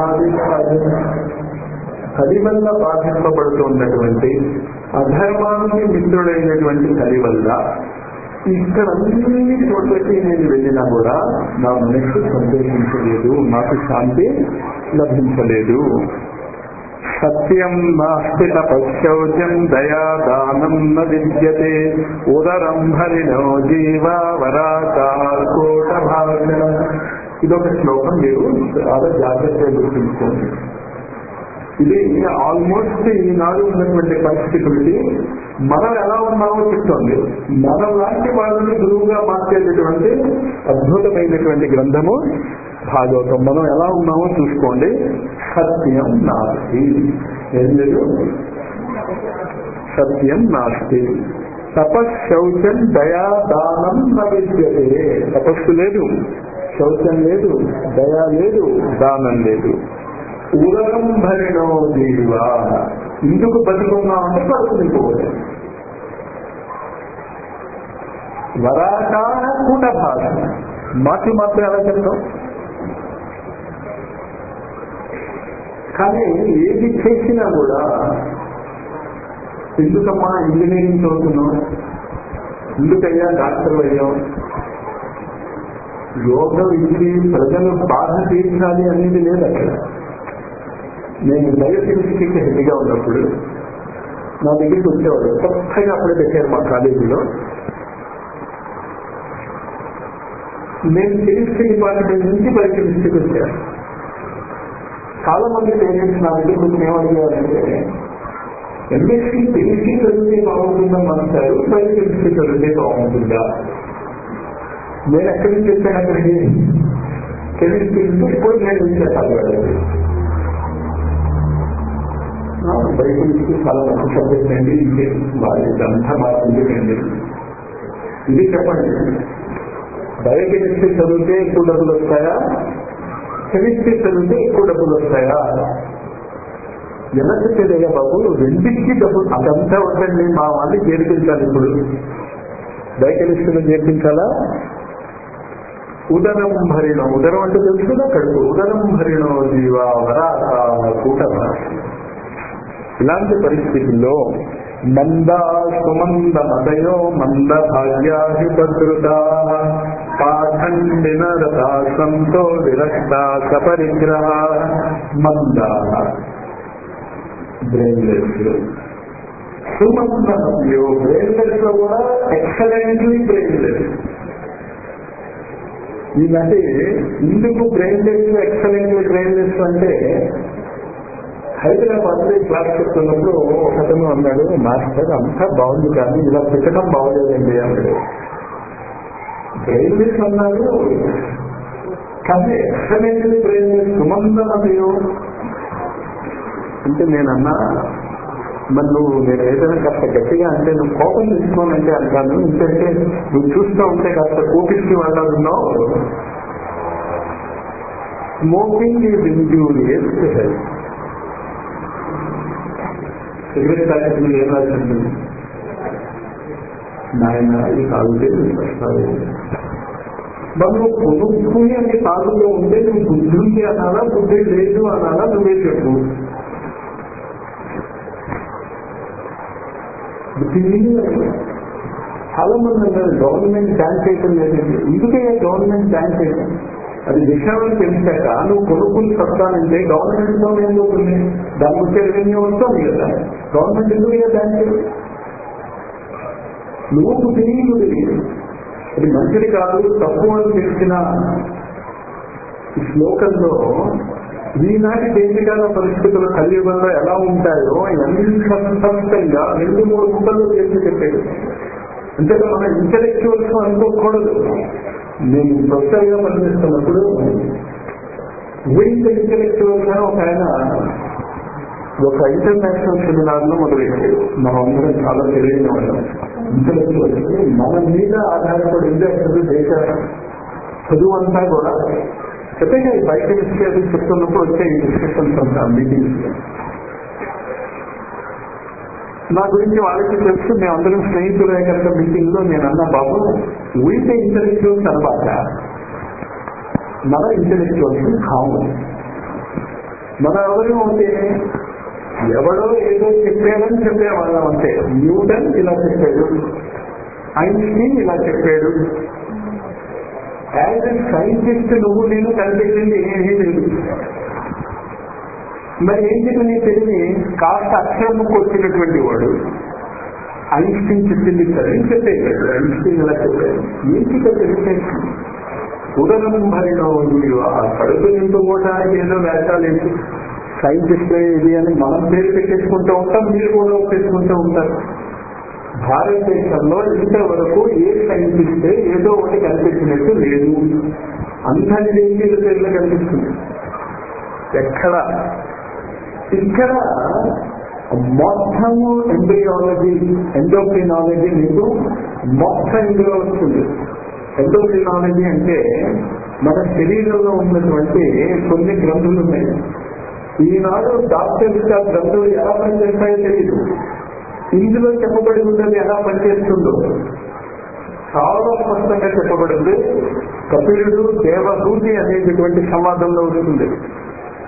కలి వల్ల బాధింపబడుతున్నటువంటి అధర్మానికి మిత్రుడైనటువంటి కలి వల్ల ఇక్కడ అన్ని చోట్లకి నేను వెళ్ళినా కూడా నా మనస్సు సంతోషించలేదు నాకు శాంతి లభించలేదు సత్యం నాస్తి తపశౌచం దయాదానం న విద్యతే ఉదరం హరిణో జీవ వరాకోట భాగ ఇదొక శ్లోకం మీరు చాలా జాగ్రత్తగా గుర్తుంచుకోండి ఇది ఆల్మోస్ట్ ఈనాడు ఉన్నటువంటి పరిస్థితులకి మనం ఎలా ఉన్నామో చెప్తోంది మనం లాంటి వాళ్ళని గురువుగా మార్చేటటువంటి అద్భుతమైనటువంటి గ్రంథము భాగవతం మనం ఎలా ఉన్నామో చూసుకోండి సత్యం నాస్తి ఏం లేదు సత్యం నాస్తి తపశౌచం దయా దానం నవిద్యతే తపస్సు లేదు శౌచం లేదు దయా లేదు దానం లేదు ఉదరం భరిణో జీవా ఇందుకు బతుకున్నామంటే బతుకునిపోవచ్చు వరాకార కూట భాష మాటి మాత్రం ఎలా చెప్తాం కానీ ఏది చేసినా కూడా ఎందుకమ్మా ఇంజనీరింగ్ చదువుతున్నాం ఎందుకయ్యా డాక్టర్ అయ్యాం యోగం ఇది ప్రజలు బాధ తీర్చాలి అనేది లేదు అక్కడ నేను డయాబెటిస్కి హెల్తీగా ఉన్నప్పుడు నా దగ్గరికి వచ్చేవాడు కొత్తగా అప్పుడే పెట్టారు మా కాలేజీలో నేను కెమిస్ట్రీ డిపార్ట్మెంట్ నుంచి బయోకెమిస్ట్రీకి వచ్చాను చాలా మంది పేరెంట్స్ నా దగ్గర కొంచెం ఏమడిగారంటే ఎంఎస్సీ కెమిస్ట్రీ చదివితే బాగుంటుందా మాస్టారు బయోకెమిస్ట్రీ చదివితే బాగుంటుందా నేను ఎక్కడి నుంచి వచ్చాను అక్కడికి కెమిస్ట్రీ ఇప్పుడు నేను వచ్చాను బయోకెమిస్ట్రీ చాలా మంచి సబ్జెక్ట్ అండి ఇంకే వాళ్ళు ఇదంతా బాగా ఎందుకండి ఇది చెప్పండి బయోకెమిస్ట్రీ చదివితే ఎక్కువ డబ్బులు వస్తాయా కెమిస్ట్రీ చదివితే ఎక్కువ డబ్బులు వస్తాయా ఎలా చెప్పేదయ్యా బాబు రెండింటికి డబ్బులు అదంతా వద్దండి మా వాళ్ళని చేర్పించాలి ఇప్పుడు బయోకెమిస్ట్రీలో చేర్పించాలా ఉదరం భరిణం ఉదరం అంటే తెలుసు కదా కడుపు ఉదరం భరిణో జీవ వరాహ కూటమ ఇలాంటి పరిస్థితుల్లో మంద సుమంద మదయో మంద భాగ్యాధిపద్రుతా పాఖండిన రథా సంతో విరక్త సపరిగ్రహ మంద బ్రెయిన్లెస్ సుమంద మధ్యో బ్రెయిన్లెస్ లో కూడా ఎక్సలెంట్లీ బ్రెయిన్లెస్ ఈ మధ్య ఇందుకు బ్రెయిన్లెస్ ఎక్సలెంట్లీ బ్రెయిన్లెస్ అంటే హైదరాబాద్ లో క్లాస్ చెప్తున్నప్పుడు ఒకతను అన్నాడు మాస్టర్ అంతా బాగుంది కానీ ఇలా పెట్టడం బాగోలేదండి అన్నాడు బ్రెయిన్లెస్ అన్నాడు కానీ ఎక్సలెంట్లీ బ్రెయిన్లెస్ సుమందనమయో అంటే నేనన్నా మరి నువ్వు నేను ఏదైనా కాస్త గట్టిగా అంటే నువ్వు కోపం తెచ్చుకోనంటే అంటాను ఎందుకంటే నువ్వు చూస్తూ ఉంటే కాస్త కోపిస్తూ వెళ్ళాలన్నావు smoking is injurious health cigarette packet మీద ఏం రాసింది నాయన ఇది తాగితే వస్తావు మనం కొనుక్కుని అని తాగుతూ ఉంటే నువ్వు బుద్ధి ఉంది అనాలా బుద్ధి లేదు అనాలా నువ్వే చెప్పు బుద్ధి లేదు చాలా మంది అన్నారు గవర్నమెంట్ బ్యాన్ చేయటం లేదండి ఎందుకే గవర్నమెంట్ బ్యాన్ చేయటం అది విషయాలను తెలిసాక నువ్వు కొనుక్కుని వస్తానంటే గవర్నమెంట్ లో ఏం పోతుంది దాని వచ్చే రెవెన్యూ వస్తుంది కదా గవర్నమెంట్ ఎందుకు బ్యాన్ చేయదు నువ్వు తెలియదు తెలియదు అది మంచిది కాదు తప్పు అని తెలిసిన ఈ శ్లోకంలో ఈనాటి దేశకాల పరిస్థితులు కలియుగంలో ఎలా ఉంటాయో ఎంత స్పష్టంగా రెండు మూడు ముక్కల్లో చేసి చెప్పాడు అంటే మన ఇంటలెక్చువల్స్ అనుకోకూడదు నేను ప్రొఫెసర్గా పనిచేస్తున్నప్పుడు వీళ్ళ ఇంటలెక్చువల్స్ అని ఒక ఆయన ఒక ఇంటర్నేషనల్ సెమినార్ లో మొదలెట్టాడు మనం అందరం చాలా తెలియని వాళ్ళం ఇంటలెక్చువల్స్ మన మీద ఆధారపడి ఉండే అసలు దేశ చదువు అంతా కూడా చెప్పేగా ఈ బయట విషయాలు చెప్తున్నప్పుడు వచ్చే ఈ డిస్కషన్స్ అంతా మీటింగ్స్ నా గురించి వాళ్ళకి తెలుసు మేమందరం స్నేహితులే కనుక మీటింగ్ లో నేను అన్న బాబు వీటే ఇంటలెక్చువల్స్ అనబాక మన ఇంటలెక్చువల్స్ కాము మన ఎవరు అంటే ఎవడో ఏదో చెప్పాడని చెప్పేవాళ్ళం అంతే న్యూటన్ ఇలా చెప్పాడు ఐన్స్టీన్ ఇలా చెప్పాడు యాజ్ ఎ సైంటిస్ట్ నువ్వు నేను కనిపెట్టింది ఏమీ లేదు మరి ఏంటి నీ తెలివి కాస్త అక్షరముకు వచ్చినటువంటి వాడు ఐన్స్టీన్ చెప్పింది సరే చెప్పేశాడు ఐన్స్టీన్ ఇలా చెప్పాడు ఏంటి తెలిసేసి ఉదరం భరిలో ఆ కడుపు నింపుకోవడానికి ఏదో వేషాలు వేసి సైంటిస్ట్ ఇది అని మనం పేరు పెట్టేసుకుంటూ ఉంటాం మీరు కూడా ఒప్పేసుకుంటూ ఉంటారు భారతదేశంలో ఇంతవరకు ఏ సైంటిస్టే ఏదో ఒకటి కనిపించినట్టు లేదు అందరి దేశీయుల పేర్లు కనిపిస్తుంది ఎక్కడ ఇక్కడ మొత్తము ఎంబ్రియాలజీ ఎండోక్రినాలజీ మీకు మొత్తం ఇందులో వస్తుంది ఎండోక్రినాలజీ అంటే మన శరీరంలో ఉన్నటువంటి కొన్ని గ్రంథులు ఉన్నాయి ఈనాడు డాక్టర్స్ ఆ గ్రంథులు ఎలా పనిచేస్తాయో తెలియదు ఇందులో చెప్పబడి ఉన్నది ఎలా పనిచేస్తుందో చాలా స్పష్టంగా చెప్పబడింది కపిలుడు దేవహూతి అనేటటువంటి సంవాదంలో వస్తుంది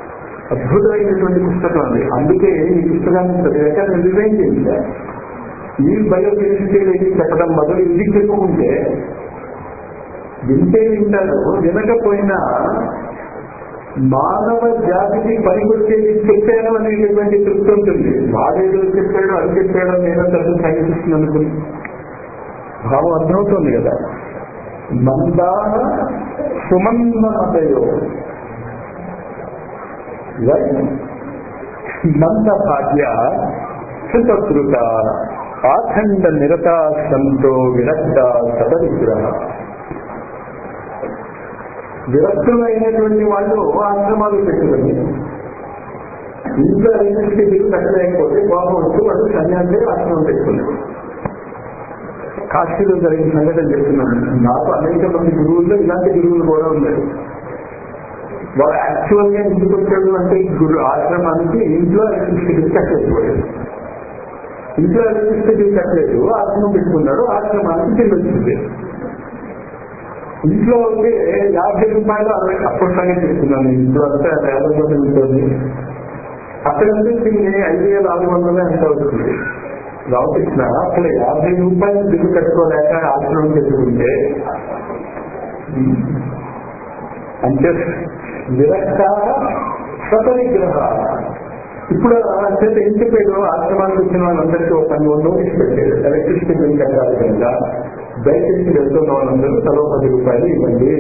అద్భుతమైనటువంటి పుస్తకం అది అందుకే ఈ పుస్తకాన్ని చదివాక నేను డిజైన్ చేశాను ఈ బయోకెమిస్ట్రీ ఇది చెప్పడం మొదలు ఇది చెప్పుకుంటే వింటే వింటారు వినకపోయినా మానవ జాతికి పనికొచ్చేది చెప్పాను అనేటటువంటి తృప్తి ఉంటుంది వాడేదో చెప్పాడు అది చెప్పాడు నేను పెద్ద సైంటిస్ట్ అనుకుని భావం అర్థమవుతుంది కదా మందాన సుమన్నమతయో మంద భాగ్య సుతృత ఆఖండ నిరతా సంతో విరక్త సదవిగ్రహ విరక్తులైనటువంటి వాళ్ళు ఆశ్రమాలు పెట్టుకుని ఇంట్లో ఎలక్ట్రిసిటీ బిల్లు కట్టలేకపోతే కోపం వచ్చి వాళ్ళు సన్యాసి ఆశ్రమం పెట్టుకున్నారు కాశీలో జరిగిన సంఘటన చెప్తున్నాను నాకు అనేక మంది గురువుల్లో ఇలాంటి గురువులు కూడా ఉన్నారు వాడు యాక్చువల్ గా ఎందుకు వచ్చాడు అంటే గురు ఆశ్రమానికి ఇంట్లో ఎలక్ట్రిసిటీ బిల్ కట్టలేదు ఇంట్లో ఎలక్ట్రిసిటీ బిల్ కట్టలేదు ఆశ్రమం పెట్టుకున్నాడు ఆశ్రమానికి బిల్ వచ్చింది ఇంట్లో ఉంటే యాభై రూపాయలు అరవై అప్పుడు సంగతి చెప్తున్నాను ఇంట్లో అంతా వేల రూపాయలు ఉంటుంది అక్కడ దీన్ని ఐదు వేల ఆరు వందలు ఎంత అవుతుంది రామకృష్ణ అక్కడ యాభై రూపాయలు బిల్లు కట్టుకోలేక ఆశ్రమం పెట్టుకుంటే అంటే విరక్త స్వపరిగ్రహ ఇప్పుడు అంటే ఏం చెప్పాడు ఆశ్రమానికి వచ్చిన వాళ్ళందరికీ ఒక పని నోటీస్ పెట్టాడు ఎలక్ట్రిసిటీ బిల్ కట్టాలి కనుక దయచేసి వెళ్తున్న వాళ్ళందరూ తలో పది రూపాయలు ఇవ్వండి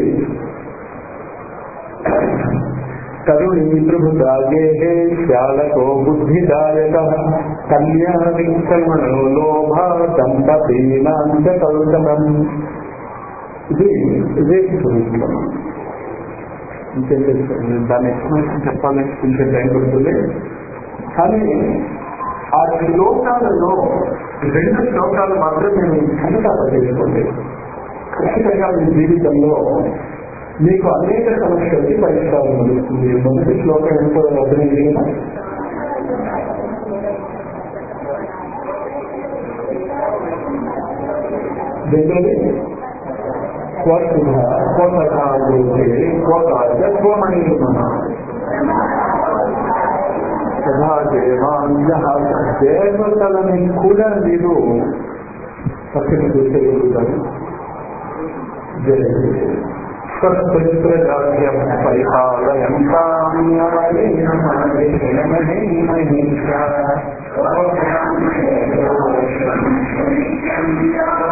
కరుణి త్రిభుజాగే శ్యాలకో బుద్ధిదాయక కన్యా విక్రమణో లోభ దంపతీనాంచ కౌశలం ఇది ఇదే స్వరూపం ఇంకేంటే దాని ఎక్స్ప్లెనేషన్ చెప్పాలంటే కొంచెం టైం పడుతుంది కానీ ఆ శ్లోకాలలో రెండు శ్లోకాలు మాత్రం నేను ఖచ్చితంగా చేసుకోండి ఖచ్చితంగా మీ జీవితంలో మీకు అనేక సమస్యలకి పరిష్కారం లభిస్తుంది మొదటి శ్లోకం ఎంతో అర్థమైంది కదా రెండోది స్వశుభ స్వసకాలోకే స్వకార్య స్వమణీమ దేవతలని కూడా మీరు పక్కన చూసేయగలుగుతారు స్వతంత్రరాజ్యం పరిపాలయంతా